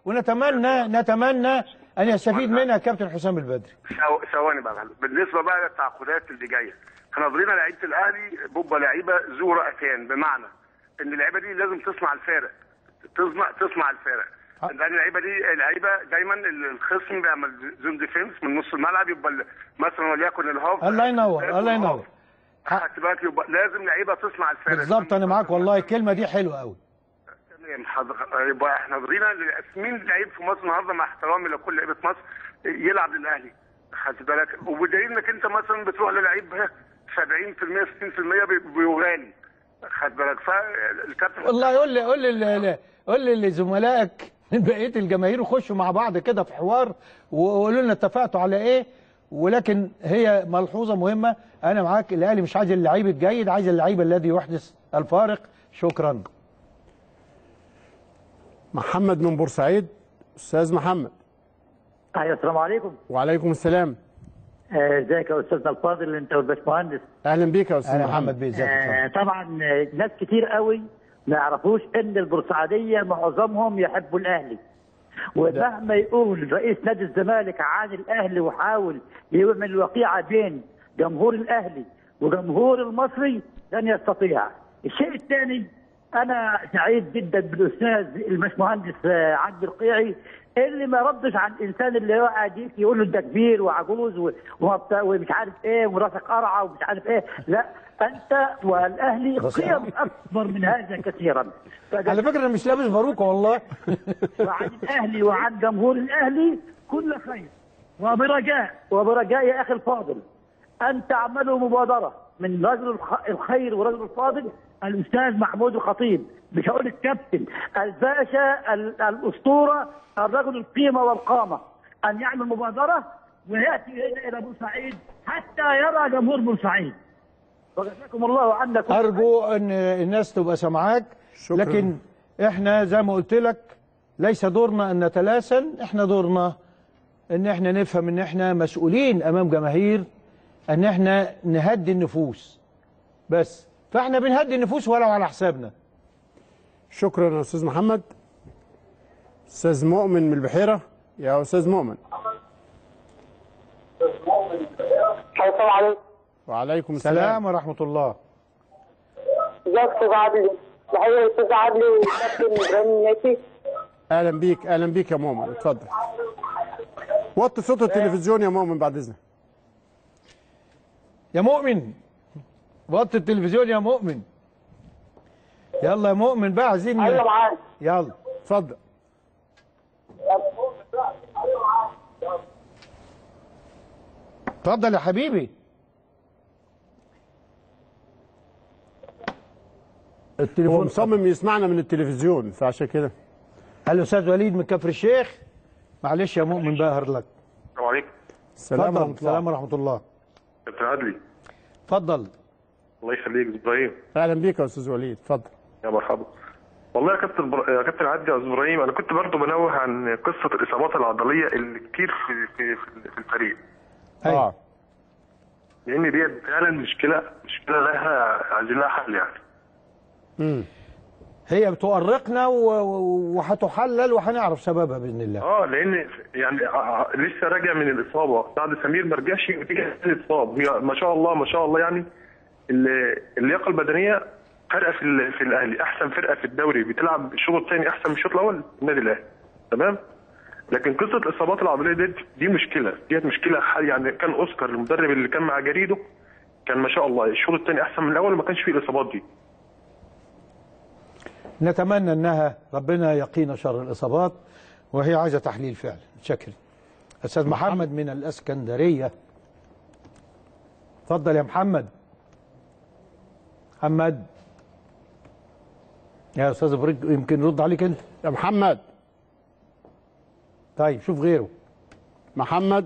ونتمنى نتمنى ان يستفيد منها كابتن حسام البدري ثو- ثواني بقى بالنسبه بقى للتعاقدات اللي جايه احنا نظرنا لعيبه الاهلي بوبا لعيبه ذو رأتين بمعنى ان اللعيبه دي لازم تصنع الفارق تصنع تصنع الفارق لان اللعيبه دي اللعيبه دايما الخصم بيعمل زون ديفنس من نص الملعب يبقى ال- مثلا وليكن الهاف الله ينور الله ينور خدت بالك يبقى لازم لعيبه تصنع الفارق بالظبط انا معاك والله الكلمه دي حلوه قوي تمام حضر- يبقى احنا نظرنا ل- مين لعيب في مصر النهارده مع احترامي لكل لعيبه مصر يلعب للاهلي خدت بالك وبدليل انك انت مثلا بتروح للعيب 70% 60% بي- بيغالي خد بالك فالكابتن والله قول لي قول لي قول لي لزملائك من بقيه الجماهير وخشوا مع بعض كده في حوار وقولوا لنا اتفقتوا على ايه ولكن هي ملحوظه مهمه انا معاك الاهلي مش عايز اللعيب الجيد عايز اللعيب الذي يحدث الفارق شكرا محمد من بورسعيد استاذ محمد ايوه السلام عليكم وعليكم السلام آه، ازيك يا استاذنا الفاضل انت والباشمهندس اهلا بيك يا استاذ أهلا محمد محمد آه، طبعا آه، ناس كتير قوي ما يعرفوش ان البورسعيديه معظمهم يحبوا الاهلي ومهما يقول رئيس نادي الزمالك عن الاهلي وحاول يعمل وقيعه بين جمهور الاهلي وجمهور المصري لن يستطيع. الشيء الثاني انا سعيد جدا بالاستاذ الباشمهندس آه، عبد القيعي اللي ما ردش على الانسان اللي هو قاعد يقول له انت كبير وعجوز و- وما بتا- ومش عارف ايه وراسك قرعه ومش عارف ايه لا انت والاهلي قيم اكبر من هذا كثيرا على فكره انا مش لابس باروكه والله وعن الاهلي وعن جمهور الاهلي كل خير وبرجاء وبرجاء يا اخي الفاضل ان تعملوا مبادره من رجل الخ- الخير ورجل الفاضل الاستاذ محمود الخطيب مش هقول الكابتن الباشا ال- الاسطوره الرجل القيمه والقامه ان يعمل مبادره وياتي هنا الى بورسعيد حتى يرى جمهور بورسعيد وجزاكم الله عنا كل ارجو ان الناس تبقى سامعاك لكن احنا زي ما قلت لك ليس دورنا ان نتلاسن احنا دورنا ان احنا نفهم ان احنا مسؤولين امام جماهير ان احنا نهدي النفوس بس فاحنا بنهدي النفوس ولو على حسابنا شكرا يا استاذ محمد استاذ مؤمن من البحيره يا استاذ مؤمن السلام عليكم وعليكم السلام سلام ورحمه الله ازيك يا استاذ عدلي تحيه استاذ عدلي وكابتن ابراهيم نياتي اهلا بيك اهلا بيك يا مؤمن اتفضل وطي صوت التلفزيون يا مؤمن بعد اذنك يا مؤمن وطي التلفزيون يا مؤمن يلا يا مؤمن بقى عايزين ايوه معاك يلا اتفضل اتفضل يا حبيبي هو التليفون مصمم يسمعنا من التلفزيون فعشان كده الاستاذ وليد من كفر الشيخ معلش يا مؤمن باهر لك السلام عليكم السلام اتفضل. ورحمه الله السلام ورحمه الله كابتن عدلي اتفضل الله يخليك ابراهيم اهلا بيك يا استاذ وليد اتفضل يا مرحبا والله يا كابتن بر... يا كابتن عدلي يا استاذ ابراهيم انا كنت برضو بنوه عن قصه الاصابات العضليه اللي كتير في في في في الفريق اه لان دي فعلا مشكله مشكله لها عايزين لها حل يعني امم هي بتؤرقنا و- و- وهتحلل وهنعرف سببها باذن الله اه لان يعني ع- ع- لسه راجع من الاصابه بعد سمير ما رجعش وتيجي اتصاب هي ما شاء الله ما شاء الله يعني ال- اللياقه البدنيه فرقه في ال- في الاهلي احسن فرقه في الدوري بتلعب الشوط الثاني احسن من الشوط الاول النادي الاهلي تمام لكن قصه الاصابات العضليه دي دي مشكله ديت مشكله ح- يعني كان اوسكار المدرب اللي كان مع جريده كان ما شاء الله الشوط الثاني احسن من الاول وما كانش فيه الاصابات دي نتمنى انها ربنا يقينا شر الاصابات وهي عايزه تحليل فعلا شكرا استاذ محمد من الاسكندريه اتفضل يا محمد محمد يا استاذ ابراهيم يمكن يرد عليك انت يا محمد طيب شوف غيره محمد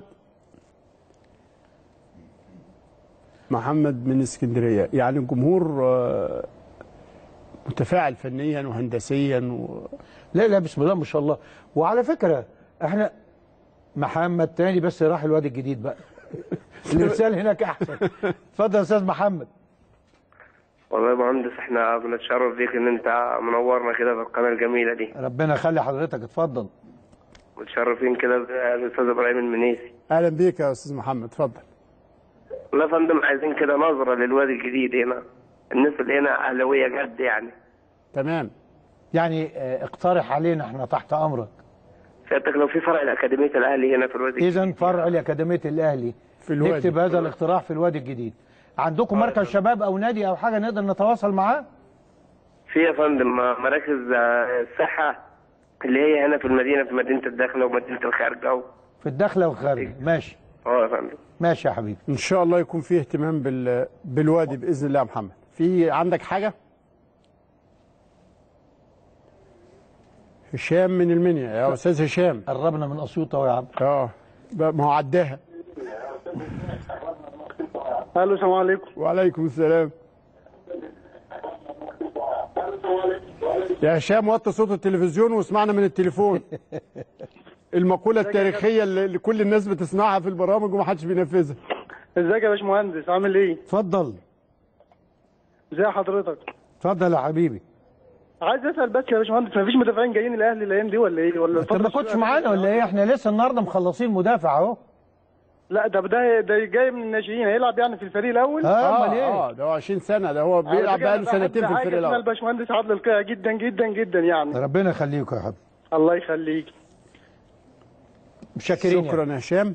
محمد من اسكندريه يعني الجمهور آه، متفاعل فنيا وهندسيا و... لا لا بسم الله ما شاء الله وعلى فكره احنا محمد تاني بس راح الواد الجديد بقى الارسال هناك احسن اتفضل يا استاذ محمد والله يا مهندس احنا بنتشرف بيك ان انت منورنا كده في القناه الجميله دي ربنا يخلي حضرتك اتفضل متشرفين كده بالاستاذ ابراهيم المنيسي اهلا بيك يا استاذ محمد اتفضل والله يا فندم عايزين كده نظره للوادي الجديد هنا الناس اللي هنا اهلاويه جد يعني تمام يعني آه، اقترح علينا احنا تحت امرك سيادتك لو في فرع لاكاديميه الاهلي هنا في الوادي اذا فرع لاكاديميه الاهلي في الوادي. نكتب هذا الاقتراح في الوادي الجديد عندكم مركز شباب او نادي او حاجه نقدر نتواصل معاه في يا فندم مراكز آه، الصحه اللي هي هنا في المدينه في مدينه الداخله ومدينه الخارجه و... في الداخله والخارج ماشي اه يا فندم ماشي يا حبيبي ان شاء الله يكون فيه اهتمام بال... بالوادي باذن الله يا محمد في عندك حاجه هشام من المنيا يا استاذ هشام قربنا من اسيوط اهو يا عم اه بقى- ما هو عداها الو السلام عليكم وعليكم السلام يا هشام وطي صوت التلفزيون واسمعنا من التليفون المقولة التاريخية اللي اللي كل الناس بتسمعها في البرامج ومحدش بينفذها ازيك يا باشمهندس عامل ايه؟ اتفضل ازي حضرتك؟ اتفضل يا حبيبي عايز اسال بس يا باشمهندس مفيش مدافعين جايين الاهلي الايام دي ولا ايه؟ ولا انت ما كنتش معانا ولا ايه احنا لسه النهارده مخلصين مدافع اهو لا ده ده ده جاي من الناشئين هيلعب يعني في الفريق الاول؟ اه ده هو 20 سنة ده هو بيلعب بقاله سنتين في الفريق الاول الباشمهندس عادل القيع جدا جدا جدا يعني ربنا يخليكم يا حبيبي الله يخليك مشكرين شكرا يا هشام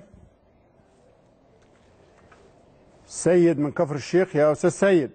سيد من كفر الشيخ يا استاذ سيد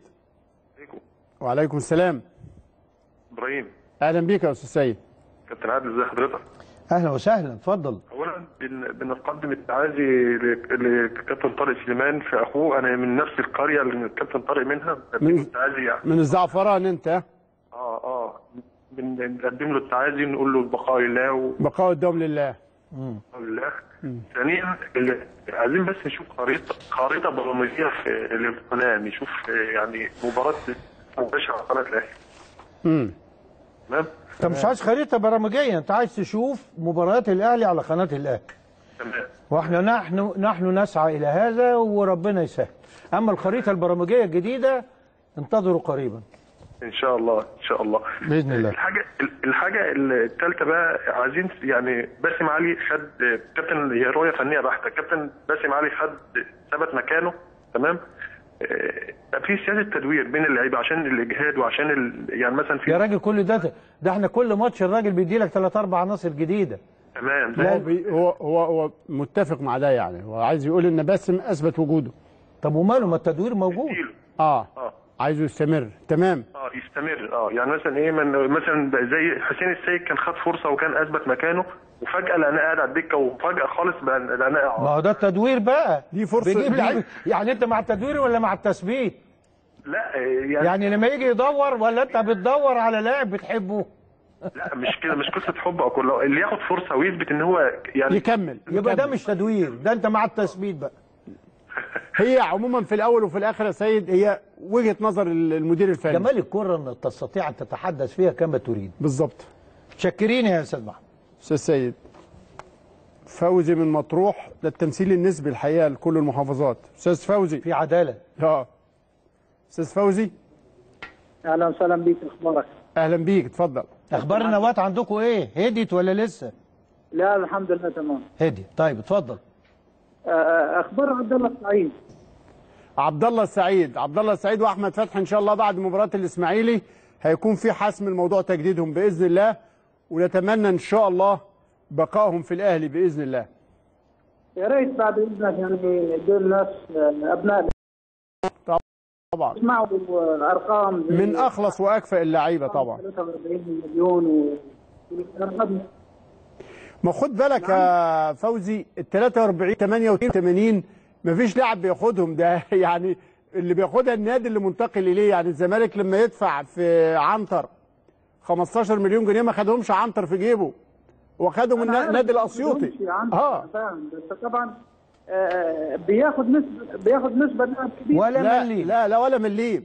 وعليكم السلام ابراهيم اهلا بيك يا استاذ سيد كابتن عادل ازي حضرتك اهلا وسهلا اتفضل اولا بن- بنقدم التعازي ل- لكابتن طارق سليمان في اخوه انا من نفس القريه اللي الكابتن طارق منها بنقدم له التعازي يعني من الزعفران انت اه اه بن- بنقدم له التعازي نقول له البقاء لله و... بقاء الدوم لله بقاء لله ثانيا ال- عايزين بس نشوف خريطه خريطه برامجيه في القناه نشوف يعني مباراه مباشره على قناه الاهلي امم تمام انت مش عايز خريطه برامجيه انت عايز تشوف مباريات الاهلي على قناه الاهلي تمام واحنا نحن نحن نسعى الى هذا وربنا يسهل اما الخريطه البرامجيه الجديده انتظروا قريبا ان شاء الله ان شاء الله باذن الله الحاجه الحاجه الثالثه بقى عايزين يعني باسم علي خد كابتن هي رؤيه فنيه بحته كابتن باسم علي خد ثبت مكانه تمام آه، في سياسه تدوير بين اللعيبه عشان الاجهاد وعشان ال... يعني مثلا في يا راجل كل ده ده احنا كل ماتش الراجل بيدي لك ثلاث اربع عناصر جديده تمام هو, بي هو هو هو متفق مع ده يعني هو عايز يقول ان باسم اثبت وجوده طب وماله ما التدوير موجود اه اه عايزه يستمر تمام اه يستمر اه يعني مثلا ايه من مثلا زي حسين السيد كان خد فرصه وكان اثبت مكانه وفجاه لقيناه قاعد على الدكه وفجاه خالص بقى لقيناه ما قاعد. هو ده التدوير بقى دي فرصة- بيجيب دي- لعيب يعني انت مع التدوير ولا مع التثبيت لا آه، يعني, يعني لما يجي يدور ولا انت بتدور على لاعب بتحبه لا مش كده مش قصه حب او كله اللي ياخد فرصه ويثبت ان هو يعني يكمل يبقى ده مش تدوير ده انت مع التثبيت بقى هي عموما في الاول وفي الاخر يا سيد هي وجهه نظر المدير الفني جمال الكره ان تستطيع ان تتحدث فيها كما تريد بالظبط شكرين يا استاذ محمد استاذ سيد فوزي من مطروح ده التمثيل النسبي الحقيقه لكل المحافظات استاذ فوزي في عداله اه استاذ فوزي اهلا وسهلا بيك اخبارك اهلا بيك اتفضل اخبار النوات عندكم ايه هديت ولا لسه لا الحمد لله تمام هدي طيب اتفضل آه، اخبار عبد الله السعيد عبد الله السعيد عبد الله السعيد واحمد فتحي ان شاء الله بعد مباراه الاسماعيلي هيكون في حسم الموضوع تجديدهم باذن الله ونتمنى ان شاء الله بقائهم في الاهلي باذن الله يا ريت بعد اذنك يعني دول ناس آه، ابناء طبعا اسمعوا ارقام زي من اخلص واكفأ اللعيبه طبعا 43 مليون و أرقام ما خد بالك يا فوزي ال 43 88 مفيش لاعب بياخدهم ده يعني اللي بياخدها النادي اللي منتقل اليه يعني الزمالك لما يدفع في عنتر 15 مليون جنيه ما خدهمش عنتر في جيبه واخدهم أنا عارف النادي ما الاسيوطي بدهمش يا عم، اه أنا فاهم بس طبعا آه، بياخد نسبه بياخد نسبه لاعب كبير لا لا لا ولا مليم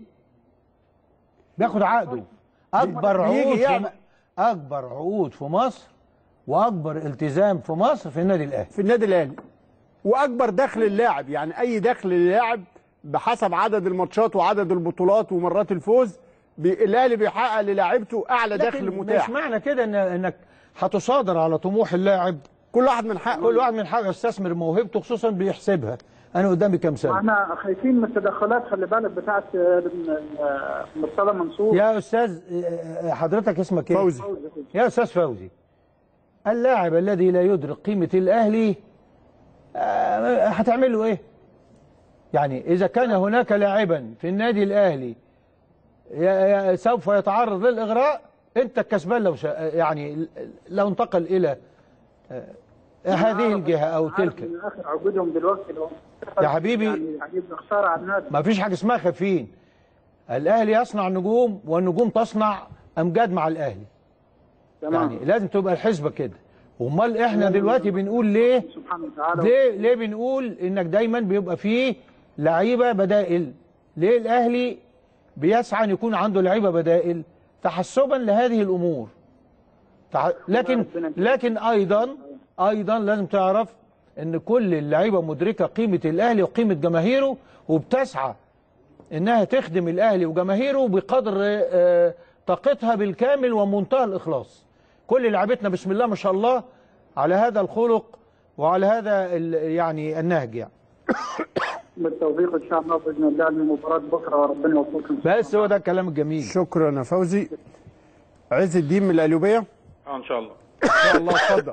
بياخد عقده اكبر بيجي عقود في يعمل- اكبر عقود في مصر واكبر التزام في مصر في النادي الاهلي في النادي الاهلي واكبر دخل اللاعب يعني اي دخل للاعب بحسب عدد الماتشات وعدد البطولات ومرات الفوز بي... الاهلي بيحقق للاعيبته اعلى لكن دخل متاح مش معنى كده ان انك هتصادر على طموح اللاعب كل واحد من حقه كل واحد من حقه يستثمر موهبته خصوصا بيحسبها انا قدامي كام سنه واحنا خايفين من التدخلات خلي بالك بتاعت آه، آه، مرتضى منصور يا استاذ آه، حضرتك اسمك ايه فوزي. يا استاذ فوزي اللاعب الذي لا يدرك قيمه الاهلي آه، هتعمل له ايه يعني اذا كان هناك لاعبا في النادي الاهلي ي- ي- سوف يتعرض للاغراء انت الكسبان لو شا... يعني لو انتقل الى آه، هذه الجهه او تلك من اخر عقودهم دلوقتي لو يا حبيبي يعني هيبقى خساره على النادي ما فيش حاجه اسمها خافين الاهلي يصنع نجوم والنجوم تصنع امجاد مع الاهلي تمام. يعني لازم تبقى الحسبه كده امال احنا دلوقتي بنقول ليه سبحانه وتعالى ليه ليه بنقول انك دايما بيبقى فيه لعيبه بدائل ليه الاهلي بيسعى ان يكون عنده لعيبه بدائل تحسبا لهذه الامور تع... لكن لكن ايضا ايضا لازم تعرف ان كل اللعيبه مدركه قيمه الاهلي وقيمه جماهيره وبتسعى انها تخدم الاهلي وجماهيره بقدر آه، طاقتها بالكامل ومنتهى الاخلاص كل لعيبتنا بسم الله ما شاء الله على هذا الخلق وعلى هذا ال- يعني النهج يعني بالتوفيق ان شاء الله باذن الله لمباراه بكره وربنا يوفقكم بس هو ده الكلام الجميل شكرا يا فوزي عز الدين من القليوبيه اه ان شاء الله ان شاء الله اتفضل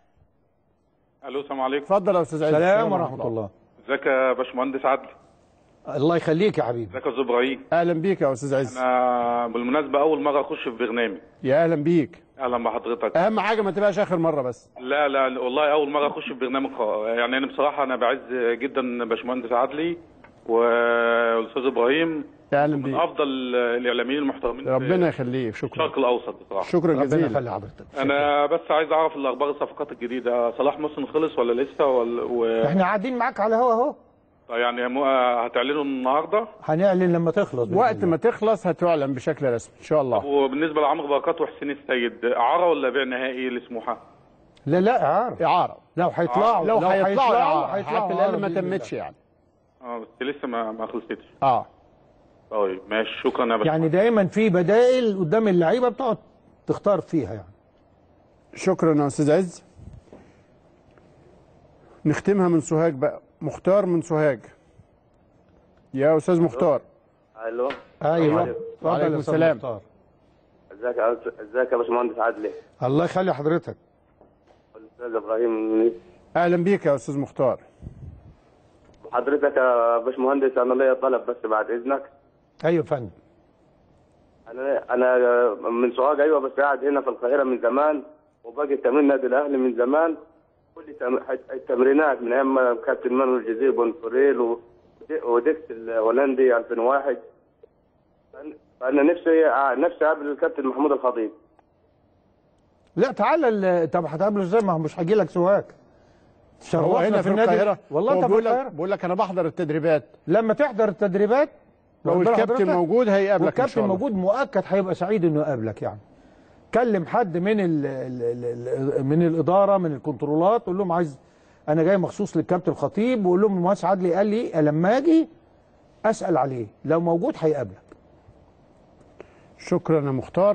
الو السلام عليكم اتفضل يا استاذ عز سلام ورحمه الله ازيك يا باشمهندس عدلي الله يخليك يا حبيبي ازيك يا استاذ ابراهيم اهلا بيك يا استاذ عز انا بالمناسبه اول مره اخش في برنامج يا اهلا بيك اهلا بحضرتك اهم حاجه ما تبقاش اخر مره بس لا لا والله اول مره اخش في برنامج خ- يعني انا بصراحه انا بعز جدا باشمهندس عدلي والاستاذ ابراهيم اهلا من بيك افضل الاعلاميين المحترمين ربنا في يخليك شكرا الشرق الاوسط بصراحه شكرا ربنا جزيلا يخلي حضرتك انا بس عايز اعرف الاخبار الصفقات الجديده صلاح محسن خلص ولا لسه ولا و... احنا قاعدين معاك على هوا اهو يعني مو- هتعلنوا النهارده هنعلن لما تخلص بإذن وقت الله. ما تخلص هتعلن بشكل رسمي ان شاء الله وبالنسبه لعمرو بركات وحسين السيد اعاره ولا بيع نهائي لسموحه؟ لا لا اعاره اعاره لو هيطلعوا لو هيطلعوا إعارة. هيطلعوا حتى الان ما بإذن الله. تمتش يعني اه بس لسه ما ما خلصتش اه طيب ماشي شكرا يا باشا يعني دايما في بدائل قدام اللعيبه بتقعد تختار فيها يعني شكرا يا استاذ عز نختمها من سوهاج بقى مختار من سوهاج يا استاذ مختار الو ايوه عليكم. اتفضل يا وعليكم أستاذ السلام. مختار. ازيك يا ازيك يا باشمهندس عدلي الله يخلي حضرتك الاستاذ ابراهيم اهلا بيك يا استاذ مختار حضرتك يا باشمهندس انا ليا طلب بس بعد اذنك ايوه يا فندم انا انا من سوهاج ايوه بس قاعد هنا في القاهره من زمان وباجي تمرين النادي الاهلي من زمان كل تم- التمرينات من ايام ما كابتن مانويل جزير بونفوريل ودي- وديكس الهولندي 2001 فأنا- فانا نفسي نفسي اقابل الكابتن محمود الخطيب لا تعالى ال- طب هتقابله ازاي ما هو مش هاجي لك سواك هو شرفنا هنا في النادي. القاهره والله هو انت في بيقول لك القاهره بيقول لك انا بحضر التدريبات لما تحضر التدريبات لو واخد بال الكابتن حضرتك؟ موجود هيقابلك ان والكابتن شاء الله موجود مؤكد هيبقى سعيد انه يقابلك يعني كلم حد من ال ال ال من الاداره من الكنترولات قول لهم عايز انا جاي مخصوص للكابتن الخطيب وقول لهم المهندس عدلي قال لي لما اجي اسال عليه لو موجود هيقابلك شكرا يا مختار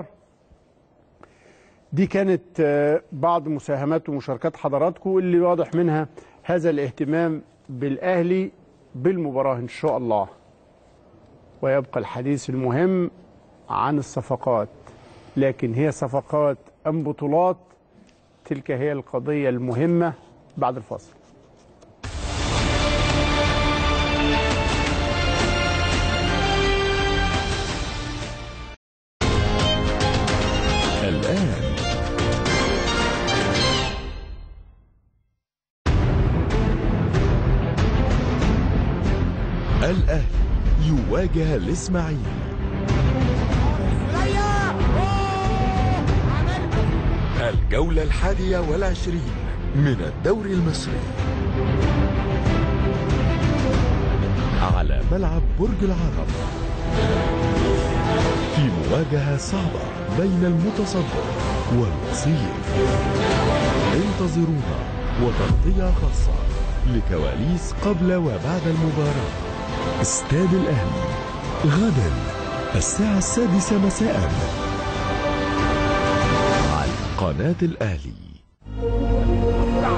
دي كانت آه، بعض مساهمات ومشاركات حضراتكم اللي واضح منها هذا الاهتمام بالأهلي بالمباراة إن شاء الله ويبقى الحديث المهم عن الصفقات لكن هي صفقات أم بطولات تلك هي القضية المهمة بعد الفاصل الآن الأهلي يواجه الإسماعيلي الجولة الحادية والعشرين من الدوري المصري على ملعب برج العرب في مواجهة صعبة بين المتصدر والوصيف انتظرونا وتغطية خاصة لكواليس قبل وبعد المباراة استاد الأهلي غدا الساعة السادسة مساء على قناة الأهلي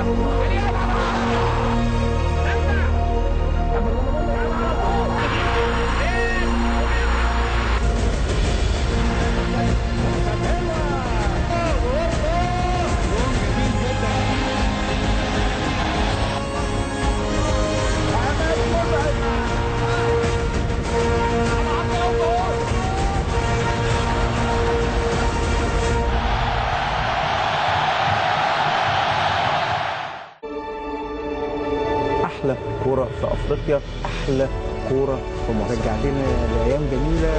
احلى كوره في افريقيا احلى كوره في مصر رجعتنا لايام جميله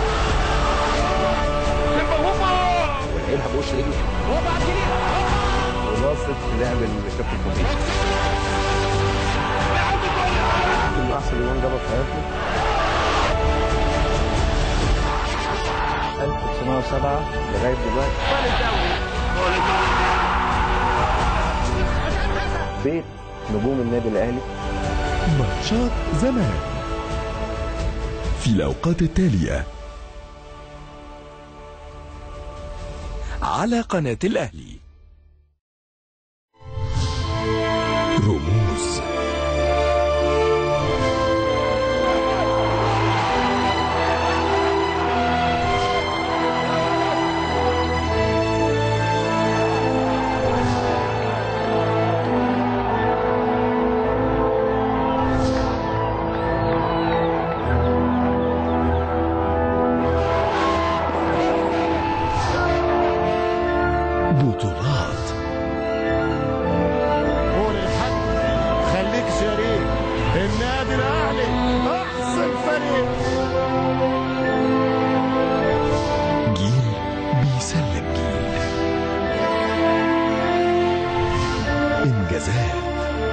ولعبها بوش رجله خلاصه لعب الكابتن خطيب من احسن جوان جابها في حياته 1907 لغايه دلوقتي بيت نجوم النادي الاهلي ماتشات زمان في الأوقات التالية على قناة الأهلي رموز بطولات قول الحق خليك شريك النادي الاهلي احسن فريق جيل بيسلم جيل إنجازات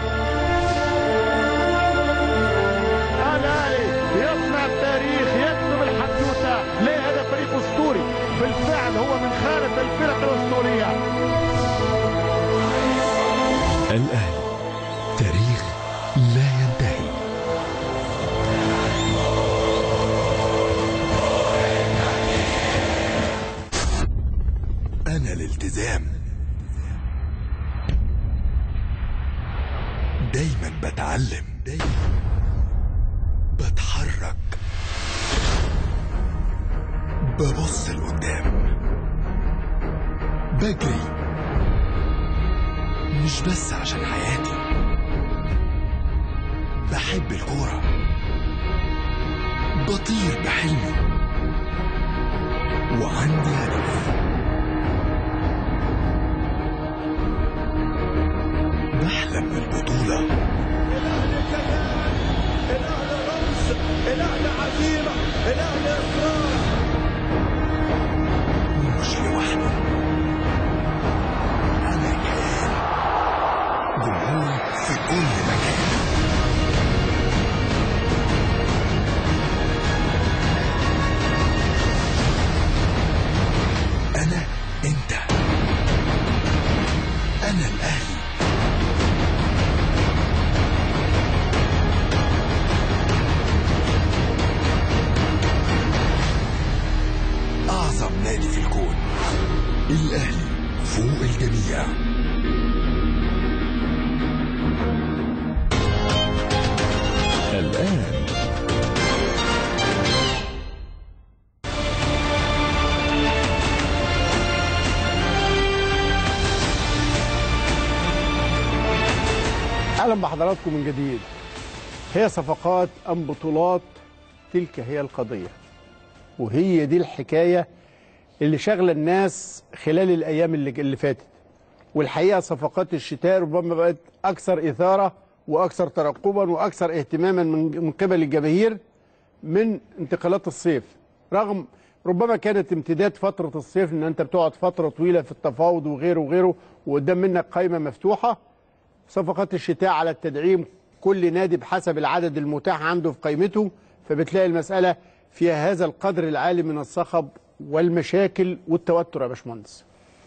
الاهلي يصنع التاريخ يكتب الحدوته ليه هذا فريق اسطوري بالفعل هو من خانه الفرق الاسطوريه الأهلي تاريخ لا ينتهي أنا الالتزام دايما بتعلم دايما بتحرك ببص لقدام بجري مش بس عشان حياتي بحب الكورة بطير بحلمي وعندي هدف بحلم بالبطولة الاهلي رمز الاهلي عزيمه الاهلي اصرار مش لوحدي أنا كيان جمهور في كل مكان أنا أنت أنا الأهلي أعظم نادي في الكون الأهلي فوق الجميع الآن اهلا بحضراتكم من جديد هي صفقات ام بطولات تلك هي القضيه وهي دي الحكايه اللي شغله الناس خلال الايام اللي, اللي فاتت والحقيقه صفقات الشتاء ربما بقت اكثر اثاره واكثر ترقبا واكثر اهتماما من من قبل الجماهير من انتقالات الصيف رغم ربما كانت امتداد فتره الصيف ان انت بتقعد فتره طويله في التفاوض وغيره وغيره وقدام منك قائمه مفتوحه صفقات الشتاء على التدعيم كل نادي بحسب العدد المتاح عنده في قائمته فبتلاقي المسألة فيها هذا القدر العالي من الصخب والمشاكل والتوتر يا باشمهندس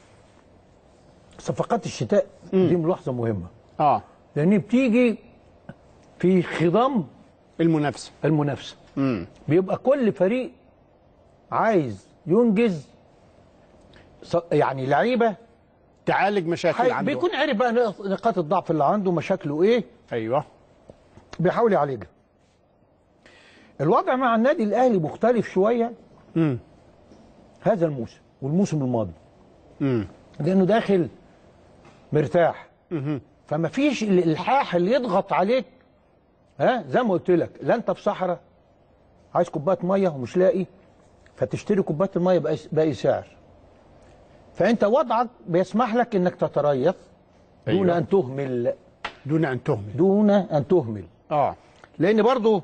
صفقات الشتاء دي ملاحظه مهمه اه لان بتيجي في خضم المنافسه المنافسه امم بيبقى كل فريق عايز ينجز ص- يعني لعيبه تعالج مشاكل حي- عنده بيكون عارف بقى نق- نقاط الضعف اللي عنده مشاكله ايه ايوه بيحاول يعالجها الوضع مع النادي الاهلي مختلف شويه امم هذا الموسم والموسم الماضي امم لانه داخل مرتاح مهم. فما فيش الالحاح اللي يضغط عليك ها زي ما قلت لك لا انت في صحراء عايز كوبايه ميه ومش لاقي فتشتري كوبايه الميه باي باي سعر فانت وضعك بيسمح لك انك تتريث دون أيوة. ان تهمل دون ان تهمل دون ان تهمل اه لان برضو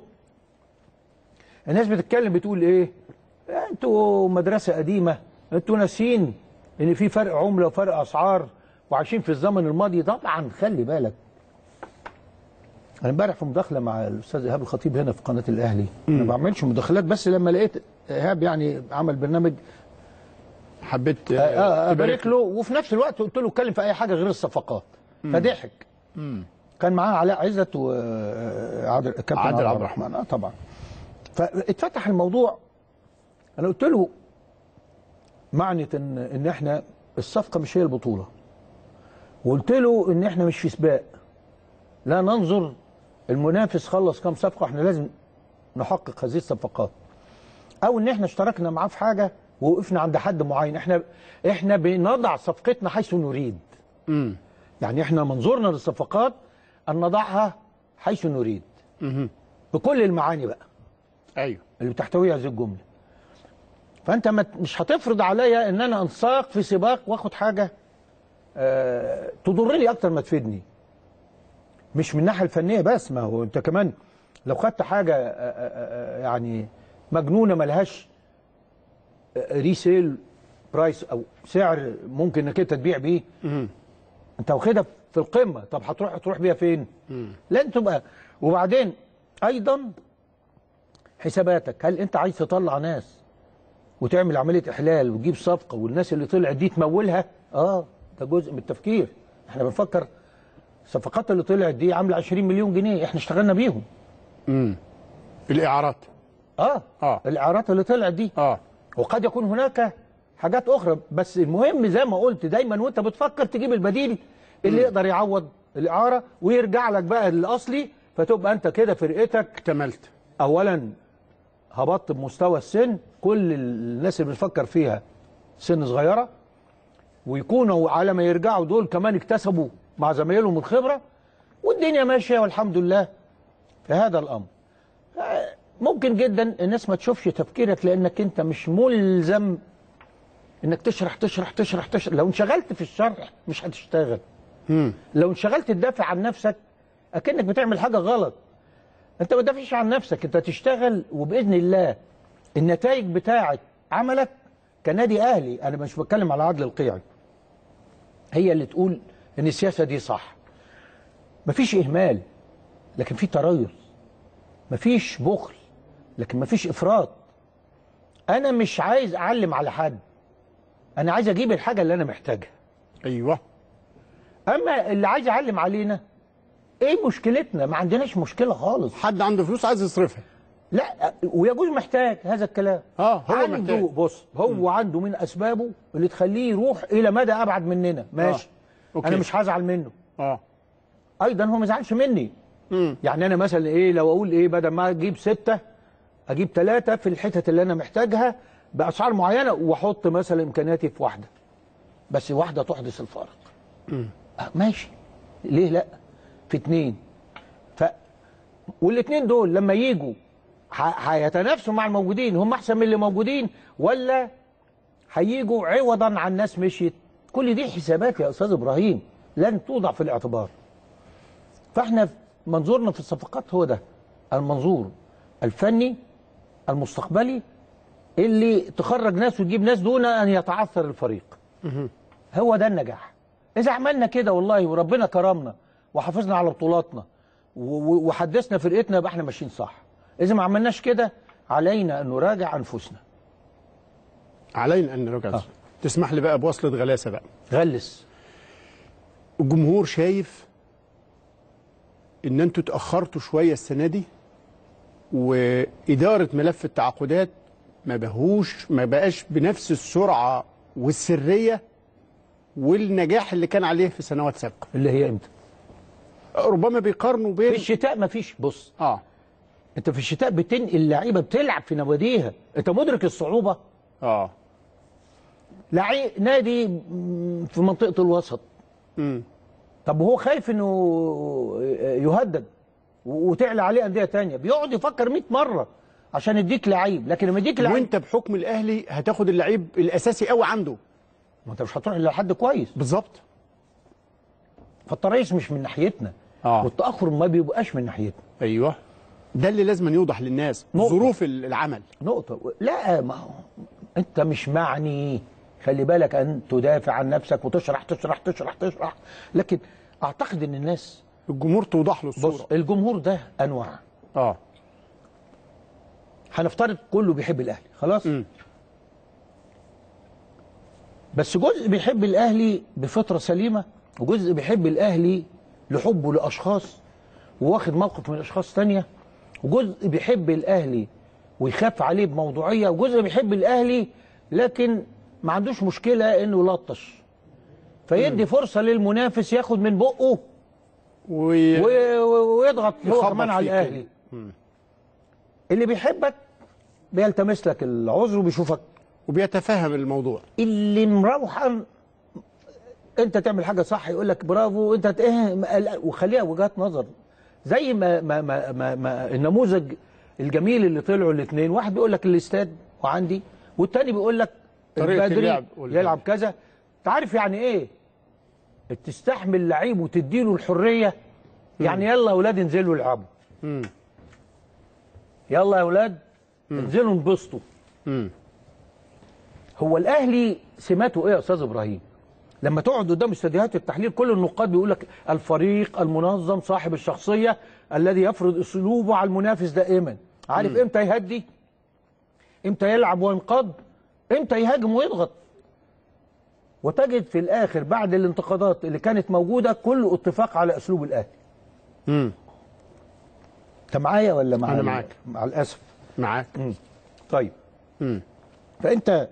الناس بتتكلم بتقول ايه انتوا مدرسه قديمه انتوا ناسين ان في فرق عمله وفرق اسعار وعايشين في الزمن الماضي طبعا خلي بالك انا امبارح في مداخله مع الاستاذ ايهاب الخطيب هنا في قناه الاهلي انا ما بعملش مداخلات بس لما لقيت ايهاب يعني عمل برنامج حبيت آه آه تبارك ابارك له وفي نفس الوقت قلت له اتكلم في اي حاجه غير الصفقات فضحك كان معاه علاء عزت وعادل كابتن عادل عبد الرحمن. اه طبعا فاتفتح الموضوع انا قلت له معنى ان ان احنا الصفقه مش هي البطوله وقلت له ان احنا مش في سباق لا ننظر المنافس خلص كام صفقه احنا لازم نحقق هذه الصفقات او ان احنا اشتركنا معاه في حاجه ووقفنا عند حد معين احنا احنا بنضع صفقتنا حيث نريد امم يعني احنا منظورنا للصفقات ان نضعها حيث نريد بكل المعاني بقى ايوه اللي بتحتوي هذه الجمله فانت ما مش هتفرض عليا ان انا انساق في سباق واخد حاجه آه تضرني اكتر ما تفيدني مش من الناحيه الفنيه بس ما هو انت كمان لو خدت حاجه آه آه آه يعني مجنونه ملهاش آه، ريسيل برايس او سعر ممكن انك انت تبيع بيه انت واخدها في القمه طب هتروح تروح بيها فين؟ لن تبقى وبعدين ايضا حساباتك هل انت عايز تطلع ناس وتعمل عمليه احلال وتجيب صفقه والناس اللي طلعت دي تمولها اه ده جزء من التفكير احنا بنفكر الصفقات اللي طلعت دي عامله 20 مليون جنيه احنا اشتغلنا بيهم امم الاعارات اه اه الاعارات اللي طلعت دي اه وقد يكون هناك حاجات اخرى بس المهم زي ما قلت دايما وانت بتفكر تجيب البديل اللي يقدر يعوض الاعاره ويرجع لك بقى الاصلي فتبقى انت كده فرقتك اكتملت اولا هبطت بمستوى السن كل الناس اللي بنفكر فيها سن صغيره ويكونوا على ما يرجعوا دول كمان اكتسبوا مع زمايلهم الخبره والدنيا ماشيه والحمد لله في هذا الامر آه، ممكن جدا الناس ما تشوفش تفكيرك لانك انت مش ملزم انك تشرح تشرح تشرح تشرح لو انشغلت في الشرح مش هتشتغل امم لو انشغلت تدافع عن نفسك اكنك بتعمل حاجه غلط انت ما تدافعش عن نفسك انت تشتغل وباذن الله النتائج بتاعه عملك كنادي اهلي انا مش بتكلم على عدل القيعي هي اللي تقول ان السياسه دي صح مفيش اهمال لكن في تريث مفيش بخل لكن مفيش افراط انا مش عايز اعلم على حد انا عايز اجيب الحاجه اللي انا محتاجها ايوه اما اللي عايز يعلم علينا ايه مشكلتنا ما عندناش مشكله خالص حد عنده فلوس عايز يصرفها لا ويجوز محتاج هذا الكلام اه هو عنده محتاج. بص هو م. عنده من اسبابه اللي تخليه يروح الى مدى ابعد مننا ماشي آه. أوكي. انا مش هزعل منه اه ايضا هو ما يزعلش مني مم. يعني انا مثلا ايه لو اقول ايه بدل ما اجيب ستة اجيب ثلاثة في الحتت اللي انا محتاجها باسعار معينة واحط مثلا امكانياتي في واحدة بس واحدة تحدث الفارق مم. آه، ماشي ليه لا في اتنين ف والاتنين دول لما يجوا ه- هيتنافسوا مع الموجودين هم احسن من اللي موجودين ولا هيجوا عوضا عن ناس مشيت كل دي حسابات يا استاذ ابراهيم لن توضع في الاعتبار فاحنا منظورنا في الصفقات هو ده المنظور الفني المستقبلي اللي تخرج ناس وتجيب ناس دون ان يتعثر الفريق هو ده النجاح اذا عملنا كده والله وربنا كرمنا وحافظنا على بطولاتنا و- و- وحدثنا فرقتنا يبقى احنا ماشيين صح اذا ما عملناش كده علينا ان نراجع انفسنا علينا ان نراجع آه. تسمح لي بقى بوصله غلاسه بقى غلس الجمهور شايف ان انتوا اتاخرتوا شويه السنه دي واداره ملف التعاقدات ما بهوش ما بقاش بنفس السرعه والسريه والنجاح اللي كان عليه في سنوات سابقه اللي هي امتى ربما بيقارنوا بين في الشتاء ما فيش بص اه انت في الشتاء بتنقل لعيبه بتلعب في نواديها انت مدرك الصعوبه اه لعي... نادي م- في منطقه الوسط امم طب وهو خايف انه يهدد و- وتعلى عليه انديه تانية بيقعد يفكر 100 مره عشان يديك لعيب لكن لما يديك لعيب وانت بحكم الاهلي هتاخد اللعيب الاساسي قوي عنده ما انت مش هتروح لحد كويس بالظبط فالتريث مش من ناحيتنا اه والتاخر ما بيبقاش من ناحيتنا ايوه ده اللي لازم يوضح للناس نقطة. ظروف العمل نقطه لا ما هو انت مش معني خلي بالك ان تدافع عن نفسك وتشرح تشرح تشرح تشرح لكن اعتقد ان الناس الجمهور توضح له الصوره بص الجمهور ده انواع اه هنفترض كله بيحب الاهلي خلاص م. بس جزء بيحب الاهلي بفطره سليمه وجزء بيحب الاهلي لحبه لاشخاص وواخد موقف من اشخاص تانية وجزء بيحب الاهلي ويخاف عليه بموضوعيه وجزء بيحب الاهلي لكن ما عندوش مشكله انه يلطش فيدي فرصه للمنافس ياخد من بقه وي... وي... ويضغط هو يخبط كمان على فيك الاهلي كده. مم. اللي بيحبك بيلتمس لك العذر وبيشوفك وبيتفهم الموضوع اللي مروحا انت تعمل حاجه صح يقول لك برافو انت ت- ايه ما- لا، وخليها وجهات نظر زي ما ما ما, ما, ما النموذج الجميل اللي طلعوا الاثنين واحد بيقول لك الاستاد وعندي والتاني بيقول لك طريقة البدري اللعب والبدري. يلعب كذا انت عارف يعني ايه تستحمل لعيب وتديله الحريه يعني يلا يا اولاد انزلوا العبوا مم. يلا يا اولاد انزلوا انبسطوا مم. هو الاهلي سماته ايه يا استاذ ابراهيم لما تقعد قدام استديوهات التحليل كل النقاد بيقول لك الفريق المنظم صاحب الشخصيه الذي يفرض اسلوبه على المنافس دائما عارف مم. امتى يهدي امتى يلعب وينقض امتى يهاجم ويضغط وتجد في الاخر بعد الانتقادات اللي كانت موجوده كله اتفاق على اسلوب الاهلي مم. انت معايا ولا مع أنا ال- معاك. مع الاسف معاك مم. طيب مم. فانت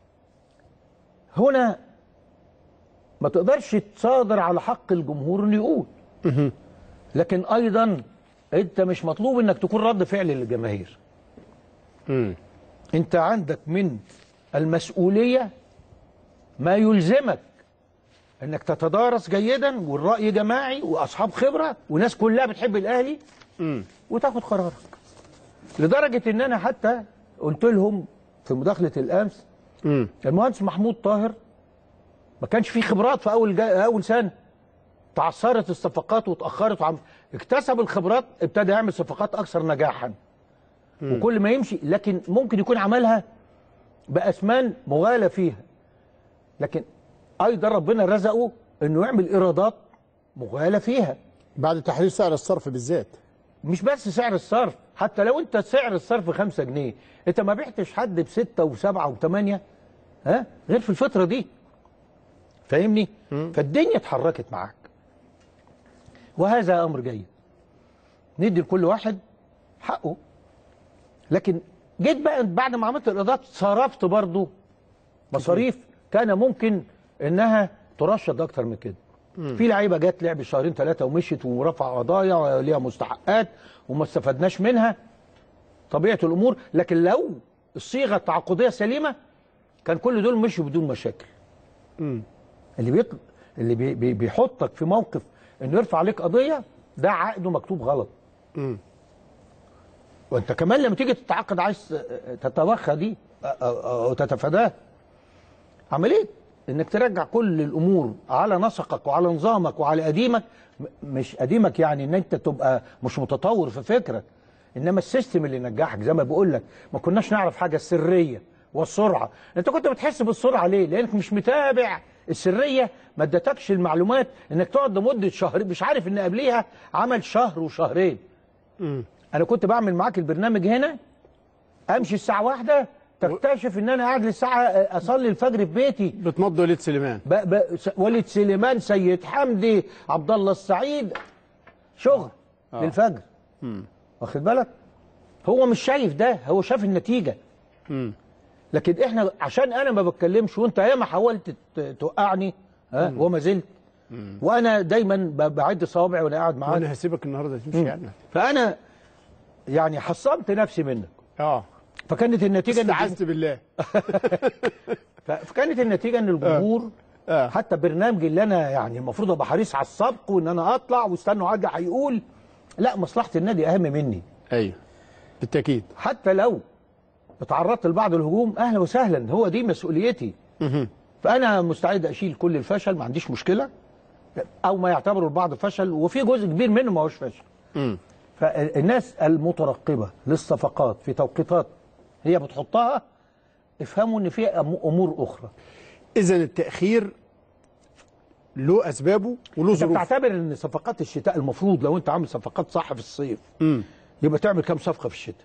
هنا ما تقدرش تصادر على حق الجمهور انه يقول مهم. لكن ايضا انت مش مطلوب انك تكون رد فعل للجماهير مم. انت عندك من المسؤوليه ما يلزمك انك تتدارس جيدا والراي جماعي واصحاب خبره وناس كلها بتحب الاهلي مم. وتاخد قرارك لدرجه ان انا حتى قلت لهم في مداخله الامس مم. المهندس محمود طاهر ما كانش فيه خبرات في اول جا... اول سنه تعثرت الصفقات واتاخرت وعم... اكتسب الخبرات ابتدى يعمل صفقات اكثر نجاحا مم. وكل ما يمشي لكن ممكن يكون عملها باسمان مغالى فيها لكن ايضا ربنا رزقه انه يعمل ايرادات مغالى فيها بعد تحرير سعر الصرف بالذات مش بس سعر الصرف حتى لو انت سعر الصرف 5 جنيه انت ما بعتش حد بستة وسبعة وثمانية ها غير في الفترة دي فاهمني فالدنيا اتحركت معاك وهذا امر جيد ندي لكل واحد حقه لكن جيت بقى بعد ما عملت الايرادات صرفت برضو مصاريف كان ممكن انها ترشد اكتر من كده مم. في لعيبه جت لعب شهرين ثلاثه ومشيت ورفع قضايا وليها مستحقات وما استفدناش منها طبيعه الامور لكن لو الصيغه التعاقديه سليمه كان كل دول مشوا بدون مشاكل مم. اللي بيطل... اللي بي... بي... بيحطك في موقف انه يرفع عليك قضيه ده عقده مكتوب غلط مم. وانت كمان لما تيجي تتعاقد عايز تتوخى دي أ- أ- او تتفاداها عمليه انك ترجع كل الامور على نسقك وعلى نظامك وعلى قديمك م- مش قديمك يعني ان انت تبقى مش متطور في فكرك انما السيستم اللي نجحك زي ما بقول لك ما كناش نعرف حاجه السريه والسرعه انت كنت بتحس بالسرعه ليه لانك مش متابع السريه ما ادتكش المعلومات انك تقعد لمده شهر مش عارف ان قبليها عمل شهر وشهرين مم. انا كنت بعمل معاك البرنامج هنا امشي الساعه واحدة تكتشف ان انا قاعد للساعه اصلي الفجر في بيتي بتمضي وليد سليمان ب... ب... س- وليد سليمان سيد حمدي عبد الله السعيد شغل آه. للفجر مم. واخد بالك هو مش شايف ده هو شايف النتيجه مم. لكن احنا عشان انا ما بتكلمش وانت ياما حاولت ت- توقعني ها وما زلت وانا دايما ب- بعد صوابعي وانا قاعد معاك وانا هسيبك النهارده تمشي مم. يعني فانا يعني حصنت نفسي منك اه فكانت النتيجه ان استعذت بالله ف- فكانت النتيجه ان الجمهور آه. حتى برنامجي اللي انا يعني المفروض ابقى حريص على السبق وان انا اطلع واستنوا حاجه هيقول لا مصلحه النادي اهم مني ايوه بالتاكيد حتى لو اتعرضت لبعض الهجوم اهلا وسهلا هو دي مسؤوليتي مهم. فانا مستعد اشيل كل الفشل ما عنديش مشكله او ما يعتبره البعض فشل وفي جزء كبير منه ما هوش فشل مم. فالناس المترقبه للصفقات في توقيتات هي بتحطها افهموا ان في أم- امور اخرى اذا التاخير له اسبابه وله انت ظروف بتعتبر ان صفقات الشتاء المفروض لو انت عامل صفقات صح في الصيف مم. يبقى تعمل كام صفقه في الشتاء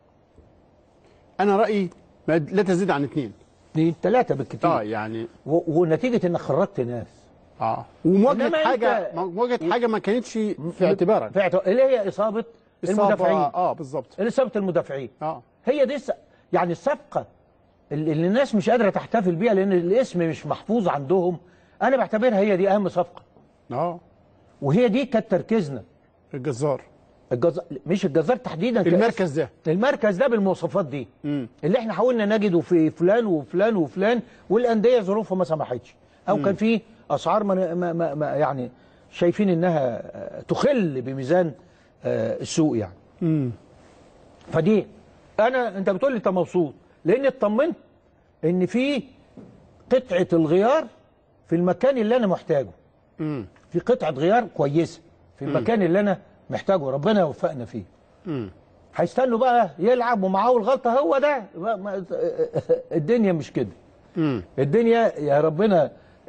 انا رايي ما لا تزيد عن اثنين اثنين ثلاثه بالكثير اه يعني و... ونتيجه انك خرجت ناس اه ومواجهه إنما حاجه أنت- مواجهه حاجه ما كانتش في اعتبارك في اعتبار اللي هي اصابه إصابة- المدافعين اه بالظبط اصابه المدافعين اه هي دي الس... يعني الصفقه اللي اللي الناس مش قادره تحتفل بيها لان الاسم مش محفوظ عندهم انا بعتبرها هي دي اهم صفقه اه وهي دي كانت تركيزنا الجزار الجزار مش الجزار تحديدا كاسم. المركز ده المركز ده بالمواصفات دي مم. اللي احنا حاولنا نجده في فلان وفلان وفلان والانديه ظروفها ما سمحتش او مم. كان في اسعار ما ما ما ما يعني شايفين انها آه، تخل بميزان آه، السوق يعني مم. فدي انا انت بتقول لي انت مبسوط لاني اطمنت ان في قطعه الغيار في المكان اللي انا محتاجه مم. في قطعه غيار كويسه في مم. المكان اللي انا محتاجه ربنا يوفقنا فيه مم. هيستنوا بقى يلعب ومعاه الغلطه هو ده ما- ما- الدنيا مش كده مم. الدنيا يا ربنا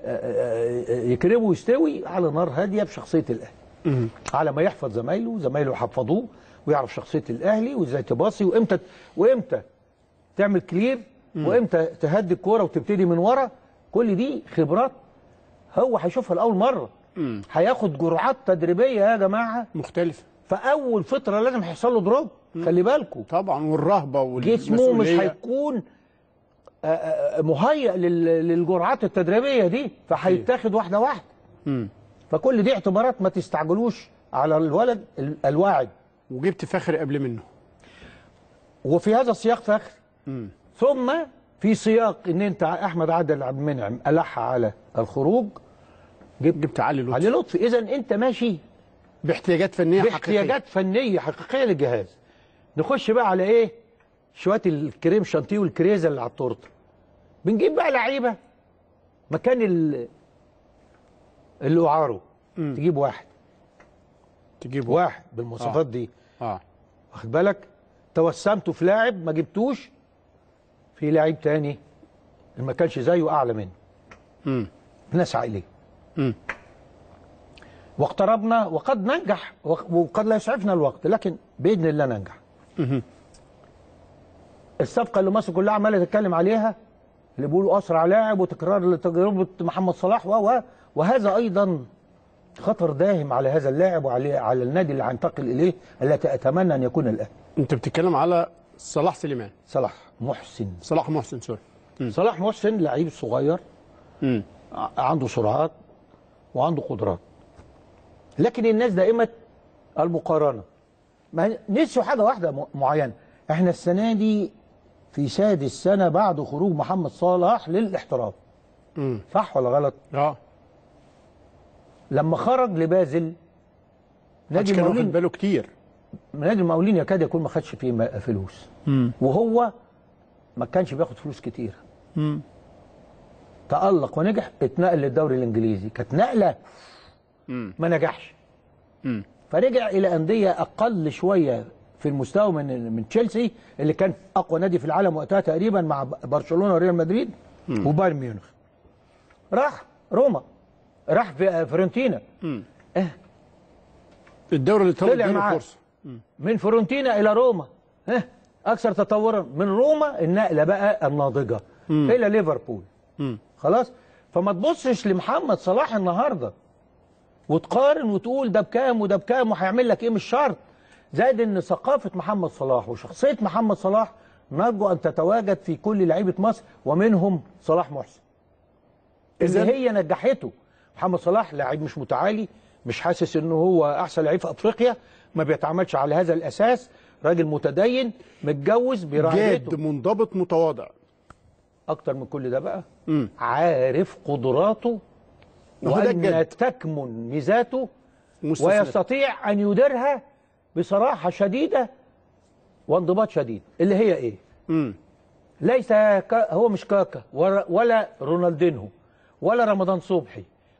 يكرمه ويستوي على نار هاديه بشخصيه الاهلي مم. على ما يحفظ زمايله زمايله يحفظوه ويعرف شخصيه الاهلي وازاي تباصي وامتى وامتى تعمل كلير وامتى تهدي الكوره وتبتدي من ورا كل دي خبرات هو هيشوفها لاول مره مم. هياخد جرعات تدريبيه يا جماعه مختلفه فاول فتره لازم هيحصل له دروب خلي بالكم طبعا والرهبه جسمه مش والمسؤولية. هيكون آه، آه، مهيئ لل- للجرعات التدريبيه دي فهيتاخد واحده واحده مم. فكل دي اعتبارات ما تستعجلوش على الولد ال- الواعد وجبت فخر قبل منه وفي هذا السياق فخر مم. ثم في سياق ان انت احمد عادل عبد المنعم الح على الخروج جبت, جبت علي لطفي علي لطفي اذا انت ماشي باحتياجات فنيه حقيقيه باحتياجات فنيه حقيقيه للجهاز نخش بقى على ايه شويه الكريم شانتيه والكريزه اللي على التورته بنجيب بقى لعيبه مكان ال اللي اعاره تجيب واحد تجيب واحد بالمواصفات آه. دي اه واخد بالك توسمته في لاعب ما جبتوش في لاعب تاني اللي ما كانش زيه اعلى منه مم. نسعى اليه مم. واقتربنا وقد ننجح وق- وقد لا يسعفنا الوقت لكن باذن الله ننجح مم. الصفقه اللي مصر كلها عماله تتكلم عليها اللي بيقولوا اسرع لاعب وتكرار لتجربه محمد صلاح و و- وهذا ايضا خطر داهم على هذا اللاعب وعلى على النادي اللي هينتقل اليه التي اتمنى ان يكون الاهلي انت بتتكلم على صلاح سليمان صلاح محسن صلاح محسن سوري مم. صلاح محسن لعيب صغير مم. ع- عنده سرعات وعنده قدرات لكن الناس دائما المقارنه ما نسيوا حاجه واحده م- معينه احنا السنه دي في سادس سنه بعد خروج محمد صلاح للاحتراف مم. صح ولا غلط اه لما خرج لبازل نادي كان واخد المقاولين باله كتير نادي المقاولين يكاد يكون ما خدش فيه م- فلوس مم. وهو ما كانش بياخد فلوس كتير مم. تألق ونجح اتنقل للدوري الانجليزي كانت نقله مم. ما نجحش مم. فرجع الى انديه اقل شويه في المستوى من من تشيلسي اللي كان اقوى نادي في العالم وقتها تقريبا مع برشلونه وريال مدريد مم. وبايرن ميونخ راح روما راح في فيرونتينا مم. اه الدوري اللي طلع طلع اداله معاه. فرصه من فيرونتينا الى روما ها اكثر تطورا من روما النقله بقى الناضجه مم. الى ليفربول مم. خلاص فما تبصش لمحمد صلاح النهارده وتقارن وتقول ده بكام وده بكام وهيعمل لك ايه مش شرط زائد ان ثقافه محمد صلاح وشخصيه محمد صلاح نرجو ان تتواجد في كل لعيبه مصر ومنهم صلاح محسن اللي إذن- هي نجحته محمد صلاح لاعب مش متعالي مش حاسس انه هو احسن لعيب في افريقيا ما بيتعاملش على هذا الاساس راجل متدين متجوز بيراعي جاد بيته منضبط متواضع اكتر من كل ده بقى مم. عارف قدراته وهو ده وان الجد. تكمن ميزاته مستثنى. ويستطيع ان يديرها بصراحه شديده وانضباط شديد اللي هي ايه مم. ليس كا هو مش كاكا ولا- ولا رونالدينهو ولا رمضان صبحي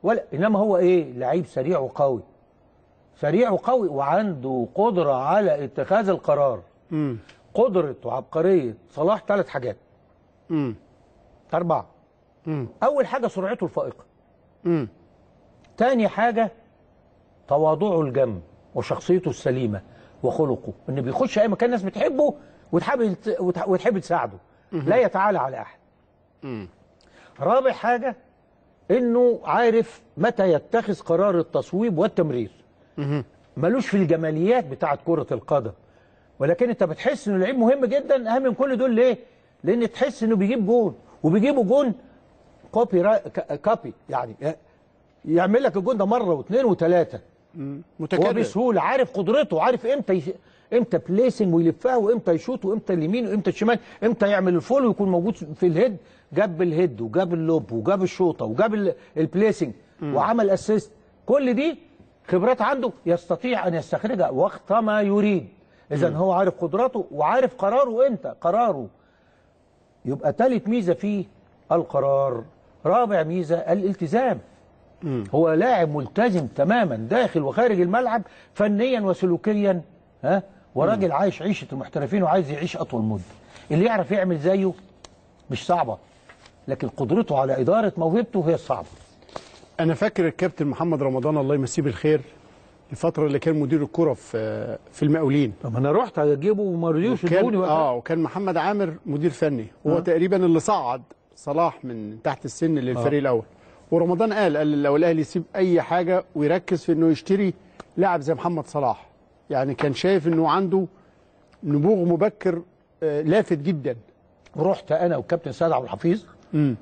ولا انما هو ايه لعيب سريع وقوي سريع وقوي وعنده قدره على اتخاذ القرار امم قدره وعبقريه صلاح ثلاث حاجات امم اربعه امم اول حاجه سرعته الفائقه امم تاني حاجه تواضعه الجم وشخصيته السليمه وخلقه ان بيخش اي مكان الناس بتحبه وتحب وتح- وتحب تساعده لا يتعالى على احد امم رابع حاجه انه عارف متى يتخذ قرار التصويب والتمرير ملوش في الجماليات بتاعه كره القدم ولكن انت بتحس انه لعيب مهم جدا اهم من كل دول ليه لان تحس انه بيجيب جون وبيجيبوا جون كوبي را... ك- كابي يعني يعمل لك الجون ده مره واثنين وثلاثه متكرر. وبسهوله عارف قدرته عارف امتى يش... امتى بليسنج ويلفها وامتى يشوط وامتى اليمين وامتى الشمال امتى يعمل الفول ويكون موجود في الهيد جاب الهيد وجاب اللوب وجاب الشوطه وجاب ال- البليسنج مم. وعمل اسيست كل دي خبرات عنده يستطيع ان يستخرجها وقت ما يريد اذا مم. هو عارف قدراته وعارف قراره امتى قراره يبقى ثالث ميزه فيه القرار رابع ميزه الالتزام هو لاعب ملتزم تماما داخل وخارج الملعب فنيا وسلوكيا ها وراجل عايش عيشه المحترفين وعايز يعيش اطول مده اللي يعرف يعمل زيه مش صعبه لكن قدرته على اداره موهبته هي الصعبه انا فاكر الكابتن محمد رمضان الله يمسيه بالخير الفتره اللي كان مدير الكره في في المقاولين طب انا رحت اجيبه وما رضيوش وكان يدوني وقتها. اه وكان محمد عامر مدير فني هو آه. تقريبا اللي صعد صلاح من تحت السن للفريق آه. الاول ورمضان قال قال لو الاهلي يسيب اي حاجه ويركز في انه يشتري لاعب زي محمد صلاح يعني كان شايف انه عنده نبوغ مبكر آه، لافت جدا رحت انا والكابتن سعد عبد الحفيظ امم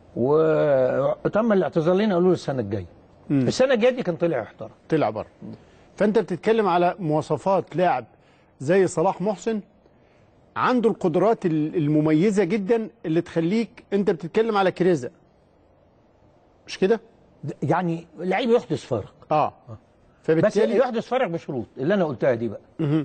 وتم الاعتذار لنا قالوا له السنه الجايه مم. السنه الجايه دي كان طلع احترم طلع بره فانت بتتكلم على مواصفات لاعب زي صلاح محسن عنده القدرات ال- المميزه جدا اللي تخليك انت بتتكلم على كريزا مش كده يعني لعيب يحدث فارق اه بس فبالتالي يحدث فارق بشروط اللي انا قلتها دي بقى مهم.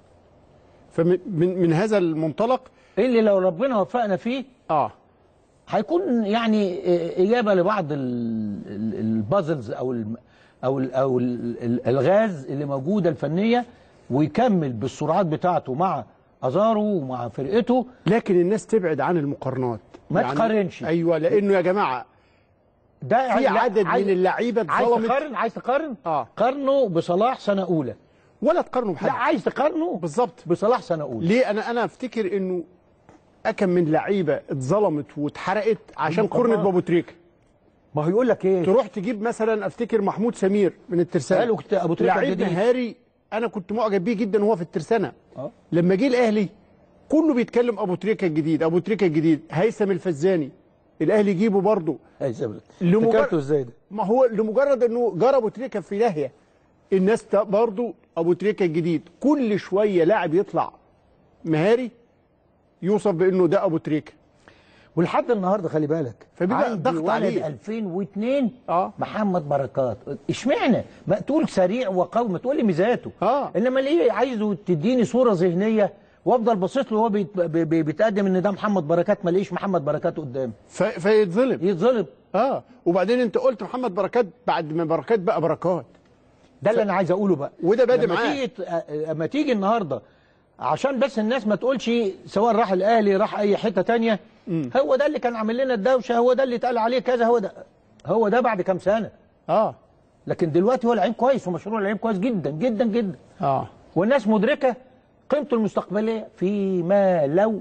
فمن من, من هذا المنطلق اللي لو ربنا وفقنا فيه اه هيكون يعني اجابه لبعض ال- ال- البازلز او الم- او ال او ال- ال- الغاز اللي موجوده الفنيه ويكمل بالسرعات بتاعته مع ازارو ومع فرقته لكن الناس تبعد عن المقارنات ما تقارنش ايوه لانه يا جماعه ده في لا، عدد عايز- من اللعيبه عايز اتظلمت تقارن عايز تقارن اه قارنه بصلاح سنه اولى ولا تقارنه بحد لا عايز تقارنه بالظبط بصلاح سنه اولى ليه انا انا افتكر انه اكم من لعيبه اتظلمت واتحرقت عشان قرنه المقارنات. بابو تريكه ما هو يقول لك ايه تروح تجيب مثلا افتكر محمود سمير من الترسانه قالوا كت- أبو تريكة لعيب جديد. مهاري انا كنت معجب بيه جدا وهو في الترسانه اه لما جه الاهلي كله بيتكلم ابو تريكه الجديد ابو تريكه الجديد هيثم الفزاني الاهلي يجيبه برضه هيثم لمجرد- افتكرته ازاي ده ما هو لمجرد انه جرى ابو تريكه في داهيه الناس تا- برضه ابو تريكه الجديد كل شويه لاعب يطلع مهاري يوصف بانه ده ابو تريكه ولحد النهارده خلي بالك فبيبقى عندي ضغط ولد عليه. 2002 اه محمد بركات اشمعنى ما تقول سريع وقوي ما تقول لي ميزاته اه انما ليه عايزه تديني صوره ذهنيه وافضل باصص له وهو بيت- بي- بي- بيتقدم ان ده محمد بركات ما ليش محمد بركات قدام ف... فيتظلم يتظلم اه وبعدين انت قلت محمد بركات بعد ما بركات بقى بركات ده اللي انا عايز اقوله بقى وده بادئ لما معاه. تيجي ت- اما تيجي النهارده عشان بس الناس ما تقولش سواء راح الاهلي راح اي حته تانية هو ده اللي كان عامل لنا الدوشه هو ده اللي اتقال عليه كذا هو ده هو ده بعد كام سنه اه لكن دلوقتي هو لعيب كويس ومشروع لعيب كويس جدا جدا جدا اه والناس مدركه قيمته المستقبليه فيما لو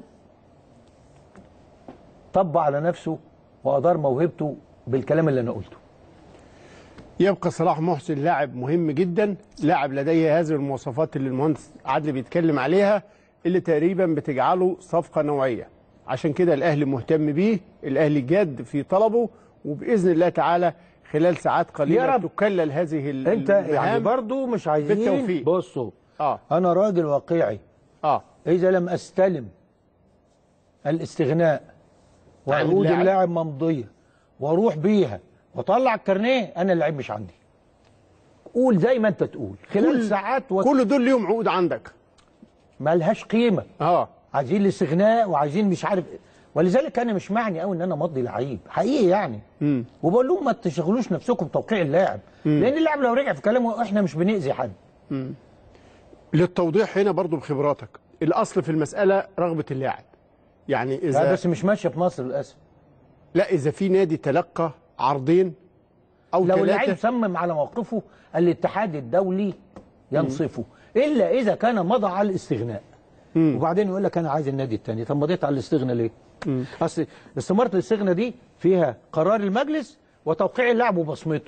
طبق على نفسه وادار موهبته بالكلام اللي انا قلته يبقى صلاح محسن لاعب مهم جدا لاعب لديه هذه المواصفات اللي المهندس عدلي بيتكلم عليها اللي تقريبا بتجعله صفقه نوعيه عشان كده الاهلي مهتم بيه الاهلي جاد في طلبه وباذن الله تعالى خلال ساعات قليله يا رب. تكلل هذه ال- انت يعني المهام برضو مش عايزين بالتوفيق. بصوا اه انا راجل واقعي اه اذا لم استلم الاستغناء عن وعقود اللاعب. اللاعب ممضيه واروح بيها واطلع الكارنيه انا اللعيب مش عندي قول زي ما انت تقول خلال كل- ساعات و... كل دول ليهم عقود عندك مالهاش قيمه اه عايزين الاستغناء وعايزين مش عارف ولذلك انا مش معني قوي ان انا امضي لعيب حقيقي يعني مم. وبقول لهم ما تشغلوش نفسكم بتوقيع اللاعب مم. لان اللاعب لو رجع في كلامه احنا مش بنأذي حد مم. للتوضيح هنا برضو بخبراتك الاصل في المساله رغبه اللاعب يعني لا اذا بس مش ماشيه في مصر للاسف لا اذا في نادي تلقى عرضين او لو اللاعب ثلاثه صمم على موقفه الاتحاد الدولي ينصفه الا اذا كان مضى على الاستغناء وبعدين يقول لك انا عايز النادي الثاني طب مضيت على الاستغناء ليه؟ اصل استماره الاستغناء دي فيها قرار المجلس وتوقيع اللاعب وبصمته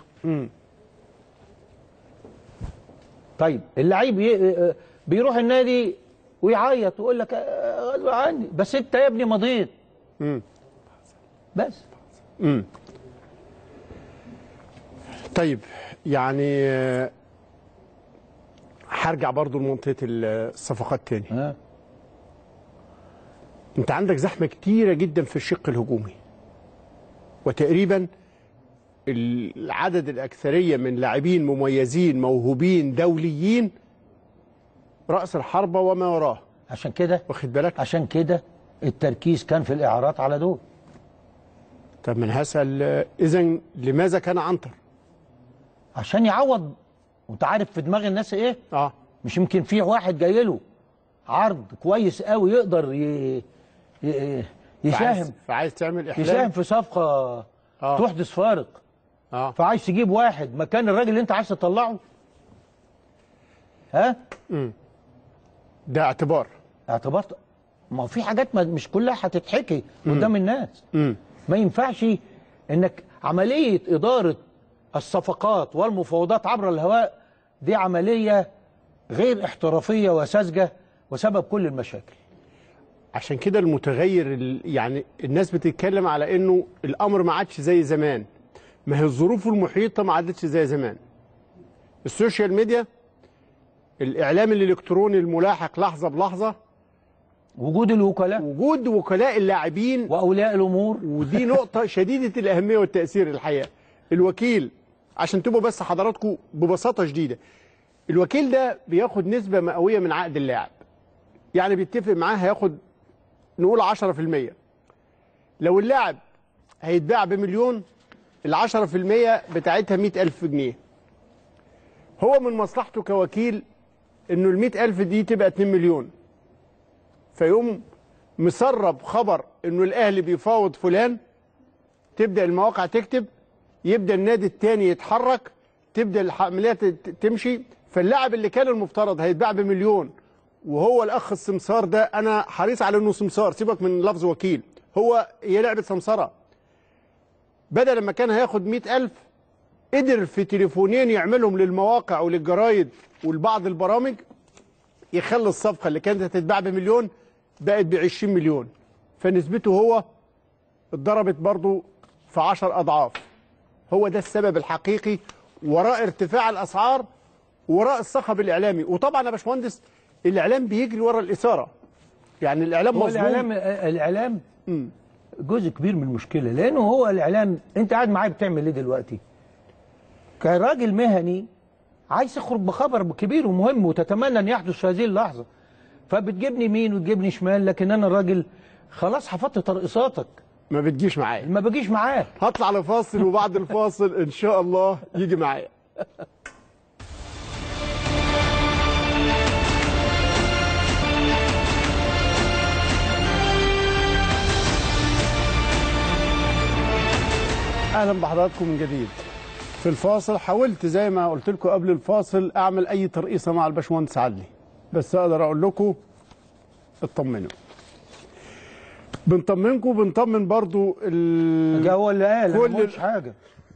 طيب اللعيب ي- بيروح النادي ويعيط ويقول لك آه، غصب عني بس انت يا ابني مضيت بس امم طيب يعني آه، هرجع برضو لمنطقه الصفقات تاني آه. انت عندك زحمه كتيره جدا في الشق الهجومي وتقريبا العدد الاكثريه من لاعبين مميزين موهوبين دوليين راس الحربه وما وراه عشان كده واخد بالك عشان كده التركيز كان في الاعارات على دول طب من هسأل اذا لماذا كان عنتر عشان يعوض وانت عارف في دماغ الناس ايه اه مش يمكن في واحد جاي له عرض كويس قوي يقدر ي... ي... يساهم فعايز, فعايز تعمل احلام يساهم في صفقه آه. تحدث فارق اه فعايز تجيب واحد مكان الراجل اللي انت عايز تطلعه ها امم ده اعتبار اعتبرت ما هو في حاجات ما مش كلها هتتحكي قدام الناس امم ما ينفعش انك عمليه اداره الصفقات والمفاوضات عبر الهواء دي عمليه غير احترافيه وساذجه وسبب كل المشاكل عشان كده المتغير ال- يعني الناس بتتكلم على انه الامر ما عادش زي زمان ما هي الظروف المحيطه ما عادتش زي زمان السوشيال ميديا الاعلام الالكتروني الملاحق لحظه بلحظه وجود الوكلاء وجود وكلاء اللاعبين واولياء الامور ودي نقطه شديده الاهميه والتاثير الحقيقه الوكيل عشان تبقوا بس حضراتكم ببساطه شديده الوكيل ده بياخد نسبه مئويه من عقد اللاعب يعني بيتفق معاه هياخد نقول 10% لو اللاعب هيتباع بمليون ال 10% بتاعتها 100000 جنيه هو من مصلحته كوكيل انه ال 100000 دي تبقى 2 مليون فيقوم مسرب خبر انه الاهلي بيفاوض فلان تبدا المواقع تكتب يبدا النادي التاني يتحرك تبدا العمليات تمشي فاللاعب اللي كان المفترض هيتباع بمليون وهو الاخ السمسار ده انا حريص على انه سمسار سيبك من لفظ وكيل هو هي لعبه سمسره بدل ما كان هياخد مئة ألف قدر في تليفونين يعملهم للمواقع وللجرايد ولبعض البرامج يخلي الصفقة اللي كانت هتتباع بمليون بقت ب 20 مليون فنسبته هو اتضربت برضو في 10 أضعاف هو ده السبب الحقيقي وراء ارتفاع الأسعار وراء الصخب الإعلامي وطبعا يا باشمهندس الإعلام بيجري ورا الإثارة يعني الإعلام هو مظلوم الاعلام الاعلام جزء كبير من المشكله لانه هو الاعلام انت قاعد معايا بتعمل ايه دلوقتي كراجل مهني عايز تخرج بخبر كبير ومهم وتتمنى ان يحدث في هذه اللحظه فبتجيبني يمين وتجيبني شمال لكن انا الراجل خلاص حفظت ترقصاتك ما بتجيش معايا ما بجيش معاك هطلع لفاصل وبعد الفاصل ان شاء الله يجي معايا اهلا بحضراتكم من جديد في الفاصل حاولت زي ما قلت لكم قبل الفاصل اعمل اي ترقيصه مع الباشمهندس عدلي بس اقدر اقول لكم اطمنوا بنطمنكم بنطمن برضو ال... ده هو اللي قال انا كل ما قلتش حاجه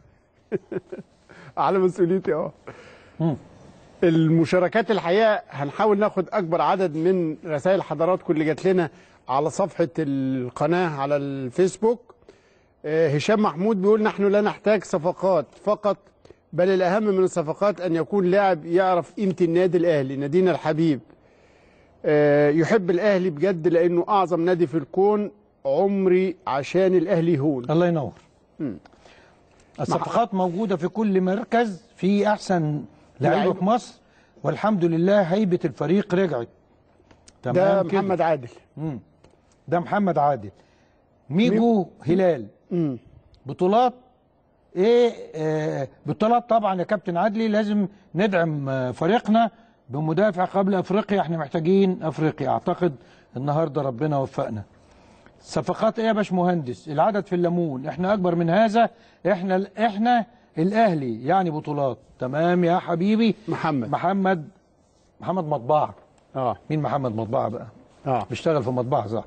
على مسؤوليتي اه المشاركات الحقيقه هنحاول ناخد اكبر عدد من رسائل حضراتكم اللي جات لنا على صفحه القناه على الفيسبوك آه، هشام محمود بيقول نحن لا نحتاج صفقات فقط بل الاهم من الصفقات ان يكون لاعب يعرف قيمه النادي الاهلي نادينا الحبيب آه، يحب الاهلي بجد لانه اعظم نادي في الكون عمري عشان الاهلي يهون الله ينور مم. الصفقات موجوده في كل مركز في احسن لعيبه لعيبة. في مصر والحمد لله هيبه الفريق رجعت ده تمام كده. محمد عادل مم. ده محمد عادل ميجو هلال مم. بطولات ايه آه بطولات طبعا يا كابتن عدلي لازم ندعم آه فريقنا بمدافع قبل افريقيا احنا محتاجين افريقيا اعتقد النهارده ربنا وفقنا صفقات ايه يا باشمهندس العدد في الليمون احنا اكبر من هذا احنا احنا الاهلي يعني بطولات تمام يا حبيبي محمد محمد محمد مطبعه اه مين محمد مطبعه بقى اه بيشتغل في مطبعه صح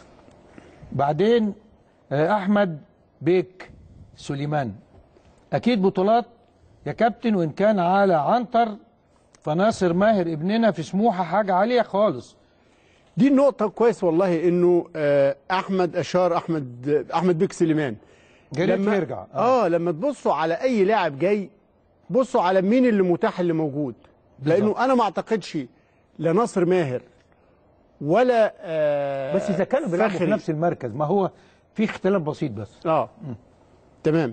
بعدين آه، احمد بيك سليمان اكيد بطولات يا كابتن وان كان على عنتر فناصر ماهر ابننا في سموحه حاجه عاليه خالص دي النقطة كويس والله انه آه، احمد اشار احمد احمد بيك سليمان يا ريت يرجع. اه, آه لما تبصوا على اي لاعب جاي بصوا على مين اللي متاح اللي موجود لانه انا ما اعتقدش لا ناصر ماهر ولا آه بس اذا كانوا بيلعبوا في فخري. نفس المركز ما هو في اختلاف بسيط بس اه تمام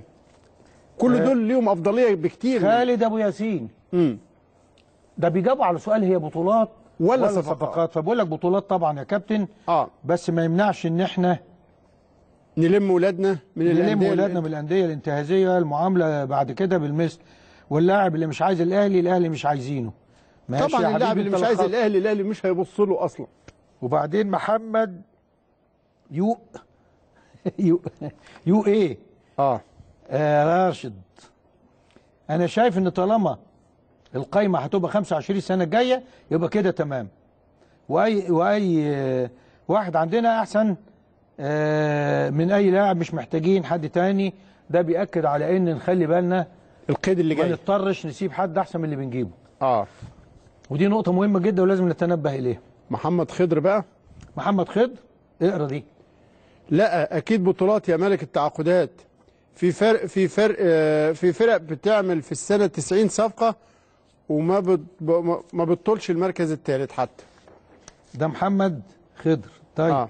كل آه. دول ليهم افضليه بكتير من- خالد ابو ياسين مم. ده بيجاوبوا على سؤال هي بطولات ولا صفقات, صفقات. صفقات. فبقول لك بطولات طبعا يا كابتن اه بس ما يمنعش ان احنا نلم ولادنا من نلم الأندية ولادنا من الانديه الانتهازيه المعامله بعد كده بالمثل واللاعب اللي مش عايز الاهلي الاهلي مش عايزينه ماشي يا طبعا اللاعب حبيبي اللي انت مش عايز لخبطت. الاهلي الاهلي مش هيبص له اصلا وبعدين محمد يو يو يو ايه اه آه راشد انا شايف ان طالما القايمه هتبقى 25 سنه الجايه يبقى كده تمام واي واي آه، واحد عندنا احسن آه، من اي لاعب مش محتاجين حد تاني ده بياكد على ان نخلي بالنا القيد اللي ما جاي نضطرش نسيب حد احسن من اللي بنجيبه اه ودي نقطه مهمه جدا ولازم نتنبه اليها محمد خضر بقى محمد خضر اقرا دي لا اكيد بطولات يا ملك التعاقدات في فرق في فرق آه، في فرق بتعمل في السنه 90 صفقه وما بت ب- ما بتطولش المركز الثالث حتى ده محمد خضر طيب آه.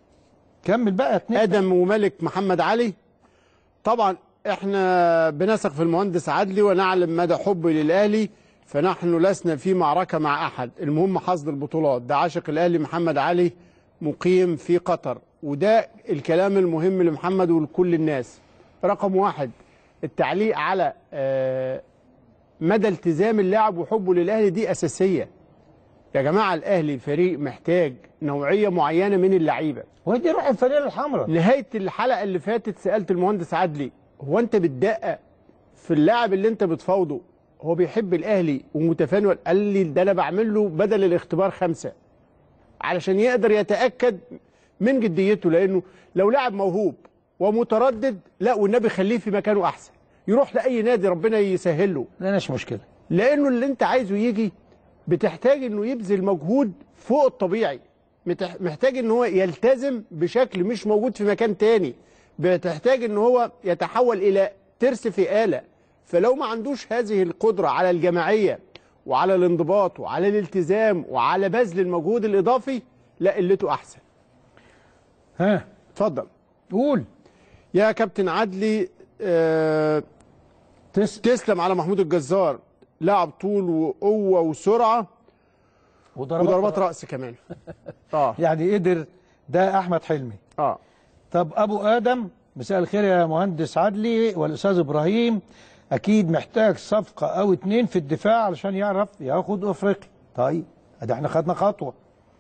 كمل بقى اتنين ادم وملك محمد علي طبعا احنا بنثق في المهندس عدلي ونعلم مدى حبه للاهلي فنحن لسنا في معركه مع احد المهم حصد البطولات ده عاشق الاهلي محمد علي مقيم في قطر وده الكلام المهم لمحمد ولكل الناس رقم واحد التعليق على آه، مدى التزام اللاعب وحبه للاهلي دي اساسيه يا جماعه الاهلي فريق محتاج نوعيه معينه من اللعيبه ودي روح الفانيله الحمراء نهايه الحلقه اللي فاتت سالت المهندس عدلي هو انت بتدقق في اللاعب اللي انت بتفاوضه هو بيحب الاهلي ومتفاني قال لي ده انا بعمل له بدل الاختبار خمسه علشان يقدر يتاكد من جديته لانه لو لاعب موهوب ومتردد لا والنبي خليه في مكانه احسن يروح لاي نادي ربنا يسهل له لا مش مشكله لانه اللي انت عايزه يجي بتحتاج انه يبذل مجهود فوق الطبيعي متح- محتاج ان هو يلتزم بشكل مش موجود في مكان تاني بتحتاج ان هو يتحول الى ترس في آلة فلو ما عندوش هذه القدرة على الجماعية وعلى الانضباط وعلى الالتزام وعلى بذل المجهود الإضافي لا قلته أحسن ها اتفضل قول يا كابتن عدلي آه تس... تسلم على محمود الجزار لاعب طول وقوة وسرعة وضربات, وضربات رأس كمان اه يعني قدر ده احمد حلمي اه طب ابو ادم مساء الخير يا مهندس عدلي والاستاذ ابراهيم اكيد محتاج صفقه او اتنين في الدفاع علشان يعرف ياخد افريقيا طيب ادي احنا خدنا خطوه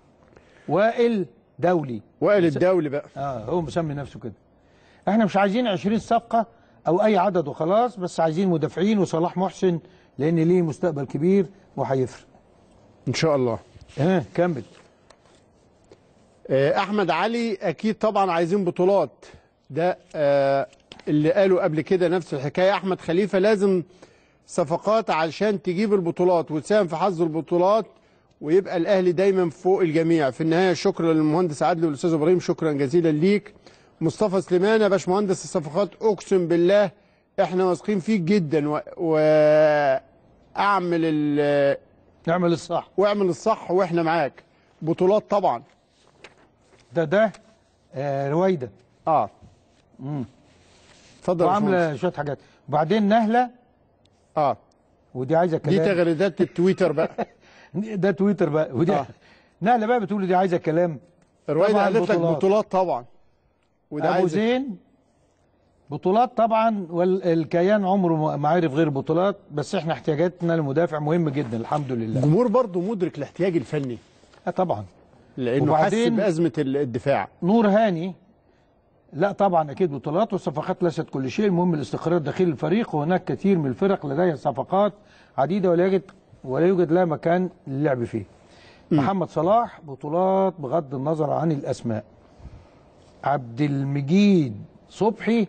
وائل دولي وائل الدولي بقى اه هو مسمي نفسه كده احنا مش عايزين 20 صفقه او اي عدد وخلاص بس عايزين مدافعين وصلاح محسن لان ليه مستقبل كبير وهيفرق ان شاء الله اه كمل آه، احمد علي اكيد طبعا عايزين بطولات ده آه، اللي قالوا قبل كده نفس الحكايه احمد خليفه لازم صفقات علشان تجيب البطولات وتساهم في حظ البطولات ويبقى الاهلي دايما فوق الجميع في النهايه شكرا للمهندس عادل والاستاذ ابراهيم شكرا جزيلا ليك مصطفى سليمان يا باشمهندس الصفقات اقسم بالله احنا واثقين فيك جدا و... واعمل ال... اعمل الصح واعمل الصح واحنا معاك بطولات طبعا ده ده آه رويده اه امم اتفضل يا وعامله باشمهندس. شويه حاجات وبعدين نهله اه ودي عايزه دي كلام تغريدات التويتر بقى ده تويتر بقى ودي آه. نهله بقى بتقول دي عايزه كلام رويده طبعاً قالت لك بطولات. بطولات طبعا وده ابو عايز- زين بطولات طبعا والكيان عمره ما- ما عرف غير بطولات بس احنا احتياجاتنا لمدافع مهم جدا الحمد لله الجمهور برضه مدرك الاحتياج الفني اه طبعا لانه حس وبعدين- بازمه ال- الدفاع نور هاني لا طبعا اكيد بطولات والصفقات ليست كل شيء المهم الاستقرار داخل الفريق وهناك كثير من الفرق لديها صفقات عديده ولا يوجد ولا يوجد لها مكان للعب فيه محمد صلاح بطولات بغض النظر عن الاسماء عبد المجيد صبحي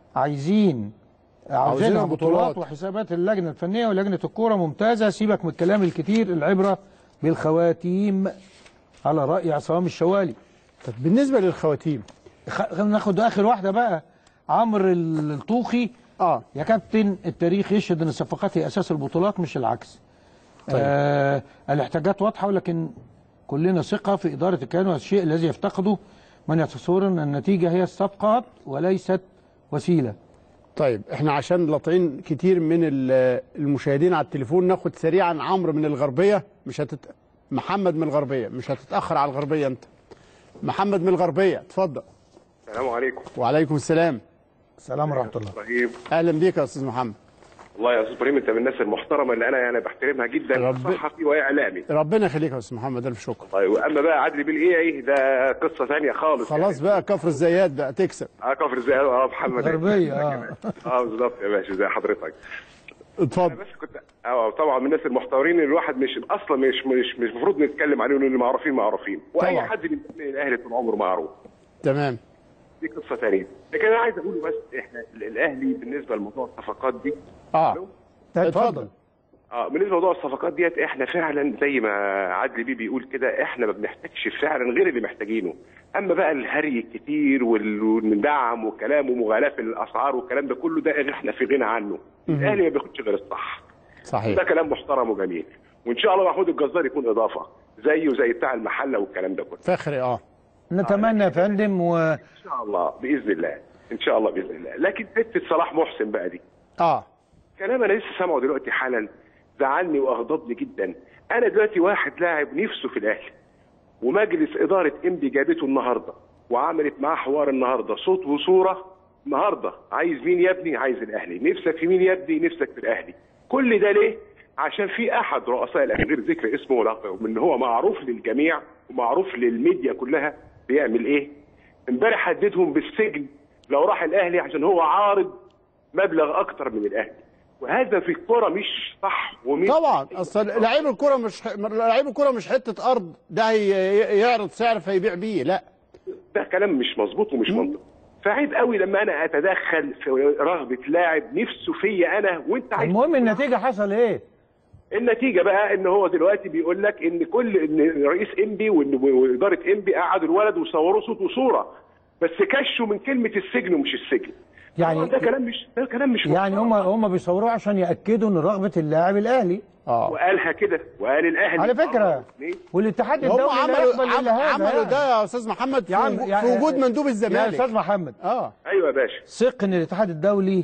عايزين عاوزينها عاوزينها بطولات بطولات. وحسابات اللجنه الفنيه ولجنه الكوره ممتازه سيبك من الكلام الكتير العبره بالخواتيم على راي عصام الشوالي طب بالنسبه للخواتيم خ... ناخد اخر واحده بقى عمرو الطوخي اه يا كابتن التاريخ يشهد ان الصفقات هي اساس البطولات مش العكس طيب. آه الاحتياجات واضحه ولكن كلنا ثقه في اداره الكيان والشيء الذي يفتقده من يتصور ان النتيجه هي الصفقات وليست وسيله طيب احنا عشان لاطعين كتير من ال- المشاهدين على التليفون ناخد سريعا عمرو من الغربيه مش هتت... محمد من الغربيه مش هتتاخر على الغربيه انت محمد من الغربيه اتفضل السلام عليكم وعليكم السلام السلام ورحمه الله ابراهيم اهلا بيك يا استاذ محمد والله يا استاذ ابراهيم انت من الناس المحترمه اللي انا يعني بحترمها جدا رب- صحفي واعلامي ربنا يخليك يا استاذ محمد الف شكر طيب واما بقى عدلي بالايه ده قصه ثانيه خالص خلاص بقى كفر الزيات بقى تكسب اه كفر زي اه محمد غربيه اه اه بالظبط يا باشا زي حضرتك اتفضل بس كنت اه طبعا من الناس المحترمين اللي الواحد مش اصلا مش مش مش المفروض نتكلم عليهم لان معروفين معروفين واي طبعا. حد من الاهلي طول عمره معروف تمام دي قصه ثانيه لكن انا عايز اقول بس احنا الاهلي بالنسبه لموضوع الصفقات دي اه اتفضل اه بالنسبه لموضوع الصفقات ديت احنا فعلا زي ما عدلي بيه بيقول كده احنا ما بنحتاجش فعلا غير اللي محتاجينه اما بقى الهري الكتير وال- والمدعم والكلام ومغالاه في الاسعار والكلام ده كله ده احنا في غنى عنه الاهلي ما بياخدش غير الصح صحيح ده كلام محترم وجميل وان شاء الله محمود الجزار يكون اضافه زيه زي بتاع المحله والكلام ده كله فخري اه نتمنى يا فندم و ان شاء الله باذن الله ان شاء الله باذن الله لكن حته صلاح محسن بقى دي اه كلام انا لسه سامعه دلوقتي حالا زعلني واغضبني جدا انا دلوقتي واحد لاعب نفسه في الاهلي ومجلس اداره انبي جابته النهارده وعملت معاه حوار النهارده صوت وصوره النهارده عايز مين يا ابني عايز الاهلي نفسك في مين يا ابني نفسك في الاهلي كل ده ليه عشان في احد رؤساء الاهلي غير ذكر اسمه ولا ان هو معروف للجميع ومعروف للميديا كلها بيعمل ايه امبارح هددهم بالسجن لو راح الاهلي عشان هو عارض مبلغ اكتر من الاهلي وهذا في الكوره مش صح ومش طبعا اصل لعيب الكره مش ح... لعيب الكره مش حته ارض ده هي... يعرض سعر فيبيع بيه لا ده كلام مش مظبوط ومش منطقي فعيب قوي لما انا اتدخل في رغبه لاعب نفسه فيا انا وانت عايز المهم النتيجه حصل ايه النتيجه بقى ان هو دلوقتي بيقول لك ان كل ان رئيس انبي وإن- واداره انبي قعدوا الولد وصوروا صوت وصوره بس كشوا من كلمه السجن ومش السجن يعني ده كلام مش ده كلام مش يعني هم هم بيصوروه عشان ياكدوا ان رغبه اللاعب الاهلي اه وقالها كده وقال الاهلي على فكره والاتحاد هم الدولي لا عملوا يقبل عم... الا هذا عملوا يعني. ده يا استاذ محمد في, يا عم- وجو- يا- في وجود مندوب يا الزمالك استاذ محمد اه ايوه يا باشا ثق ان الاتحاد الدولي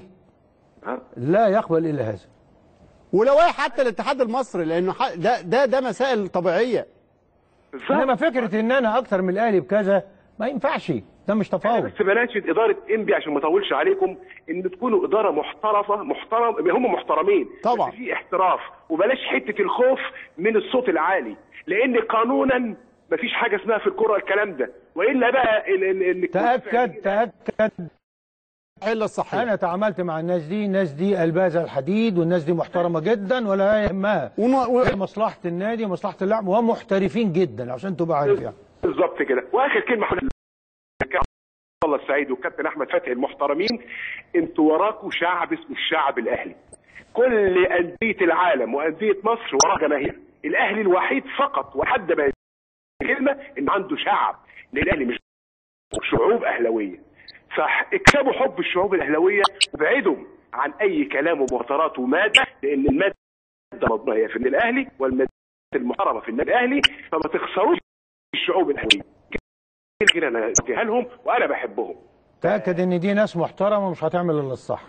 لا يقبل الا هذا ولو هي حتى الاتحاد المصري لانه ح... ده ده ده مسائل طبيعيه انما فكره ان انا اكتر من الاهلي بكذا ما ينفعش ده مش تفاوض بس بلاش اداره انبي عشان ما اطولش عليكم ان تكونوا اداره محترفه محترم هم محترمين طبعا بس في احتراف وبلاش حته الخوف من الصوت العالي لان قانونا ما فيش حاجه اسمها في الكره الكلام ده والا بقى ال ال ال تاكد تاكد الا الصحيح انا تعاملت مع الناس دي الناس دي قلبها زي الحديد والناس دي محترمه جدا ولا يهمها هي مصلحه النادي ومصلحه اللاعب ومحترفين جدا عشان تبقى عارف يعني بالظبط كده واخر كلمه حول الله السعيد والكابتن احمد فتحي المحترمين انتوا وراكوا شعب اسمه الشعب الاهلي كل انديه العالم وانديه مصر وراه جماهير الاهلي الوحيد فقط وحد ما كلمه ان عنده شعب لان الاهلي مش شعوب اهلاويه فاكسبوا حب الشعوب الاهلاويه وابعدوا عن اي كلام ومهاترات وماده لان الماده مضمونه هي في النادي الاهلي والماده المحترمه في النادي الاهلي فما تخسروش الشعوب الاهلاويه كده كده انا اديها لهم وانا بحبهم تاكد ان دي ناس محترمه ومش هتعمل الا الصح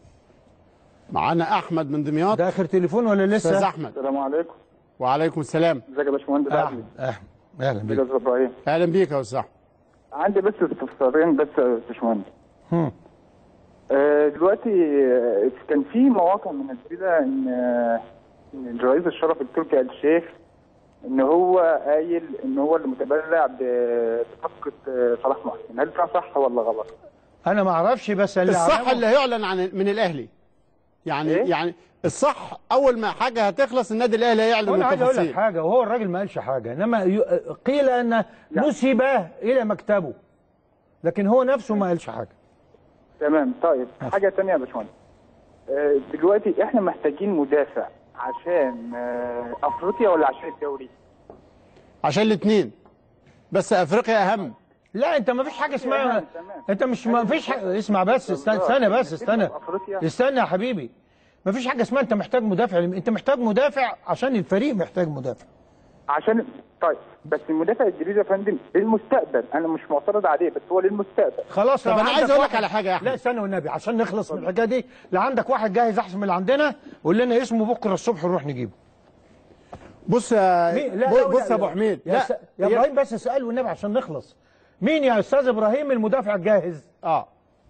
معانا احمد من دمياط ده اخر تليفون ولا لسه استاذ احمد السلام عليكم وعليكم السلام ازيك يا باشمهندس عدلي احمد اهلا ازيك بيك يا استاذ ابراهيم اهلا بيك يا استاذ احمد عندي بس استفسارين بس يا باشمهندس هم. آه، دلوقتي آه، كان في مواقع منزله ان آه، ان الرئيس الشرف التركي آل الشيخ ان هو قايل ان هو اللي متبرع ب- بصفقه آه، صلاح محسن هل ده صح ولا غلط؟ انا ما اعرفش بس اللي الصح أعلمه- اللي هيعلن عن من الاهلي يعني إيه؟ يعني الصح اول ما حاجه هتخلص النادي الاهلي هيعلن وانا عايز اقول لك التفاصيل حاجه وهو الراجل ما قالش حاجه انما ي- قيل ان نسب الى مكتبه لكن هو نفسه ما قالش حاجه تمام طيب حاجه ثانيه يا باشمهندس آه، دلوقتي احنا محتاجين مدافع عشان آه، افريقيا ولا عشان الدوري؟ عشان الاثنين بس افريقيا اهم لا انت ما فيش حاجه اسمها انت مش ما فيش حاجة... اسمع بس استنى, استنى بس استنى استنى يا حبيبي ما فيش حاجه اسمها انت محتاج مدافع انت محتاج مدافع عشان الفريق محتاج مدافع عشان طيب بس المدافع الجديد يا فندم للمستقبل انا مش معترض عليه بس هو للمستقبل خلاص طب لو أنا عندك عايز أقول لك واحد- على حاجة يا أحمد. لا استنى والنبي عشان نخلص من الحكايه دي لو عندك واحد جاهز احسن من اللي عندنا قول لنا اسمه بكره الصبح نروح نجيبه بص يا مين؟ لا بص- لا بص لا يا ابو حميد يا, لا س... يا هي- ابراهيم بس اساله والنبي عشان نخلص مين يا استاذ ابراهيم المدافع الجاهز اه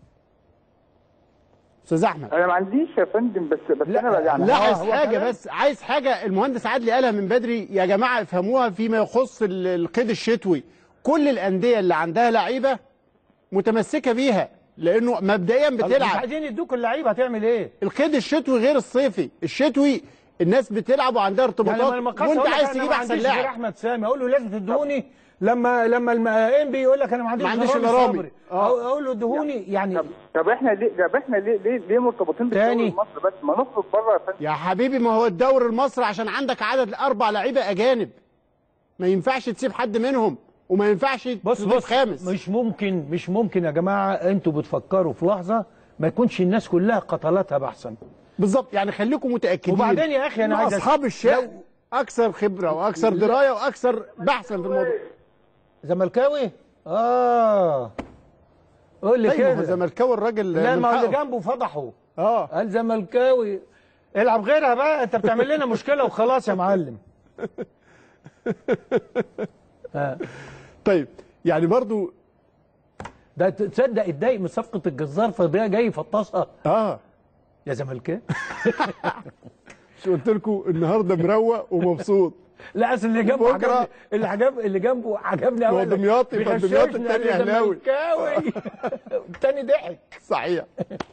استاذ احمد انا ما عنديش يا فندم بس بس انا يعني لاحظ حاجه بس عايز حاجه المهندس عادلي قالها من بدري يا جماعه افهموها فيما يخص ال- القيد الشتوي كل الانديه اللي عندها لعيبه متمسكه بيها لانه مبدئيا مش بتلعب عايزين يدوك اللعيبه هتعمل ايه القيد الشتوي غير الصيفي الشتوي الناس بتلعب وعندها ارتباطات يعني لما القصة وانت أقول لك عايز أنا تجيب ما احسن عنديش غير لاعب احمد سامي اقول له لازم تدوني لما لما الم- انبي يقول لك انا ما عنديش ما عنديش غير إلا رامي. صبري. أو- اقول له ادهوني يعني طب احنا ليه طب احنا ليه ليه, ليه مرتبطين بالدوري تاني. المصري بس ما نخرج بره يا فندم يا حبيبي ما هو الدوري المصري عشان عندك عدد اربع لعيبه اجانب ما ينفعش تسيب حد منهم وما ينفعش بص تضيف بص خامس مش ممكن مش ممكن يا جماعه انتوا بتفكروا في لحظه ما يكونش الناس كلها قتلتها بحسن بالظبط يعني خليكم متاكدين وبعدين يا اخي انا إن عايز اصحاب الشأن اكثر خبره واكثر لا. درايه واكثر بحثا في الموضوع زملكاوي اه قول لي أيوة، هو كده زملكاوي الراجل لا من ما هو اللي حقه. جنبه فضحه اه قال زملكاوي العب غيرها بقى انت بتعمل لنا مشكله وخلاص يا معلم آه. طيب يعني برضو ده تصدق اتضايق من صفقه الجزار فده جاي يفطسها اه يا زملكاوي مش قلت لكم النهارده مروق ومبسوط لا اصل اللي جنبه بكرة- عجبني اللي عجب اللي جنبه عجبني هو قوي دمياطي، فالدمياطي التاني أهلاوي. التاني ضحك صحيح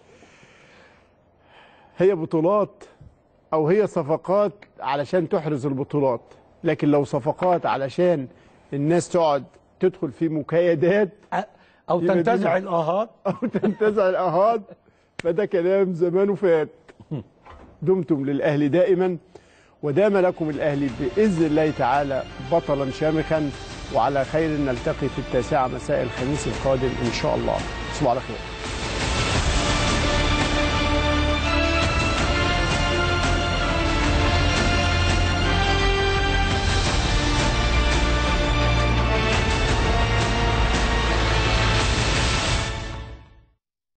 هي بطولات او هي صفقات علشان تحرز البطولات لكن لو صفقات علشان الناس تقعد تدخل في مكايدات او يبقى دي- تنتزع الاهات او تنتزع الاهات فده كلام زمانه فات دمتم للاهلي دائما ودام لكم الاهلي باذن الله تعالى بطلا شامخا وعلى خير نلتقي في التاسعه مساء الخميس القادم ان شاء الله تصبحوا على خير